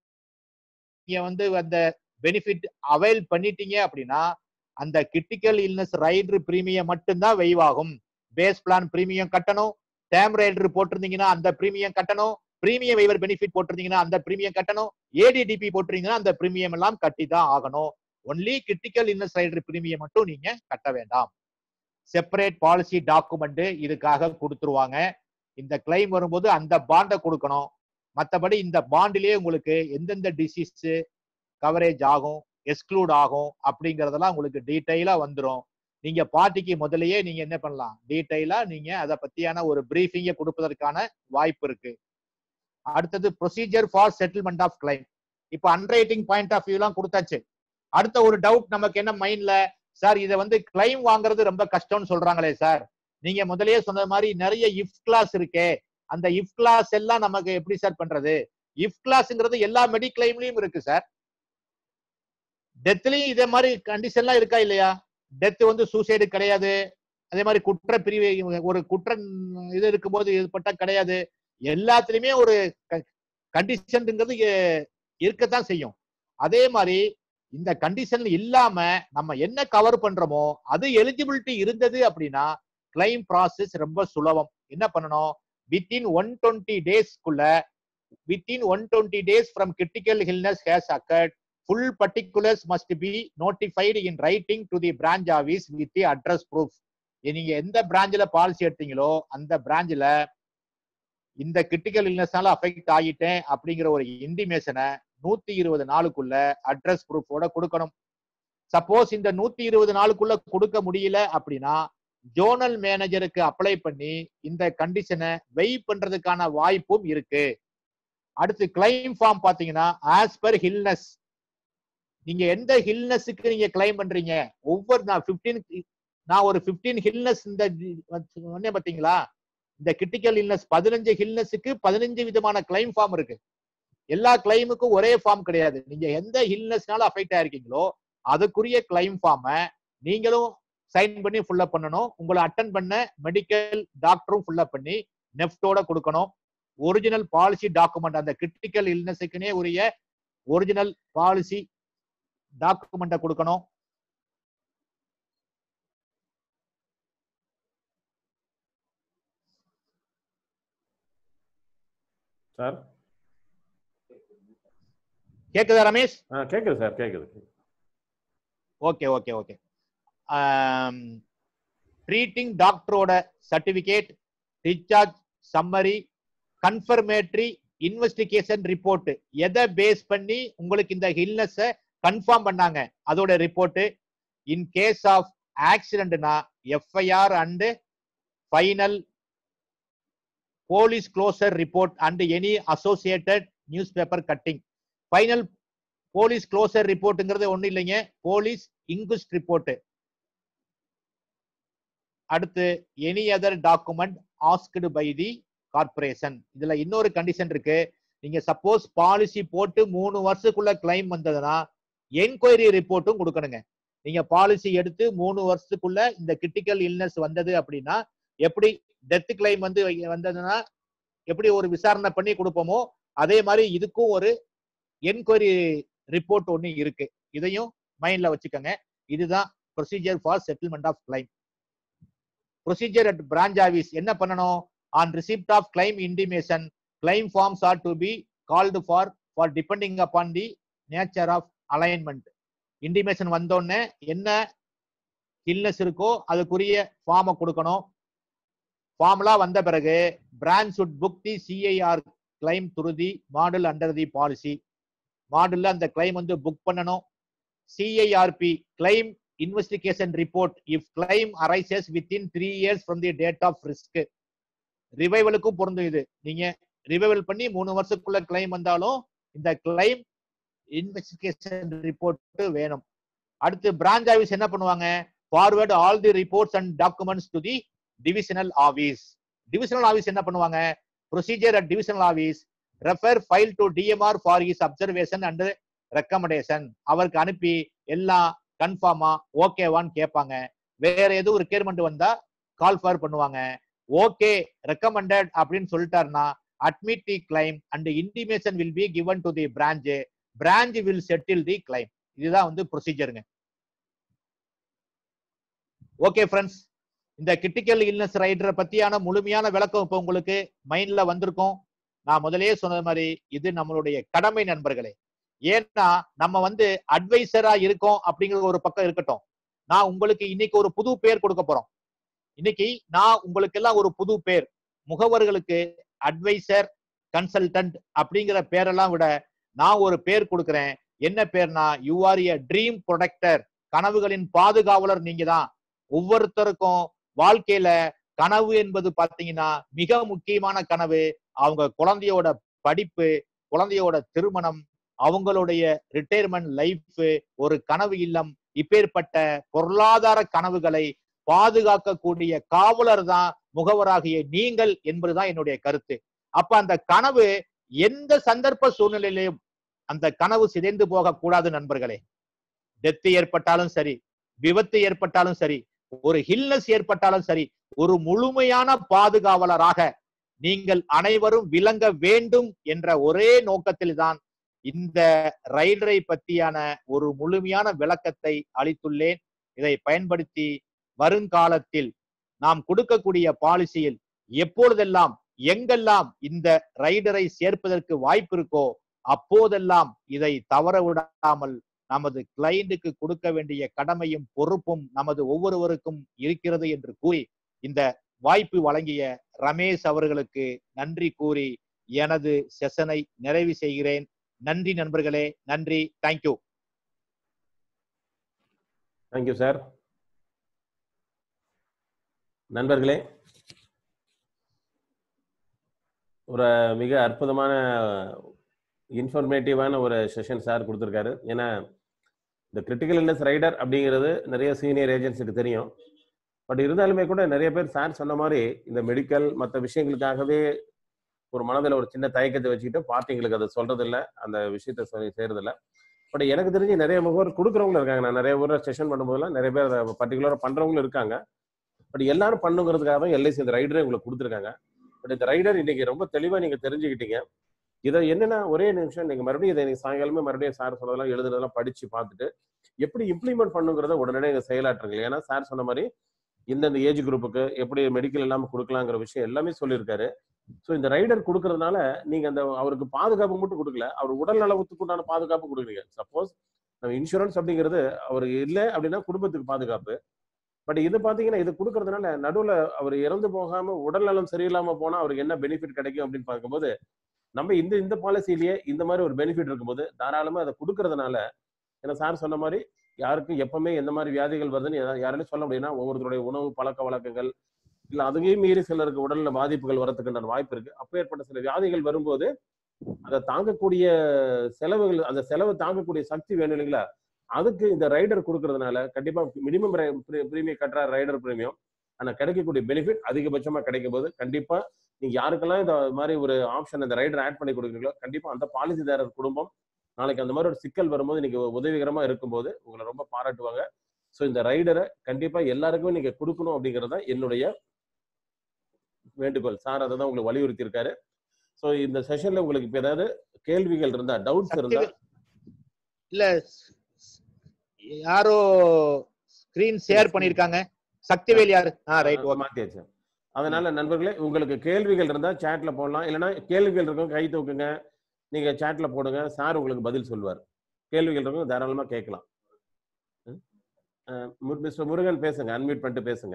நீங்க வந்து அந்த benefit avail பண்ணிட்டீங்க அப்படின்னா அந்த critical illness rider premium மட்டும்தான் வெய்வாகும் பேஸ் பிளான் பிரீமியம் கட்டணும் டேம் ரைடர் போட்டிருந்தீங்கன்னா அந்த பிரீமியம் கட்டணும் பிரீமியம் வைவர் பெனிஃபிட் போட்டிருந்தீங்கன்னா அந்த பிரீமியம் கட்டணும் ஏடிடிபி போட்டிருந்தீங்கன்னா அந்த பிரீமியம் எல்லாம் கட்டி தான் ஆகணும் only critical illness rider premium மட்டும் நீங்க கட்ட வேண்டாம் செப்பரேட் பாலிசி டாக்குமெண்ட் இதுக்காக கொடுத்துருவாங்க இந்த கிளைம் வரும்போது அந்த பாண்டை கொடுக்கணும் மற்றபடி இந்த பாண்டிலே உங்களுக்கு எந்தெந்த டிசீஸ் கவரேஜ் ஆகும் எக்ஸ்க்ளூட் ஆகும் அப்படிங்கறதெல்லாம் உங்களுக்கு டீட்டெயிலா வந்துடும் நீங்க பார்ட்டிக்கு முதல்லயே நீங்க என்ன பண்ணலாம் டீட்டெயிலா நீங்க அதை பத்தியான ஒரு பிரீஃபிங்கை கொடுப்பதற்கான வாய்ப்பு இருக்கு அடுத்தது procedure for settlement of claim இப்போ அன்ரைட்டிங் பாயிண்ட் ஆஃப் வியூலாம் கொடுத்தாச்சு அடுத்த ஒரு டவுட் நமக்கு என்ன மைண்ட்ல சார் இதை வந்து கிளைம் வாங்குறது ரொம்ப கஷ்டம்னு சொல்றாங்களே சார் நீங்க முதல்லயே சொன்ன மாதிரி நிறைய இஃப் கிளாஸ் இருக்கே அந்த இஃப் கிளாஸ் எல்லாம் நமக்கு எப்படி சார் பண்றது இஃப் கிளாஸ்ங்கிறது எல்லா மெடிக்ளைம்லயும் இருக்கு சார் டெத்லயும் இதே மாதிரி கண்டிஷன்லாம் இருக்கா இல்லையா டெத் வந்து சூசைடு கிடையாது அதே மாதிரி குற்ற பிரிவு ஒரு குற்ற இது இருக்கும்போது இது பட்டா கிடையாது எல்லாத்துலயுமே ஒரு கண்டிஷன்ங்கிறது இருக்கத்தான் செய்யும் அதே மாதிரி இந்த கண்டிஷன் இல்லாம நம்ம என்ன கவர் பண்றோமோ அது எலிஜிபிலிட்டி இருந்தது அப்படின்னா கிளைம் ப்ராசஸ் ரொம்ப சுலபம் என்ன பண்ணணும் வித்தின் ஒன் டுவெண்ட்டி டேஸ்க்குள்ள within one twenty days from critical illness has occurred full particulars must be notified in writing to the branch office with the address proof நீங்க எந்த பிரான்ச்ல பாலிசி எடுத்தீங்களோ அந்த பிரான்ச்ல இந்த கிரிட்டிக்கல் இல்னஸ்னால அஃபெக்ட் ஆகிட்டேன் அப்படிங்கிற ஒரு இன்டிமேஷனை நூத்தி இருபது நாளுக்குள்ள அட்ரஸ் ப்ரூஃபோட கொடுக்கணும் சப்போஸ் இந்த நூத்தி இருபது நாளுக்குள்ள கொடுக்க முடியல அப்படின்னா ஜோனல் மேனேஜருக்கு அப்ளை பண்ணி இந்த கண்டிஷனை வெய் பண்றதுக்கான வாய்ப்பும் இருக்கு அடுத்து கிளைம் ஃபார்ம் பாத்தீங்கன்னா ஆஸ் பர் ஹில்னஸ் நீங்க எந்த ஹில்னஸுக்கு நீங்க கிளைம் பண்றீங்க ஒவ்வொரு நான் பிப்டீன் நான் ஒரு பிப்டீன் ஹில்னஸ் இந்த சொன்னேன் பாத்தீங்களா இந்த கிரிட்டிக்கல் இல்னஸ் பதினஞ்சு ஹில்னஸுக்கு பதினஞ்சு விதமான கிளைம் ஃபார்ம் இருக்கு எல்லா கிளைமுக்கும் ஒரே ஃபார்ம் கிடையாது நீங்க எந்த ஹில்னஸ்னால அஃபெக்ட் ஆயிருக்கீங்களோ அதுக்குரிய கிளைம் ஃபார்மை நீங்களும் சைன் பண்ணி ஃபுல்லப் பண்ணணும் உங்களை அட்டன் பண்ண மெடிக்கல் டாக்டரும் ஃபுல்லப் பண்ணி நெஃப்டோட கொடுக்கணும் ஒரிஜினல் பாலிசி டாக்குமெண்ட் அந்த கிரிட்டிக்கல் இல்னஸுக்குனே உரிய ஒரிஜினல் பாலிசி டாக்குமெண்ட்டை கொடுக்கணும் சார் கேக்குதா ரமேஷ் ஆ கேக்குது சார் கேக்குது ஓகே ஓகே ஓகே ட்ரீட்டிங் டாக்டரோட certificate discharge summary confirmatory investigation report எதை பேஸ் பண்ணி உங்களுக்கு இந்த ஹில்னஸ கன்ஃபார்ம் பண்ணாங்க அதோட ரிப்போர்ட் இன் கேஸ் ஆஃப் ஆக்சிடென்ட்னா FIR and final police closure report and any associated news paper cutting final police closure ரிப்போர்ட்டுங்கிறது ஒன்றும் இல்லைங்க போலீஸ் இங்குஸ்ட் ரிப்போர்ட் அடுத்து any other document asked by the corporation இதுல இன்னொரு கண்டிஷன் இருக்கு நீங்க சப்போஸ் பாலிசி போட்டு மூணு வருஷத்துக்குள்ள கிளைம் வந்ததுன்னா என்கொயரி ரிப்போர்ட்டும் கொடுக்கணுங்க நீங்க பாலிசி எடுத்து மூணு வருஷத்துக்குள்ள இந்த கிரிட்டிக்கல் இல்னஸ் வந்தது அப்படின்னா எப்படி டெத் கிளைம் வந்து வந்ததுன்னா எப்படி ஒரு விசாரணை பண்ணி கொடுப்போமோ அதே மாதிரி இதுக்கும் ஒரு என்கொயரி ரிப்போர்ட் ஒன்று இருக்கு இதையும் மைண்ட்ல வச்சுக்கோங்க இதுதான் procedure for settlement of claim procedure at branch office என்ன பண்ணணும் on receipt of claim intimation claim forms are to be called for for depending upon the nature of ailment intimation வந்தோடனே என்ன இல்னஸ் இருக்கோ அதுக்குரிய ஃபார்மை கொடுக்கணும் ஃபார்ம்லாம் வந்த பிறகு branch should book the CIR claim through the model under the policy மாடல்ல அந்த கிளைம் வந்து புக் பண்ணணும் CIRP claim investigation report if claim arises within three years from the date of risk ரிவைவலுக்கும் பொருந்தும் இது நீங்க ரிவைவல் பண்ணி மூணு வருஷத்துக்குள்ள கிளைம் வந்தாலும் இந்த கிளைம் இன்வெஸ்டிகேஷன் ரிப்போர்ட் வேணும் அடுத்து பிரான்ச் ஆஃபீஸ் என்ன பண்ணுவாங்க forward all the reports and documents to the divisional office divisional office என்ன பண்ணுவாங்க procedure at divisional office refer file to DMR for his observation and recommendation அவருக்கு அனுப்பி எல்லாம் கன்ஃபார்மா ஓகேவான்னு கேட்பாங்க வேற எதுவும் ரிக்யர்மெண்ட் வந்தா கால் ஃபார் பண்ணுவாங்க ஓகே ரெக்கமெண்டட் அப்படின்னு சொல்லிட்டாருன்னா admit the claim and intimation will be given to the branch branch will settle the claim இதுதான் வந்து ப்ரொசீஜருங்க ஓகே ஃப்ரெண்ட்ஸ் இந்த கிரிட்டிக்கல் இல்னஸ் ரைடரை பத்தியான முழுமையான விளக்கம் இப்போ உங்களுக்கு மைண்ட்ல வந்திருக்கும் நான் முதல்லயே சொன்னது மாதிரி இது நம்மளுடைய கடமை நண்பர்களே ஏன்னா நம்ம வந்து அட்வைசரா இருக்கோம் அப்படிங்கிற ஒரு பக்கம் இருக்கட்டும் நான் உங்களுக்கு இன்னைக்கு ஒரு புது பேர் கொடுக்க போறோம் இன்னைக்கு நான் உங்களுக்கு எல்லாம் ஒரு புது பேர் முகவர்களுக்கு அட்வைசர் கன்சல்டன்ட் அப்படிங்கிற பேரெல்லாம் விட நான் ஒரு பேர் கொடுக்கிறேன் என்ன பேர்னா you are a dream protector கனவுகளின் பாதுகாவலர் நீங்க தான் ஒவ்வொருத்தருக்கும் வாழ்க்கையில கனவு என்பது பாத்தீங்கன்னா மிக முக்கியமான கனவு அவங்க குழந்தையோட படிப்பு குழந்தையோட திருமணம் அவங்களுடைய ரிட்டையர்மெண்ட் லைஃப் ஒரு கனவு இல்லம் இப்பேற்பட்ட பொருளாதார கனவுகளை பாதுகாக்கக்கூடிய காவலர் தான் முகவராகிய நீங்கள் என்பதுதான் என்னுடைய கருத்து அப்ப அந்த கனவு எந்த சந்தர்ப்ப சூழ்நிலையிலும் அந்த கனவு சிதைந்து போக கூடாது நண்பர்களே டெத்து ஏற்பட்டாலும் சரி விபத்து ஏற்பட்டாலும் சரி ஒரு ஹில்னஸ் ஏற்பட்டாலும் சரி ஒரு முழுமையான பாதுகாவலராக நீங்கள் அனைவரும் விளங்க வேண்டும் என்ற ஒரே நோக்கத்தில் தான் இந்த ரைடரை பற்றியான ஒரு முழுமையான விளக்கத்தை அளித்துள்ளேன் இதை பயன்படுத்தி வருங்காலத்தில் நாம் கொடுக்கக்கூடிய பாலிசியில் எப்பொழுதெல்லாம் எங்கெல்லாம் இந்த ரைடரை சேர்ப்பதற்கு வாய்ப்பு இருக்கோ அப்போதெல்லாம் இதை தவற விடாமல் நமது கிளைண்டுக்கு கொடுக்க வேண்டிய கடமையும் பொறுப்பும் நமது ஒவ்வொருவருக்கும் இருக்கிறது என்று கூறி இந்த வாய்ப்பு வழங்கிய ரமேஷ் அவர்களுக்கு நன்றி கூறி எனது செஷனை நிறைவு செய்கிறேன் நன்றி நண்பர்களே நன்றி தேங்க்யூ தேங்க்யூ சார் நண்பர்களே ஒரு மிக அற்புதமான இன்ஃபர்மேட்டிவான ஒரு செஷன் சார் கொடுத்துருக்காரு ஏன்னா இந்த கிரிட்டிக்கல் இல்னஸ் ரைடர் அப்படிங்கிறது நிறைய சீனியர் ஏஜென்ட்ஸுக்கு தெரியும் பட் இருந்தாலுமே கூட நிறைய பேர் சார் சொன்ன மாதிரி இந்த மெடிக்கல் மற்ற விஷயங்களுக்காகவே ஒரு மனதில் ஒரு சின்ன தயக்கத்தை வச்சுக்கிட்டு பார்ட்டிங்களுக்கு அதை சொல்றது இல்ல அந்த விஷயத்த சொல்லி செய்யறது இல்ல பட் எனக்கு தெரிஞ்சு நிறைய முகவர் கொடுக்குறவங்களும் இருக்காங்க நான் நிறைய ஊரில் செஷன் பண்ணும்போதெல்லாம் நிறைய பேர் அதை பர்டிகுலராக பண்றவங்களும் இருக்காங்க பட் எல்லாரும் பண்ணுங்கிறதுக்காக தான் எல்ஐசி இந்த ரைடரே உங்களுக்கு கொடுத்துருக்காங்க பட் இந்த ரைடர் இன்னைக்கு ரொம்ப தெளிவாக நீங்க தெரிஞ்சுக்கிட்டீங்க இதை என்னன்னா ஒரே நிமிஷம் நீங்க மறுபடியும் இதை நீங்க சாயங்காலமே மறுபடியும் சார் சொன்னதெல்லாம் எழுதுனதெல்லாம் படிச்சு பார்த்துட்டு எப்படி இம்ப்ளிமெண்ட் பண்ணுங்கிறத உடனடியாக இங்க செயலாற்றுங்க ஏன்னா சார் சொன்ன மாதிரி இந்தந்த ஏஜ் குரூப்புக்கு எப்படி மெடிக்கல் இல்லாம கொடுக்கலாங்கிற விஷயம் எல்லாமே சொல்லியிருக்காரு ஸோ இந்த ரைடர் கொடுக்கறதுனால நீங்க அந்த அவருக்கு பாதுகாப்பு மட்டும் கொடுக்கல அவர் உடல் நலத்துக்கு உண்டான பாதுகாப்பு கொடுக்குறீங்க சப்போஸ் நம்ம இன்சூரன்ஸ் அப்படிங்கிறது அவர் இல்லை அப்படின்னா குடும்பத்துக்கு பாதுகாப்பு பட் இது பாத்தீங்கன்னா இது கொடுக்கறதுனால நடுவுல அவர் இறந்து போகாம உடல் நலம் சரியில்லாம போனா அவருக்கு என்ன பெனிஃபிட் கிடைக்கும் அப்படின்னு பார்க்கும்போது நம்ம இந்த இந்த பாலிசிலேயே இந்த மாதிரி ஒரு பெனிஃபிட் இருக்கும்போது தாராளமா அதை கொடுக்கறதுனால ஏன்னா சார் சொன்ன மாதிரி யாருக்கும் எப்பவுமே எந்த மாதிரி வியாதிகள் வருதுன்னு யா- யாராலையும் சொல்ல முடியும்னா ஒவ்வொருத்தருடைய உணவு பழக்க வழக்கங்கள் இல்ல அதுவே மீறி சிலருக்கு உடல்ல பாதிப்புகள் வரதுக்குண்டான வாய்ப்பு இருக்கு அப்ப ஏற்பட்ட சில வியாதிகள் வரும்போது அதை தாங்கக்கூடிய செலவுகள் அந்த செலவு தாங்கக்கூடிய சக்தி வேணும் இல்லைங்களா அதுக்கு இந்த ரைடர் கொடுக்கறதுனால கண்டிப்பா மினிமம் பிரீமியம் கட்டுற ரைடர் பிரீமியம் ஆனா கிடைக்கக்கூடிய பெனிஃபிட் அதிகபட்சமா கிடைக்கும் போது கண்டிப்பா நீங்க யாருக்கெல்லாம் இந்த மாதிரி ஒரு ஆப்ஷன் இந்த ரைடர் ஆட் பண்ணி கொடுக்குறீங்களோ கண்டிப்பா அந்த பாலிசிதாரர் குடும்பம் நாளைக்கு அந்த மாதிரி ஒரு சிக்கல் வரும்போது நீங்க உதவிகரமா இருக்கும்போது உங்களை ரொம்ப பாராட்டுவாங்க ஸோ இந்த ரைடரை கண்டிப்பா எல்லாருக்குமே நீங்க கொடுக்கணும் அப்படிங்கிறது தான் என்னுடைய வேண்டுகோள் சார் அதை தான் உங்களுக்கு வலியுறுத்தி இருக்காரு ஸோ இந்த செஷன்ல உங்களுக்கு இப்ப ஏதாவது கேள்விகள் இருந்தா டவுட்ஸ் இருந்தா இல்ல யாரோ ஸ்கிரீன் ஷேர் பண்ணிருக்காங்க சக்திவேல் யாரு ஆ ரைட் ஓகே மாத்தியாச்சு அதனால நண்பர்களே உங்களுக்கு கேள்விகள் இருந்தா சேட்ல போடலாம் இல்லைன்னா கேள்விகள் இருக்கும் கை தூக்குங்க நீங்க சேட்ல போடுங்க சார் உங்களுக்கு பதில் சொல்வார் கேள்விகள் இருக்கும் தாராளமா கேட்கலாம் மிஸ்டர் முருகன் பேசுங்க அன்மியூட் பண்ணிட்டு பேசுங்க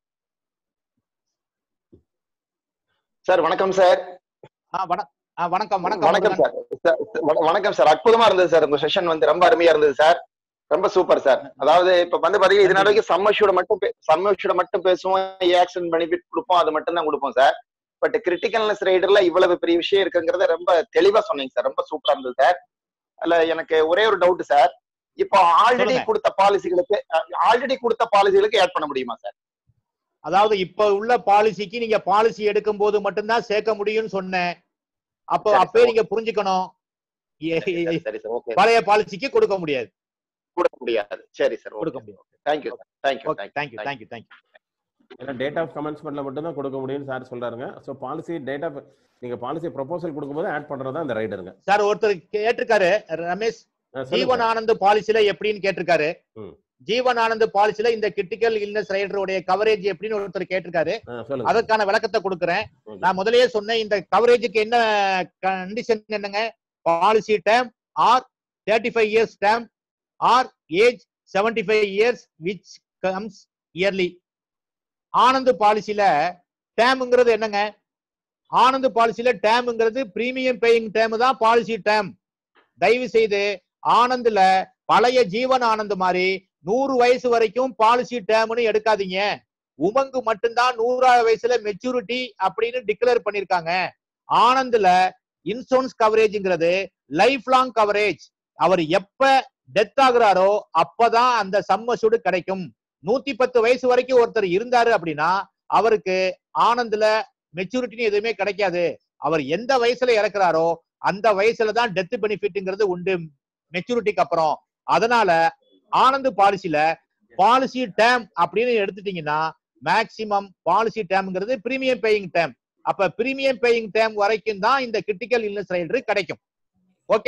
சார் வணக்கம் சார் ஆ, வண- ஆ, வணக்கம் வணக்கம் வணக்கம் முருகன். சார் சார், வண- வணக்கம் சார் அற்புதமா இருந்தது சார் இந்த செஷன் வந்து ரொம்ப அருமையா இருந்தது சார் ரொம்ப சூப்பர் சார் அதாவது இப்ப வந்து பாத்தீங்கன்னா இதனால வரைக்கும் சம்மஷூட மட்டும் சம்மஷூட மட்டும் பேசுவோம் ஆக்சன் பெனிஃபிட் கொடுப்போம் அது மட்டும் தான் கொடுப்போம் சார் பட் கிரிட்டிக்கல்னஸ் ரைடர்ல இவ்வளவு பெரிய விஷயம் இருக்குங்கிறத ரொம்ப தெளிவா சொன்னீங்க சார் ரொம்ப சூப்பரா இருந்தது சார் அதுல எனக்கு ஒரே ஒரு டவுட் சார் இப்போ ஆல்ரெடி சொல்லுங்க. கொடுத்த பாலிசிகளுக்கு ஆல்ரெடி கொடுத்த பாலிசிகளுக்கு ஆட் பண்ண முடியுமா சார் அதாவது இப்ப உள்ள பாலிசிக்கு நீங்க பாலிசி எடுக்கும் போது மட்டும்தான் சேர்க்க முடியும்னு சொன்னேன் அப்போ சரி, அப்பயே சரி. நீங்க புரிஞ்சுக்கணும் எ- எ- சரி சார் ஓகே பழைய பாலிசிக்கு கொடுக்க முடியாது கொடுக்க முடியாது சரி சார் கொடுக்க ஓகே முடியாது thank you sir thank you okay thank you thank you thank you ஏன்னா டேட் ஆஃப் கமென்ஸ்மெண்ட்ல மட்டும் தான் கொடுக்க முடியும்னு சார் சொல்றாருங்க ஸோ பாலிசி டேட் ஆஃப் நீங்க பாலிசி ப்ரொபோசல் கொடுக்கும்போது ஆட் பண்றதா இந்த ரைடருங்க சார் ஒருத்தர் கேட்டிருக்காரு ரமேஷ் ஜீவன் ஆனந்த் பாலிசில எப்படின்னு கேட்டிருக்காரு ம். ஜீவன் ஆனந்த் பாலிசில இந்த கிரிட்டிக்கல் இல்னஸ் ரைடருடைய கவரேஜ் எப்படின்னு ஒருத்தர் கேட்டிருக்காரு சொல்லுங்க அதற்கான விளக்கத்தை கொடுக்குறேன் Okay. நான் முதல்லயே சொன்னேன் இந்த கவரேஜுக்கு என்ன கண்டிஷன் என்னங்க policy term or thirty five years term or age seventy five years which comes early Anand பாலிசில டேம்ங்கிறது என்னங்க ஆனந்த் பாலிசில டேம்ங்கிறது பிரீமியம் பேயிங் டேம் தான் பாலிசி டேம் தயவு செய்து ஆனந்த்ல பழைய ஜீவன் ஆனந்த் மாதிரி நூறு வயசு வரைக்கும் பாலிசி டேம்னு எடுக்காதீங்க உமங்கு மட்டும்தான் நூறாவது வயசுல மெச்சூரிட்டி அப்படின்னு டிக்ளேர் பண்ணிருக்காங்க ஆனந்த்ல இன்சூரன்ஸ் கவரேஜ்ங்கிறது லைஃப் லாங் கவரேஜ் அவர் எப்ப டெத் ஆகுறாரோ அப்பதான் அந்த சம்மசுடு கிடைக்கும் நூத்தி பத்து வயசு வரைக்கும் ஒருத்தர் இருந்தாரு அப்படின்னா அவருக்கு ஆனந்த்ல மெச்சூரிட்டின்னு எதுவுமே கிடைக்காது அவர் எந்த வயசுல இறக்குறாரோ அந்த வயசுல தான் டெத் பெனிஃபிட்ங்கிறது உண்டு மெச்சூரிட்டிக்கு அப்புறம் அதனால ஆனந்த் பாலிசில பாலிசி டேம் அப்படின்னு எடுத்துட்டீங்கன்னா மேக்சிமம் பாலிசி டேம்ங்கிறது பிரீமியம் பேயிங் டேம் அப்ப பிரீமியம் பேயிங் டேம் வரைக்கும் தான் இந்த கிரிட்டிக்கல் இல்னஸ் ரைடர் கிடைக்கும் ஓகே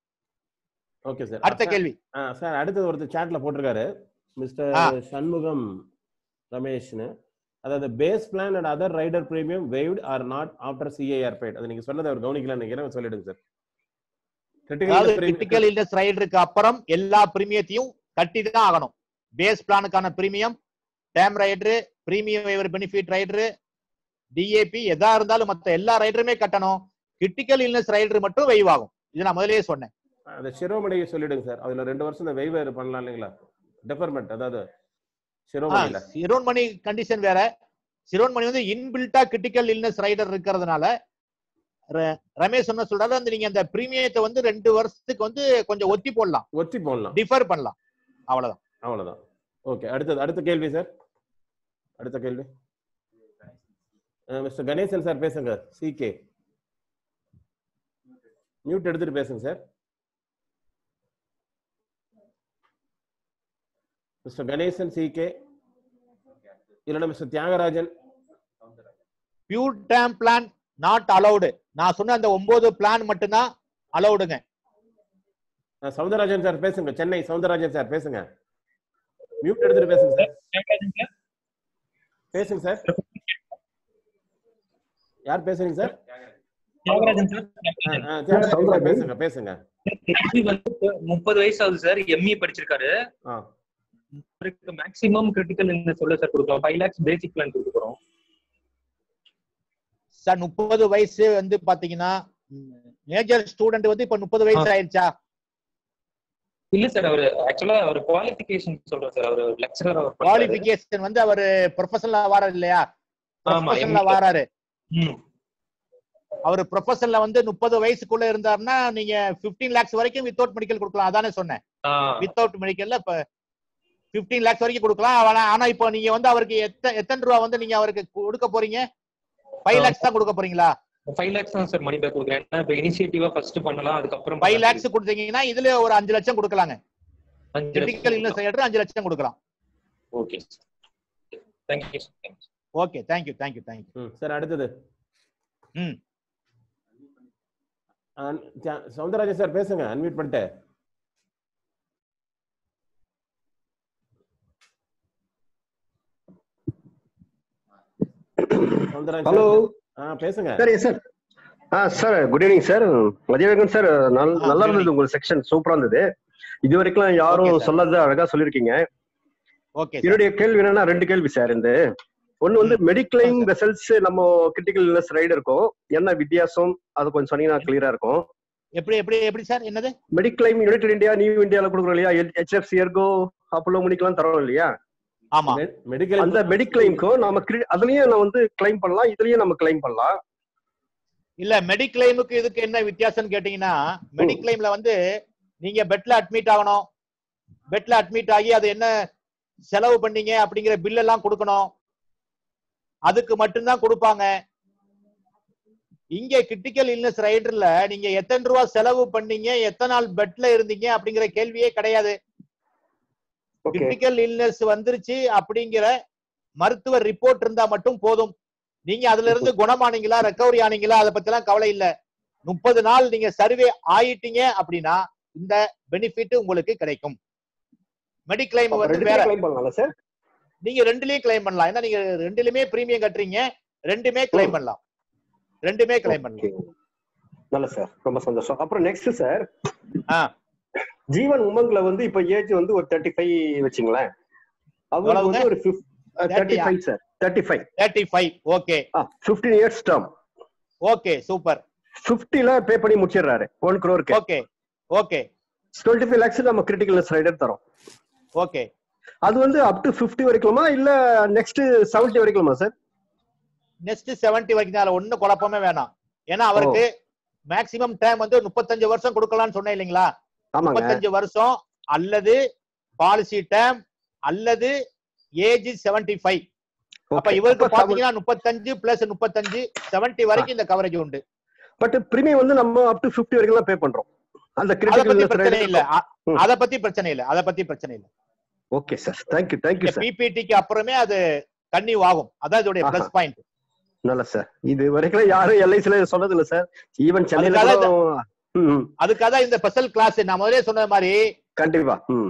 ஓகே சார் அடுத்த கேள்வி சார் அடுத்தது ஒருத்தர் சாட்ல போட்டிருக்காரு மிஸ்டர் ஆ. சண்முகம் ரமேஷ்னு அதாவது base plan and other rider premium waived or not after CAR paid அது நீங்க சொன்னதை அவர் கவனிக்கல நினைக்கிறேன் சொல்லிடுங்க சார் அதாவது கிரிட்டிக்கல் கிரிட்டிக்கல் இல்னஸ் ரைடருக்கு அப்புறம் எல்லா பிரீமியத்தையும் கட்டி தான் ஆகணும் பேஸ் பிளானுக்கான premium term rider premium waiver benefit rider DAB எதா இருந்தாலும் மத்த எல்லா ரைடருமே கட்டணும் கிரிட்டிக்கல் இல்னஸ் ரைடர் மட்டும் வெய்வ் ஆகும் இது நான் முதல்லயே சொன்னேன் அந்த சிரோமணியை சொல்லிடுங்க சார் அதுல ரெண்டு வருஷம் இந்த வெய்வர் பண்ணலாம் இல்லைங்களா டெஃபர்மெண்ட் அதாவது சிரோமணியில சிரோன்மணி கண்டிஷன் வேற சிரோன்மணி வந்து இன்பில்ட்டா கிரிட்டிக்கல் இல்னஸ் ரைடர் இருக்கிறதுனால ர- ரமேஷ் என்ன சொல்றாரு அந்த நீங்க அந்த பிரீமியத்தை வந்து ரெண்டு வருஷத்துக்கு வந்து கொஞ்சம் ஒத்தி போடலாம் ஒத்தி போடலாம் டிஃபர் பண்ணலாம் அவ்வளவுதான் அவ்வளவுதான் ஓகே அடுத்தது அடுத்த கேள்வி சார் அடுத்த கேள்வி மிஸ்டர் கணேசன் சார் பேசுங்க சிகே மியூட் எடுத்துட்டு பேசுங்க சார் மிஸ்டர் கணேசன் சிகே இல்லைன்னா mister Thyagarajan pure term plan not allowed நான் சொன்ன அந்த ஒன்பது பிளான் மட்டும்தான் அலௌடுங்க அஹ், சவுந்தரராஜன் சார் பேசுங்க சென்னை சவுந்தரராஜன் சார் பேசுங்க மியூட் எடுத்துட்டு பேசுங்க சார் பேசுங்க சார் யார் பேசுறீங்க சார் தியாகராஜன் சார் அஹ், அஹ், தியாகராஜன் சார் பேசுங்க பேசுங்க தம்பி வந்து முப்பது வயசு ஆகுது சார் எம்இ படிச்சிருக்காரு ஆ அவருக்கு மேக்ஸிமம் கிரிட்டிக்கல் இந்த சொல்ல சார் கொடுக்கலாம் ஃபைவ் லேக்ஸ் பேசிக் பிளான் கொடுக்க போறோம் சார் முப்பது வயசு வந்து பாத்தீங்கன்னா மேஜர் ஸ்டூடெண்ட் வந்து இப்ப முப்பது வயசு ஆயிடுச்சா இல்ல சார் அவர் ஆக்சுவலா அவர் குவாலிஃபிகேஷன் சொல்றேன் சார் அவர் லெக்சரர் அவர் பண்றாரு. குவாலிபிகேஷன் வந்து அவரு ப்ரொஃபஷனலா வாராரு இல்லையா ஆமா, ப்ரொஃபஷனலா ME. வாராரு ம். அவர் ப்ரொஃபஷன்ல வந்து முப்பது வயசுக்குள்ள இருந்தாருன்னா நீங்க 15 லேக்ஸ் வரைக்கும் வித்தவுட் மெடிக்கல் கொடுக்கலாம் அதானே சொன்னேன் ஆ, வித்தவுட் மெடிக்கல்ல இப்ப 15 லேக்ஸ் வரைக்கும் கொடுக்கலாம் ஆனா ஆனா இப்போ நீங்க வந்து அவருக்கு எத்த எத்தனை ரூபா வந்து நீங்க அவருக்கு கொடுக்க போறீங்க ஃபைவ் ஆ. லேக்ஸ் தான் கொடுக்க போறீங்களா ஃபைவ் லேக்ஸ் தான் சார் மணி பேக் கொடுக்குறேன் ஏன்னா இப்போ இனிஷியேட்டிவா ஃபர்ஸ்ட் பண்ணலாம் அதுக்கப்புறம் ஃபைவ் லேக்ஸ் கொடுத்தீங்கன்னா இதுல ஒரு அஞ்சு லட்சம் கொடுக்கலாங்க அஞ்சு கிரிட்டிக்கல் இல்ல சைடு அஞ்சு லட்சம் கொடுக்கலாம் okay thank you sir okay thank you thank you thank you ம் சார் அடுத்தது ம். அஹ், தியா- சவுந்தரராஜன் சார் பேசுங்க அன்மியூட் பண்ணிட்டு சௌந்தரராஜன் ஹலோ ஆ பேசுங்க சரி சார் ஆ சார் குட் ஈவினிங் சார் மதியவகன் சார் நல் ஆ, நல்லா good இருந்தது உங்க செக்ஷன் சூப்பரா இருந்தது இது வரைக்கும் Okay, யாரும் sir. சொல்லாத அழகா சொல்லியிருக்கீங்க ஓகே என்னுடைய கேள்வி என்னன்னா ரெண்டு கேள்வி சார் இந்த ஒன்னு வந்து ம். Mediclaim sir. வெசல்ஸ் நம்ம கிரிட்டிக்கல் இல்னஸ் ரைடு இருக்கும் என்ன வித்தியாசம் அது கொஞ்சம் சொன்னீங்கன்னா கிளியரா இருக்கும் எப்படி எப்படி எப்படி சார் என்னது மெடிக்ளைம் யுனைடெட் இந்தியா நியூ இந்தியால கொடுக்குறோம் இல்லையா ஹெச்எஃப்சி எர்கோ அப்போலோ முனிக்கெல்லாம் தரோம் இல்லையா ஆமா மெடிக்கல் அந்த மெடிக்ளைம்க்கும் நாம cre- அதுலயும் நான் வந்து கிளைம் பண்ணலாம் இதுலயும் நம்ம கிளைம் பண்ணலாம் இல்ல மெடிக்ளைமுக்கு இதுக்கு என்ன வித்தியாசம்னு கேட்டீங்கன்னா மெடிக்ளைம்ல வந்து நீங்க பெட்ல அட்மிட் ஆகணும் பெட்ல அட்மிட் ஆகி அது என்ன செலவு பண்ணீங்க அப்படிங்கிற பில் எல்லாம் கொடுக்கணும் அதுக்கு மட்டும்தான் கொடுப்பாங்க இங்க கிரிட்டிக்கல் இல்னஸ் ரைடர்ல நீங்க எத்தனை ரூபா செலவு பண்ணீங்க எத்தனை நாள் பெட்ல இருந்தீங்க அப்படிங்கிற கேள்வியே கிடையாது ஓகே கிரிட்டிக்கல் இல்னஸ் வந்துருச்சு அப்படிங்கிற மருத்துவ ரிப்போர்ட் இருந்தா மட்டும் போதும் நீங்க அதுல இருந்து குணமானீங்களா ரெக்கவரி ஆனீங்களா அதை பத்தி எல்லாம் கவலை இல்ல முப்பது நாள் நீங்க சர்வே ஆயிட்டீங்க அப்படின்னா இந்த பெனிஃபிட் உங்களுக்கு கிடைக்கும் மெடிக்ளைம் வந்து வேற கிளைம் பண்ணலாம் சார் நீங்க ரெண்டுலயும் கிளைம் பண்ணலாம் ஏன்னா நீங்க ரெண்டுலயுமே பிரீமியம் கட்டுறீங்க ரெண்டுமே கிளைம் பண்ணலாம் ரெண்டுமே கிளைம் பண்ணலாம் Okay. நல்ல சார் ரொம்ப சந்தோஷம் அப்புறம் நெக்ஸ்ட் சார் ஆ. ஜீவன் உமங்ல வந்து இப்ப ஏஜ் வந்து ஒரு தேர்ட்டி ஃபைவ் வச்சுங்களேன் அவங்களுக்கு எவ்வளவுங்க? வந்து ஒரு thirty five sir thirty five thirty five okay fifteen years term okay super ஃபிஃப்டில பே பண்ணி முடிச்சிடுறாரு ஒன் க்ரோருக்கு okay okay twenty five lakhs நம்ம கிரிட்டிக்கல் ரைடர் தரோம் ஓகே அது வந்து அப் டு ஃபிஃப்டி வரைக்குமா இல்ல நெக்ஸ்ட் செவன்டி வரைக்குமா சார் நெக்ஸ்ட் செவன்டி வரைக்கும் தான் அதுல ஒண்ணும் குழப்பமே வேணாம் ஏன்னா அவருக்கு மேக்சிமம் டைம் வந்து முப்பத்தஞ்சு வருஷம் கொடுக்கலாம்னு சொன்னேன் இல்லைங்களா ஆமாங்க முப்பத்தஞ்சு வருஷம் அல்லது பாலிசி டைம் அல்லது ஏஜ் செவன்டி ஃபைவ் அப்ப இவருக்கு பாத்தீங்கன்னா முப்பத்தஞ்சு பிளஸ் முப்பத்தஞ்சு செவன்டி வரைக்கும் இந்த கவரேஜ் உண்டு பட் பிரீமியம் வந்து நம்ம அப் டு ஃபிஃப்டி வரைக்கும் தான் பே பண்றோம் அந்த அத பத்தி பிரச்சனை இல்ல கிரிட்டிக்கல் அ- ம். அத பத்தி பிரச்சனை இல்ல அத பத்தி பிரச்சனை இல்ல okay sir thank you thank you sir பிபிடிக்கு அப்புறமே அது கன்னியூ ஆகும் அதான் இதோடைய ஆஹா. பிளஸ் பாயிண்ட் நல்ல சார் இது வரைக்கும் யாரும் எல்ஐசில சொன்னது இல்ல சார் ஈவன் சென்னையில அதுக்காக கூட ம், ம், அதுக்காக தான் இந்த ஸ்பெஷல் கிளாஸ் நான் முதலே சொன்ன மாதிரி கண்டிப்பா ம்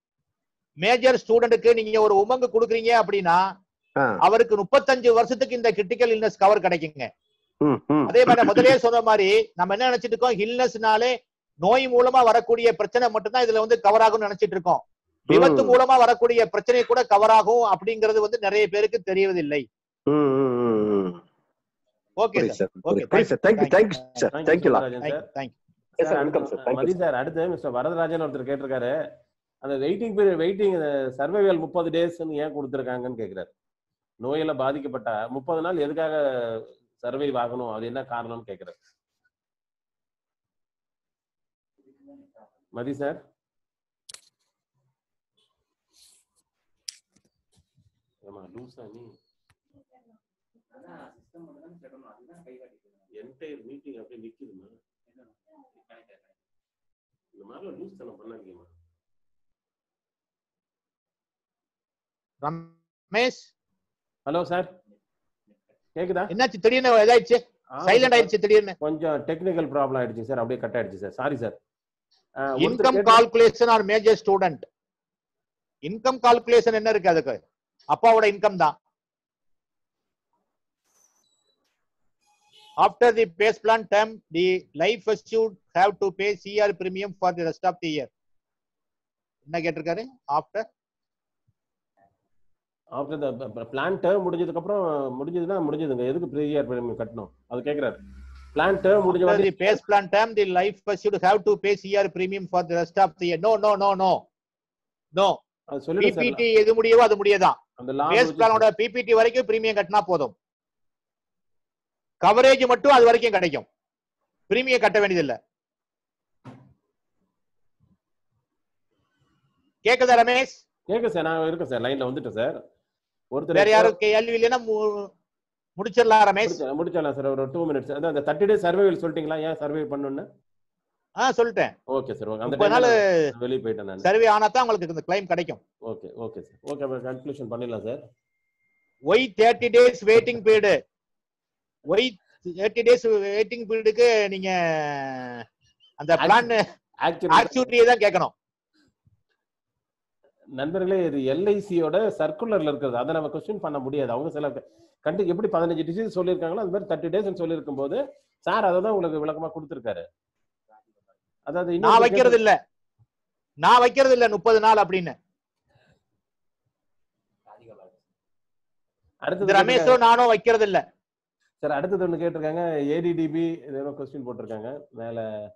மேஜர் ஸ்டூடெண்ட்டுக்கு நீங்க ஒரு உமங்கு கொடுக்குறீங்க அப்படின்னா ஆ, அவருக்கு முப்பத்தஞ்சு வருஷத்துக்கு இந்த கிரிட்டிக்கல் இல்னஸ் கவர் கிடைக்குங்க ம், ம். அதே மாதிரி நான் முதலே சொன்ன மாதிரி நம்ம என்ன நினைச்சிட்டு இருக்கோம் இல்னஸ்னாலே நோய் மூலமா வரக்கூடிய பிரச்சனை மட்டும்தான் இதுல வந்து கவர் ஆகும்னு நினைச்சிட்டு இருக்கோம் விபத்து ம். மூலமா வரக்கூடிய பிரச்சனை கூட கவர் ஆகும் அப்படிங்கிறது வந்து நிறைய பேருக்கு தெரியவதில்லை ம், ம், ம், ம். ஓகே புரியுது சார் சார் ஓகே புரியுது sir thank you thank you sir thank you லா sir thank you sir welcome sir thank you Mathi sir அடுத்து மிஸ்டர் வரதராஜன் ஒருத்தர் கேட்டிருக்காரு அந்த வெயிட்டிங் பீரியட் வெயிட்டிங் சர்வைவல் முப்பது டேஸ்ன்னு ஏன் கொடுத்துருக்காங்கன்னு கேட்கிறாரு நோயில பாதிக்கப்பட்ட முப்பது நாள் எதுக்காக சர்வை ஆகணும் அது என்ன காரணம்னு கேட்கிறாரு மதி சார் ஏமா லூசா நீ என்டையர் மீட்டிங் அப்படியே நிக்குதுமா இந்த மாதிரிலாம் லூஸ் தனம் பண்ணாதீங்கம்மா ரமேஷ் ஹலோ சார் கேக்குதா என்னாச்சு திடீர்னு இதாயிடுச்சு ஆ, சைலண்ட் ஆயிடுச்சு திடீர்னு கொஞ்சம் டெக்னிக்கல் ப்ராப்ளம் ஆயிடுச்சு சார் அப்படியே கட் ஆயிடுச்சு sir sorry sir income calculation or major student income calculation என்ன இருக்கு அதுக்கு அப்பாவோட இன்கம் தான் after the base plan term the life assured have to pay CR premium for the rest of the year என்ன கேட்டிருக்காரு after after plan term முடிஞ்சதுக்கு அப்புறம் முடிஞ்சதுன்னா முடிஞ்சதுங்க எதுக்கு ப்ரீ இயர் பிரீமியம் கட்டணும் அது கேக்குறாரு பிளான் டேர்ம் முடிஞ்ச After மாதிரி the base plan term, the life assured have to pay CR premium for the rest of the year. No, no, no, no. No. அது சொல்லிடுங்க PPT சார் எது முடியவோ அது முடியதான் அந்த லா பேஸ் பிளானோட பிபிடி வரைக்கும் பிரீமியம் கட்டினா போதும் கவரேஜ் மட்டும் அது வரைக்கும் கிடைக்கும் பிரீமியம் கட்ட வேண்டியதில்லை கேக்குதா ரமேஷ் கேட்க சார் நான் இருக்கேன் சார் லைன்ல வந்துட்டேன் சார் ஒருத்தர் வேற யாரும் கேள்வி இல்லைன்னா மு- முடிச்சிடலாம் ரமேஷ் முடிச்ச- முடிச்சிடலாம் சார் ஒரு டூ மினிட்ஸ் அதான் அந்த தேர்ட்டி டேஸ் சர்வைவல் சொல்லிட்டீங்களா ஏன் சர்வை பண்ணணும்னு ஆ சொல்லிட்டேன் ஓகே சார் ஓகே அந்த முப்பது நாள் டைம்ல வெளியே போயிட்டேன் நான் சர்வே ஆனா தான் உங்களுக்கு இந்த கிளைம் கிடைக்கும் okay okay sir okay conclusion பண்ணிடலாம் sir why thirty days waiting period why thirty days waiting பீரியடுக்கு நீங்க அந்த பிளான் ஆக்சுவலி ஆக்சுவலியே தான் கேட்கணும் நண்பர்களே இது எல்ஐசியோட சர்க்குலர்ல இருக்கிறது அதை நம்ம கொஸ்டின் பண்ண முடியாது அவங்க சில கண்டு எப்படி பதினஞ்சு டிசீஸ் சொல்லியிருக்காங்களோ அது மாதிரி தேர்ட்டி டேஸ் சொல்லியிருக்கும் போது சார் அதை தான் உங்களுக்கு விளக்கமா கொடுத்துருக்காரு அதாவது நான் இன்னொரு வைக்கிறது இல்ல நான் வைக்கிறது இல்ல முப்பது நாள் அப்படின்னு இந்த அடுத்தது ரமேஷும் நானும் வைக்கிறது இல்ல சார் அடுத்தது ஒண்ணு கேட்டிருக்காங்க ஏடிடிபி ஏதோ கொஸ்டின் போட்டிருக்காங்க மேல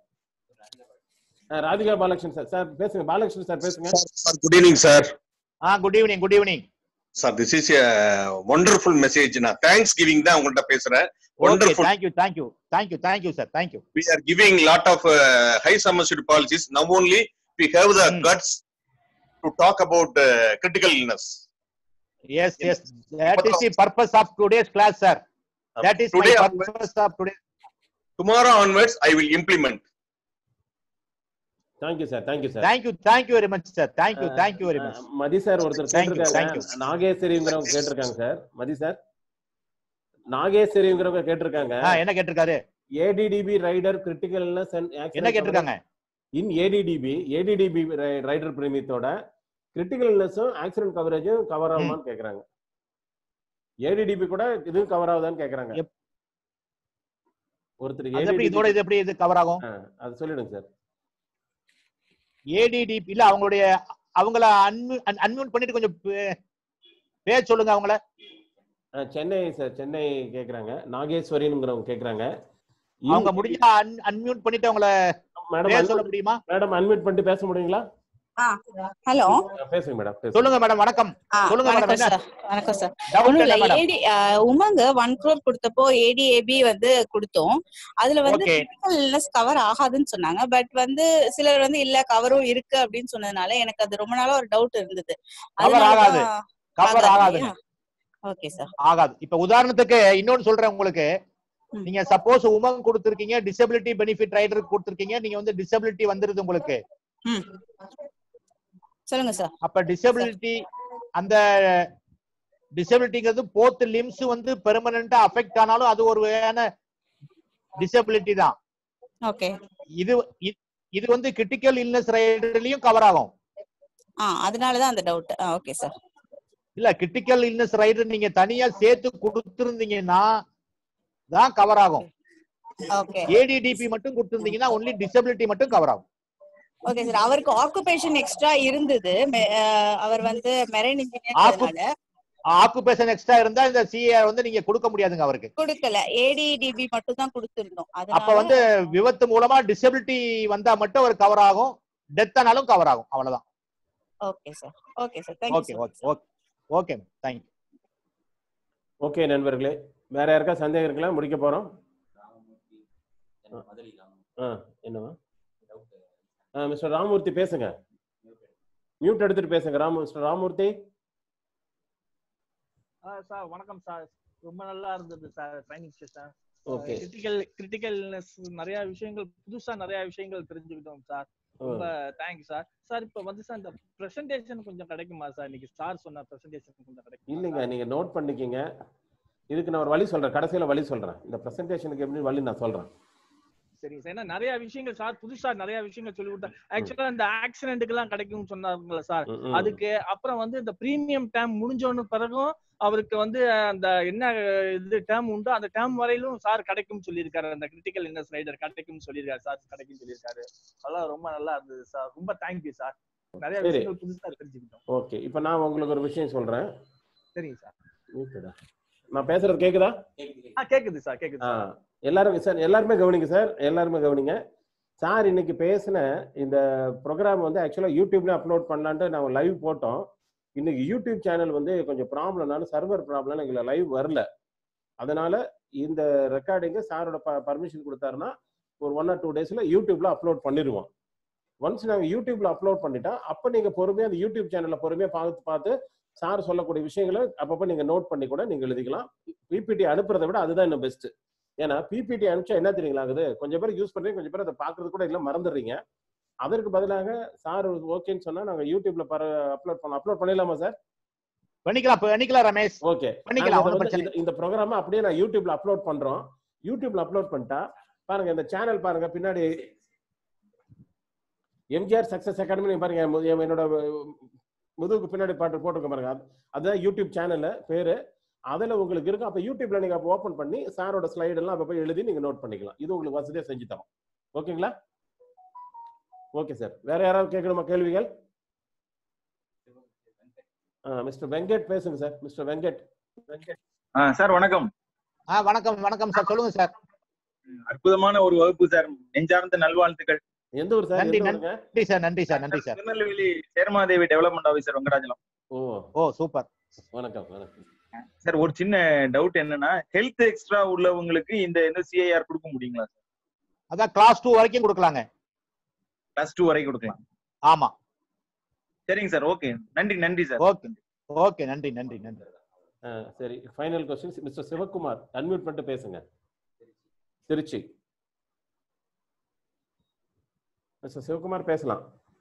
ஆ, ராதிகா பாலகிருஷ்ணன் சார் சார் பேசுங்க பாலகிருஷ்ணன் சார் பேசுங்க சார் குட் ஈவினிங் சார் ஆ good evening good evening sir this is wonderful message நான் தேங்க்ஸ் கிவிங் தான் உங்கள்ட்ட பேசுறேன் okay wonderful thank you thank you thank you thank you sir thank you we are giving lot of uh, high submerged policies now only we have the Hmm. guts to talk about uh, critical illness yes yes that is the purpose of today's class sir that is my Today onwards- purpose of today tomorrow onwards i will implement thank you sir thank you sir thank you thank you very much sir thank you thank you very much Mathi sir ஒருத்தர் Thank you, thank கேட்டிருக்காங்க you. நாகேஸ்வரிங்கிறவங்க கேட்டிருக்காங்க sir Mathi sir நாகேஸ்வரிங்கிறவங்க கேட்டிருக்காங்க ஆ என்ன கேட்டிருக்காரு ATTP rider critical என்ன கேட்டிருக்காங்க in ADDB ADDB rider பிரீமியத்தோட கிரிட்டிக்கல் இல்னஸும் ஆக்சிடென்ட் கவரேஜும் கவர் ஆகுமான்னு கேக்குறாங்க ஏடிடிபி கூட இதுவும் கவர் ஆகுதான்னு கேக்குறாங்க எப்- ஒருத்தர் அது எப்படி ADDB இதோட இது எப்படி இது கவர் ஆகும் ஆ, அது சொல்லிடுங்க சார் ஏடிடிபி இல்ல அவங்களுடைய அவங்கள அன்மியூட் பண்ணிட்டு கொஞ்சம் பே- பேர் சொல்லுங்க அவங்கள ஆ, சென்னை சார் சென்னை கேக்குறாங்க நாகேஸ்வரிங்கிறவங்க கேக்குறாங்க அவங்க முடிஞ்சா அன்மியூட் பண்ணிட்டு அவங்கள பேர் மேடம் சொல்ல முடியுமா மேடம் அன்மியூட் பண்ணிட்டு பேச முடியுங்களா ஹலோ ஆ, பேசுங்க மேடம் பேசுங்க சொல்லுங்க மேடம் வணக்கம் சொல்லுங்க மேடம் வணக்கம் என்ன சார் வணக்கம் சார் டவுட் ஒண்ணும் இல்ல என்ன மேடம் ஏடி உமங்க ஒன் crore கொடுத்தப்போ ஏடிஏபி வந்து கொடுத்தோம் அதுல வந்து ஓகே கிரிட்டிக்கல் இல்னஸ் கவர் ஆகாதுன்னு சொன்னாங்க பட் வந்து சிலர் வந்து இல்ல கவரும் இருக்கு அப்படின்னு சொன்னதுனால எனக்கு அது ரொம்ப நாளா ஒரு டவுட் இருந்தது கவர் ஆகாது கவர் ஆகாது ஓகே சார் ஆகாது இப்ப உதாரணத்துக்கு இன்னொன்னு சொல்றேன் உங்களுக்கு ம். நீங்க சப்போஸ் உமங் கொடுத்திருக்கீங்க டிசபிலிட்டி பெனிஃபிட் ரைடர் கொடுத்திருக்கீங்க நீங்க வந்து டிசபிலிட்டி வந்துருது உங்களுக்கு ம் சொல்லுங்க சார் அப்ப டிசபிலிட்டி அந்த டிசபிலிட்டிங்கிறது போத் லிம்ஸ் வந்து பெர்மனண்டா அஃபெக்ட் ஆனாலும் அது ஒரு வகையான டிசபிலிட்டி தான் ஓகே இது இ- இது வந்து கிரிட்டிக்கல் இல்னஸ் ரைடர்லயும் கவர் ஆகும் ஆ அதனாலதான் அந்த டவுட் ஓகே சார் இல்ல கிரிட்டிக்கல் இல்னஸ் ரைடர் நீங்க தனியா சேர்த்து கொடுத்திருந்தீங்கன்னா தான் கவர் ஆகும் ஓகே ஏடிடிபி மட்டும் கொடுத்திருந்தீங்கன்னா ஒன்லி டிசபிலிட்டி மட்டும் கவர் ஆகும் ஓகே சார் அவருக்கு ஆக்குபேஷன் எக்ஸ்ட்ரா இருந்தது மெ- அஹ் அவர் வந்து marine Occup- engineer occupation extra இருந்தா இந்த சிஏ வந்து நீங்க கொடுக்க முடியாதுங்க அவருக்கு கொடுக்கல ஏடிடிபி மட்டும் தான் கொடுத்திருந்தோம் அப்ப அதனால வந்து விபத்து மூலமா டிசபிலிட்டி வந்தா மட்டும் அவர் கவர் ஆகும் டெத் ஆனாலும் கவர் ஆகும் அவ்வளவுதான் okay sir okay sir thank you okay okay okay okay thank you okay நண்பர்களே வேற யாருக்கா சந்தேகம் இருக்கலாம் முடிக்க போறோம் ஆ என்னவா ஆ மிஸ்டர் ராமூர்த்தி பேசுங்க மியூட் எடுத்துட்டு பேசுங்க ராமு மிஸ்டர் ராமூர்த்தி சார் வணக்கம் சார் ரொம்ப நல்லா இருந்தது sir training session okay critical critical illness நிறைய விஷயங்கள் புதுசா நிறைய விஷயங்கள் தெரிஞ்சுக்கிட்டோம் சார் ரொம்ப தேங்க்ஸ் சார் சார் இப்ப வந்து சார் இந்த பிரசன்டேஷன் கொஞ்சம் கிடைக்குமா சார் இன்னைக்கு சார் சொன்ன பிரசன்டேஷன் கொஞ்சம் கிடைக்குமா இல்லைங்க நீங்க நோட் பண்ணிக்கிங்க இதுக்கு நான் ஒரு வழி சொல்றேன் கடைசியில வழி சொல்றேன் இந்த பிரசன்டேஷனுக்கு எப்படி வழி நான் சொல்றேன் சரிங்க சார் ஏன்னா நிறைய விஷயங்கள் சார் புதுசா நிறைய விஷயங்கள் சொல்லி கொடுத்தா ஆக்சுவலா இந்த ஆக்சிடென்ட்டுக்கு எல்லாம் கிடைக்கும்னு சொன்னாங்கல்ல சார் ம், ம். அதுக்கு அப்புறம் வந்து இந்த பிரீமியம் டேம் முடிஞ்சோன்னு பிறகும் அவருக்கு வந்து அந்த என்ன இது டேம் உண்டோ அந்த டேம் வரையிலும் சார் கிடைக்கும் சொல்லியிருக்காரு அந்த கிரிட்டிக்கல் இல்னஸ் ரைடர் கிடைக்கும் சொல்லியிருக்காரு சார் கிடைக்கும் சொல்லியிருக்காரு அதெல்லாம் ரொம்ப நல்லா இருந்தது சார் ரொம்ப தேங்க்யூ சார் நிறைய சரி. விஷயங்கள் புதுசா தெரிஞ்சுக்கிட்டோம் ஓகே இப்போ நான் உங்களுக்கு ஒரு விஷயம் சொல்றேன் சரிங்க சார் Muted ஆ? நான் பேசுறது கேக்குதா ஆ கேக்குது சார் கேக்குது ஆ சார் எல்லாரும் சார் எல்லாருமே கவனிங்க சார் எல்லாருமே கவனிங்க சார் இன்னைக்கு பேசின இந்த ப்ரோக்ராம் வந்து ஆக்சுவலா யூடியூப்ல அப்லோட் பண்ணலான்ட்டு நாங்கள் லைவ் போட்டோம் இன்னைக்கு யூடியூப் சேனல் வந்து கொஞ்சம் ப்ராப்ளம்னால சர்வர் ப்ராப்ளம் எங்களுக்கு லைவ் வரல அதனால இந்த ரெக்கார்டிங்க சாரோட பர்மிஷன் கொடுத்தாருன்னா ஒரு ஒன் ஆர் டூ டேஸ்ல யூடியூப்ல அப்லோட் பண்ணிடுவோம் ஒன்ஸ் நாங்கள் யூடியூப்ல அப்லோட் பண்ணிட்டா அப்போ நீங்க பொறுமையா அந்த யூடியூப் சேனல்ல பொறுமையா பார்த்து பார்த்து சார் சொல்லக்கூடிய விஷயங்களை அப்பப்போ நீங்க நோட் பண்ணி கூட நீங்க எழுதிக்கலாம் பிபிடி அனுப்புறதை விட அதுதான் இன்னும் பெஸ்ட் ஏன்னா பிபிடி அனுப்பிச்சா என்ன தெரியுங்களா ஆகுது கொஞ்சம் பேர் யூஸ் பண்றீங்க கொஞ்சம் பேர் அதை பாக்குறது கூட இல்லை மறந்துடுறீங்க அதற்கு பதிலாக சார் ஓகேன்னு சொன்னா நாங்க யூடியூப்ல அப்லோட் பண்ண அப்லோட் பண்ணிடலாமா சார் பண்ணிக்கலாம் பண்ணிக்கலாம் ரமேஷ் ஓகே பண்ணிக்கலாம் ஒண்ணும் பிரச்சனை இல்லை. இந்த ப்ரோக்ராம் அப்படியே நான் யூடியூப்ல அப்லோட் பண்றோம் யூடியூப்ல அப்லோட் பண்ணிட்டா பாருங்க இந்த சேனல் பாருங்க பின்னாடி எம்ஜிஆர் சக்சஸ் அகாடமி பாருங்க எம்- என்னோட முதுகுக்கு பின்னாடி பாட்டு போட்டிருக்க பாருங்க அது- அதுதான் யூடியூப் சேனல்ல பேரு அதுல உங்களுக்கு இருக்கும் அப்ப யூடியூப்ல நீங்க அப்போ ஓபன் பண்ணி சாரோட ஸ்லைடு எல்லாம் அப்ப போய் எழுதி நீங்க நோட் பண்ணிக்கலாம் இது உங்களுக்கு வசதியா செஞ்சு தரோம் ஓகேங்களா ஓகே சார் வேற யாராவது கேட்கணுமா கேள்விகள் மிஸ்டர் வெங்கட் பேசுங்க sir mister Venkat Venkat sir வணக்கம் ஆ வணக்கம் வணக்கம் சார் சொல்லுங்க சார் அற்புதமான ஒரு வகுப்பு சார் நெஞ்சார்ந்த நல்வாழ்த்துக்கள் எந்த ஊர் சார் நன்றி எந்த ஊருங்க நன்றி சார் நன்றி சார் நன்றி sir Tirunelveli Sermadevi development officer Venkatachalam ஓ ஓ சூப்பர் வணக்கம் வணக்கம் சார் ஒரு சின்ன டவுட் என்னன்னா ஹெல்த் எக்ஸ்ட்ரா உள்ளவங்களுக்கு இந்த இந்த சிஐஆர் கொடுக்க முடியுங்களா சார் அதான் கிளாஸ் டூ வரைக்கும் கொடுக்கலாங்க கிளாஸ் டூ வரைக்கும் கொடுக்கலாம் ஆமா சரிங்க சார் ஓகே நன்றி நன்றி சார் ஓகே ஓகே நன்றி நன்றி நன்றி ஆ, சரி final question mister Sivakumar unmute பண்ணிட்டு பேசுங்க திருச்சி மிஸ்டர் சிவகுமார் பேசலாம்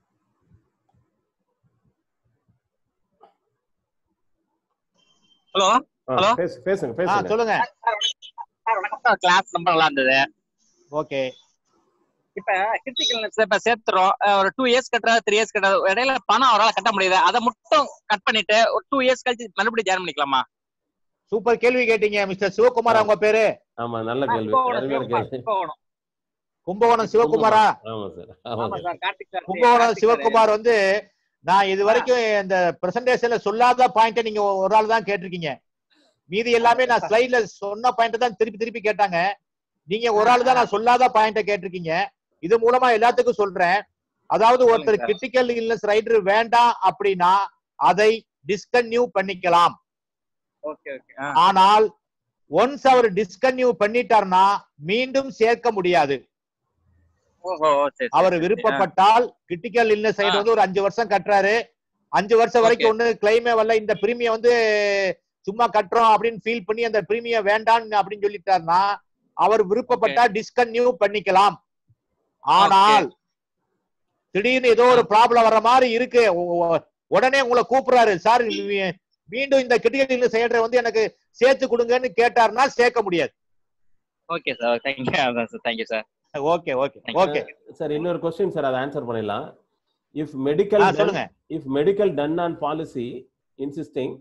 ஹலோ ஆ, ஹலோ பேசு- பேசுங்க ஆ பேசுங்க சொல்லுங்க சார் வணக்கம் கிளாஸ் ரொம்ப நல்லா இருந்தது ஓகே இப்ப கிரிட்டிக்கல்னஸ் இப்ப சேர்த்துறோம் அஹ் ஒரு டூ இயர்ஸ் கட்டுறா த்ரீ இயர்ஸ் கட்டுறா இடையில பணம் அவரால் கட்ட முடியுது அதை மட்டும் கட் பண்ணிட்டு ஒரு டூ இயர்ஸ் கழிச்சு மறுபடியும் ஜாயின் பண்ணிக்கலாமா சூப்பர் கேள்வி கேட்டீங்க மிஸ்டர் சிவகுமார் அவங்க பேரு ஆமா நல்ல கேள்வி கும்பகோணம் அருமையான சிவகுமார், கேள்வி கும்பகோணம் கும்பகோணம் சிவகுமாரா ஆமா சார் ஆமா ஆமா sir sir Karthik sir Kumbakonam Karthik sir. Sivakumar வந்து நான் இது வரைக்கும் இந்த பிரசன்டேஷன்ல சொல்லாத பாயிண்ட நீங்க ஒரு ஆள் தான் கேட்டிருக்கீங்க மீதி எல்லாமே நான் ஸ்லைட்ல சொன்ன பாயிண்ட் தான் திருப்பி திருப்பி கேட்டாங்க நீங்க ஒரு ஆள் தான் நான் சொல்லாத பாயிண்ட கேட்டிருக்கீங்க இது மூலமா எல்லாத்துக்கும் சொல்றேன் அதாவது ஒருத்தர் சார். கிரிட்டிக்கல் இல்னஸ் ரைடர் வேண்டாம் அப்படின்னா அதை டிஸ்கன்யூ பண்ணிக்கலாம் ஓகே ஓகே ஆ. ஆனால் ஒன்ஸ் அவர் டிஸ்கன்யூ பண்ணிட்டார்னா மீண்டும் சேர்க்க முடியாது ஓஹோ சரி, சரி அவர் சரி. விருப்பப்பட்டால் கிரிட்டிக்கல் இல்னஸ் சைடு ஆ. வந்து ஒரு அஞ்சு வருஷம் கட்டுறாரு அஞ்சு வருஷம் வரைக்கும் ஒண்ணு கிளைமே வரல இந்த பிரீமியம் வந்து சும்மா கட்டுறோம் அப்படின்னு ஃபீல் பண்ணி அந்த பிரீமியம் வேண்டாம் அப்படின்னு சொல்லிட்டாருன்னா அவர் விருப்பப்பட்டா டிஸ்கன்யூ பண்ணிக்கலாம் ஆனால் திடீர்னு ஏதோ ஒரு ப்ராப்ளம் வர்ற மாதிரி இருக்கு உ- உ- உடனே உங்களை கூப்பிடுறாரு சார் மீண்டும் இந்த கிரிட்டிக்கல் இல்னஸ் சைடு வந்து எனக்கு சேர்த்து கொடுங்கன்னு கேட்டாருன்னா சேர்க்க முடியாது ஓகே சார் தேங்க்யூ அதான் sir thank you sir okay okay okay sir இன்னொரு கொஸ்டின் சார் அதை ஆன்சர் பண்ணிடலாம் இஃப் ஆ, மெடிக்கல் சொல்லுங்க. If medical done on policy insisting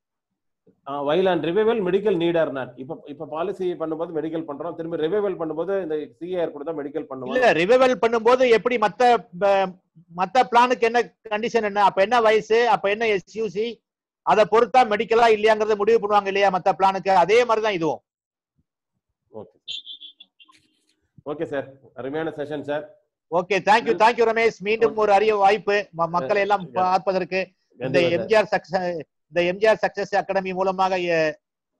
while and revival medical need or not இப்ப இப்ப பாலிசி பண்ணும்போது மெடிக்கல் பண்றோம் திரும்ப ரிவைவல் பண்ணும்போது இந்த சிஏஆர் கூட தான் மெடிக்கல் இல்ல பண்ணுவோம் ரிவைவல் பண்ணும்போது எப்படி மத்த ப- மத்த பிளானுக்கு என்ன கண்டிஷன் என்ன அப்ப என்ன வயசு அப்ப என்ன எஸ்யூசி அதை பொறுத்தா மெடிக்கலா இல்லையாங்கறத முடிவு பண்ணுவாங்க இல்லையா மத்த பிளானுக்கு அதே மாதிரி தான் இதுவும் ஓகே ஓகே சார் அருமையான session sir okay thank you thank you Ramesh மீண்டும் ஒரு அரிய வாய்ப்பு ம- மக்களை எல்லாம் பார்ப்பதற்கு இந்த கண்டிப்பா சார். எம்ஜிஆர் சக்சஸ் இந்த எம்ஜிஆர் சக்சஸ் அகாடமி மூலமாக எ-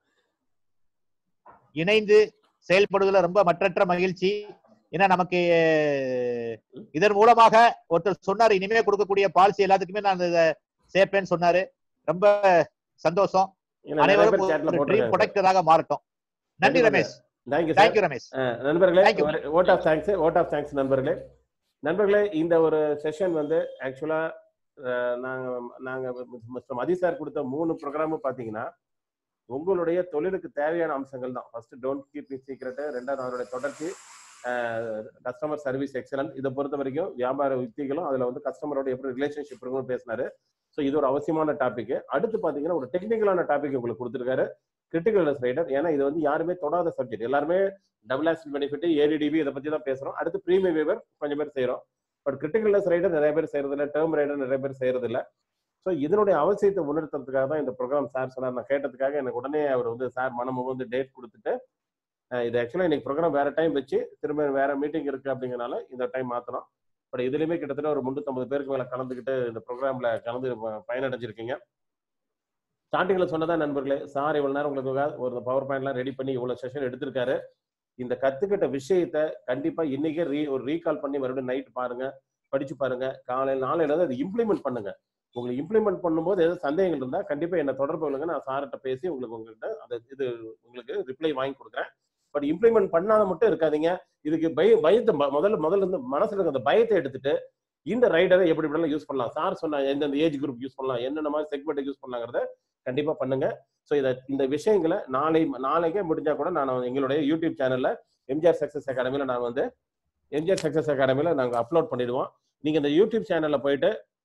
இணைந்து செயல்படுவதில் ரொம்ப மற்றற்ற மகிழ்ச்சி ஏன்னா நமக்கு அஹ், இதன் மூலமாக ஒருத்தர் சொன்னாரு இனிமே கொடுக்கக்கூடிய பாலிசி எல்லாத்துக்குமே நான் இதை சேர்ப்பேன்னு சொன்னாரு ரொம்ப சந்தோஷம் ஏன்னா நிறைய அனைவரும் பேர் chatல ஒரு ட்ரீம் போட்டிருக்காங்க. ப்ரொடக்டராக மாறட்டும் நன்றி கண்டிப்பா ரமேஷ் தேங்க்யூ தேங்க்யூ ரமேஷ் நண்பர்களே Thank you. Vote of thanks vote of thanks நண்பர்களே நண்பர்களே இந்த ஒரு செஷன் வந்து ஆக்சுவலா நாங்க நாங்க மிஸ்டர் மதி சார் கொடுத்த மூணு ப்ரோக்ராமும் பாத்தீங்கன்னா உங்களுடைய தொழிலுக்கு தேவையான அம்சங்கள் தான் first don't keep it secret ரெண்டாவது அதனுடைய தொடர்ச்சி கஸ்டமர் சர்வீஸ் எக்ஸலன்ட் இதை பொறுத்த வரைக்கும் வியாபார யுக்திகளும் அதுல வந்து கஸ்டமரோட எப்படி ரிலேஷன்ஷிப் இருக்குன்னு பேசினாரு ஸோ இது ஒரு அவசியமான டாபிக் அடுத்து பாத்தீங்கன்னா ஒரு டெக்னிக்கலான டாபிக் உங்களுக்கு கொடுத்துருக்காரு கிரிட்டிக்கல் ரைடர் ஏன்னா இது வந்து யாருமே தொடாத சப்ஜெக்ட் எல்லாருமே டபுள் ஆக்சில் பெனிஃபிட் ஏடிடிபி இதை பத்தி தான் பேசுறோம் அடுத்து ப்ரீமியம் வேவர் கொஞ்சம் பேர் செய்றோம் பட் கிரிட்டிக்கல் ரைடர் நிறைய பேர் செய்யறது இல்ல டேர்ம் ரைடர் நிறைய பேர் செய்யறது இல்ல ஸோ இதனுடைய அவசியத்தை உணர்த்துறதுக்காக தான் இந்த ப்ரோக்ராம் சார் சொன்னார் நான் கேட்டதுக்காக எனக்கு உடனே அவர் வந்து சார் மனம் வந்து டேட் கொடுத்துட்டு அஹ் இது ஆக்சுவலாக இன்னைக்கு ப்ரோக்ராம் வேற டைம் வச்சு திரும்ப வேற மீட்டிங் இருக்கு அப்படிங்கறனால இந்த டைம் மாத்தணும் பட் இதுலயுமே கிட்டத்தட்ட ஒரு முன்னூத்தம்பது பேருக்கு மேல கலந்துக்கிட்டு இந்த ப்ரோக்ராம்ல கலந்து ப- பயனடைஞ்சிருக்கீங்க ஸ்டார்டிங்ல சொன்னதா நண்பர்களே சார் இவ்வளவு நேரம் உங்களுக்கு ஒரு பவர் பாயிண்ட்லாம் ரெடி பண்ணி இவ்வளவு செஷன் எடுத்திருக்காரு இந்த கத்துக்கிட்ட விஷயத்த கண்டிப்பா இன்னைக்கே ரீ ஒரு ரீகால் பண்ணி மறுபடியும் நைட் பாருங்க படிச்சு பாருங்க காலையில் நாளையில இருந்து அதை இம்ப்ளிமெண்ட் பண்ணுங்க உங்களுக்கு இம்ப்ளிமெண்ட் பண்ணும்போது எதாவது சந்தேகங்கள் இருந்தா கண்டிப்பா என்ன தொடர்பு கொள்ளுங்க நான் சார்கிட்ட பேசி உங்களுக்கு உங்ககிட்ட அந்த இது உங்களுக்கு ரிப்ளை வாங்கி கொடுக்குறேன் பட் இம்ப்ளிமெண்ட் பண்ணாத மட்டும் இருக்காதீங்க இதுக்கு பய பயத்தை ம- முதல்ல முதல்ல இருந்து மனசுல இருக்க அந்த பயத்தை எடுத்துட்டு இந்த ரைடரை எப்படி எப்படிலாம் யூஸ் பண்ணலாம் சார் சொன்ன எந்தெந்த ஏஜ் குரூப் யூஸ் பண்ணலாம் என்னென்ன மாதிரி செக்மெண்ட் யூஸ் பண்ணலாங்கிறத கண்டிப்பா பண்ணுங்க ஸோ இதை இந்த விஷயங்களை நாளை நாளைக்கே முடிஞ்சா கூட நான் எங்களுடைய யூடியூப் சேனல்ல எம்ஜிஆர் சக்சஸ் அகாடமியில் நான் வந்து எம்ஜிஆர் சக்சஸ் அகாடமியில் நாங்கள் அப்லோட் பண்ணிடுவோம் நீங்க இந்த யூடியூப் சேனல்ல போயிட்டு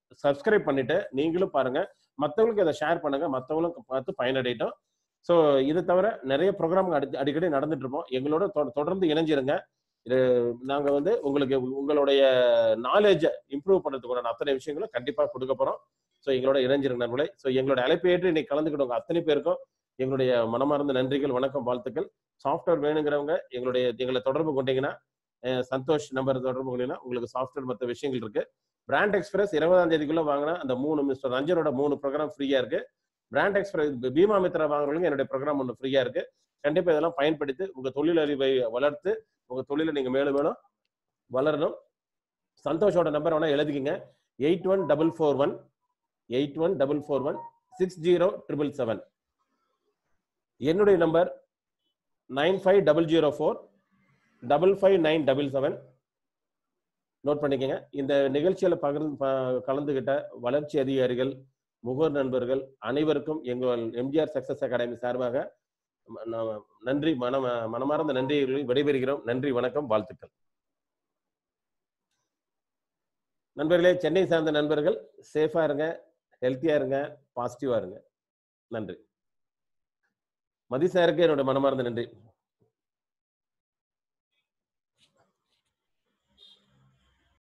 சப்ஸ்கிரைப் பண்ணிட்டு நீங்களும் பாருங்க மற்றவங்களுக்கு இதை ஷேர் பண்ணுங்க மற்றவங்களும் பார்த்து பயனடையட்டும் ஸோ இது தவிர நிறைய ப்ரோக்ராம் அடி அடிக்கடி நடந்துட்டு இருப்போம் எங்களோட தொ- தொடர்ந்து இணைஞ்சிருங்க இது நாங்க வந்து உங்களுக்கு உங்களுடைய நாலேஜை இம்ப்ரூவ் பண்ணுறதுக்குண்டான அத்தனை விஷயங்களும் கண்டிப்பா கொடுக்க போறோம் ஸோ எங்களோட இணைஞ்சிருங்க நண்பர்களே ஸோ எங்களோட அழைப்பு ஏற்று இன்னைக்கு கலந்துக்கிட்டவங்க அத்தனை பேருக்கும் எங்களுடைய மனமார்ந்த நன்றிகள் வணக்கம் வாழ்த்துக்கள் சாஃப்ட்வேர் வேணுங்கிறவங்க எங்களுடைய எங்களை தொடர்பு கொண்டீங்கன்னா அஹ், சந்தோஷ் நம்பர் தொடர்பு கொண்டீங்கன்னா உங்களுக்கு சாஃப்ட்வேர் மற்ற விஷயங்கள் இருக்கு பிராண்ட் எக்ஸ்பிரஸ் இருபதாம் தேதிக்குள்ள வாங்கினா அந்த மூணு மிஸ்டர் ரஞ்சனோட மூணு ப்ரோக்ராம் ஃப்ரீயா இருக்கு பிராண்ட் எக்ஸ்பிரஸ் பீமா மித்ரா வாங்குறவங்களுக்கு என்னுடைய ப்ரோக்ராம் ஒன்று ஃப்ரீயா இருக்கு கண்டிப்பா இதெல்லாம் பயன்படுத்தி உங்க தொழில் அறிவை வளர்த்து உங்க தொழிலை நீங்க மேலும் மேலும் வளரணும் சந்தோஷோட நம்பர் வேணா எழுதிக்கிங்க eight one double four one eight one double four one six zero triple seven என்னுடைய number nine five double zero four double five nine double seven note பண்ணிக்கங்க இந்த நிகழ்ச்சியில் பகிர்ந்து ப- கலந்துகிட்ட வளர்ச்சி அதிகாரிகள் முகவர் நண்பர்கள் அனைவருக்கும் எங்கள் எம்ஜிஆர் சக்சஸ் அகாடமி சார்பாக ம- ந- நன்றி மன மனமார்ந்த நன்றிகளை விடைபெறுகிறோம் நன்றி வணக்கம் வாழ்த்துக்கள் நண்பர்களே சென்னை சார்ந்த நண்பர்கள் சேஃபா இருங்க ஹெல்த்தியா இருங்க பாசிட்டிவா இருங்க நன்றி மதி சாருக்கு என்னோட மனமார்ந்த நன்றி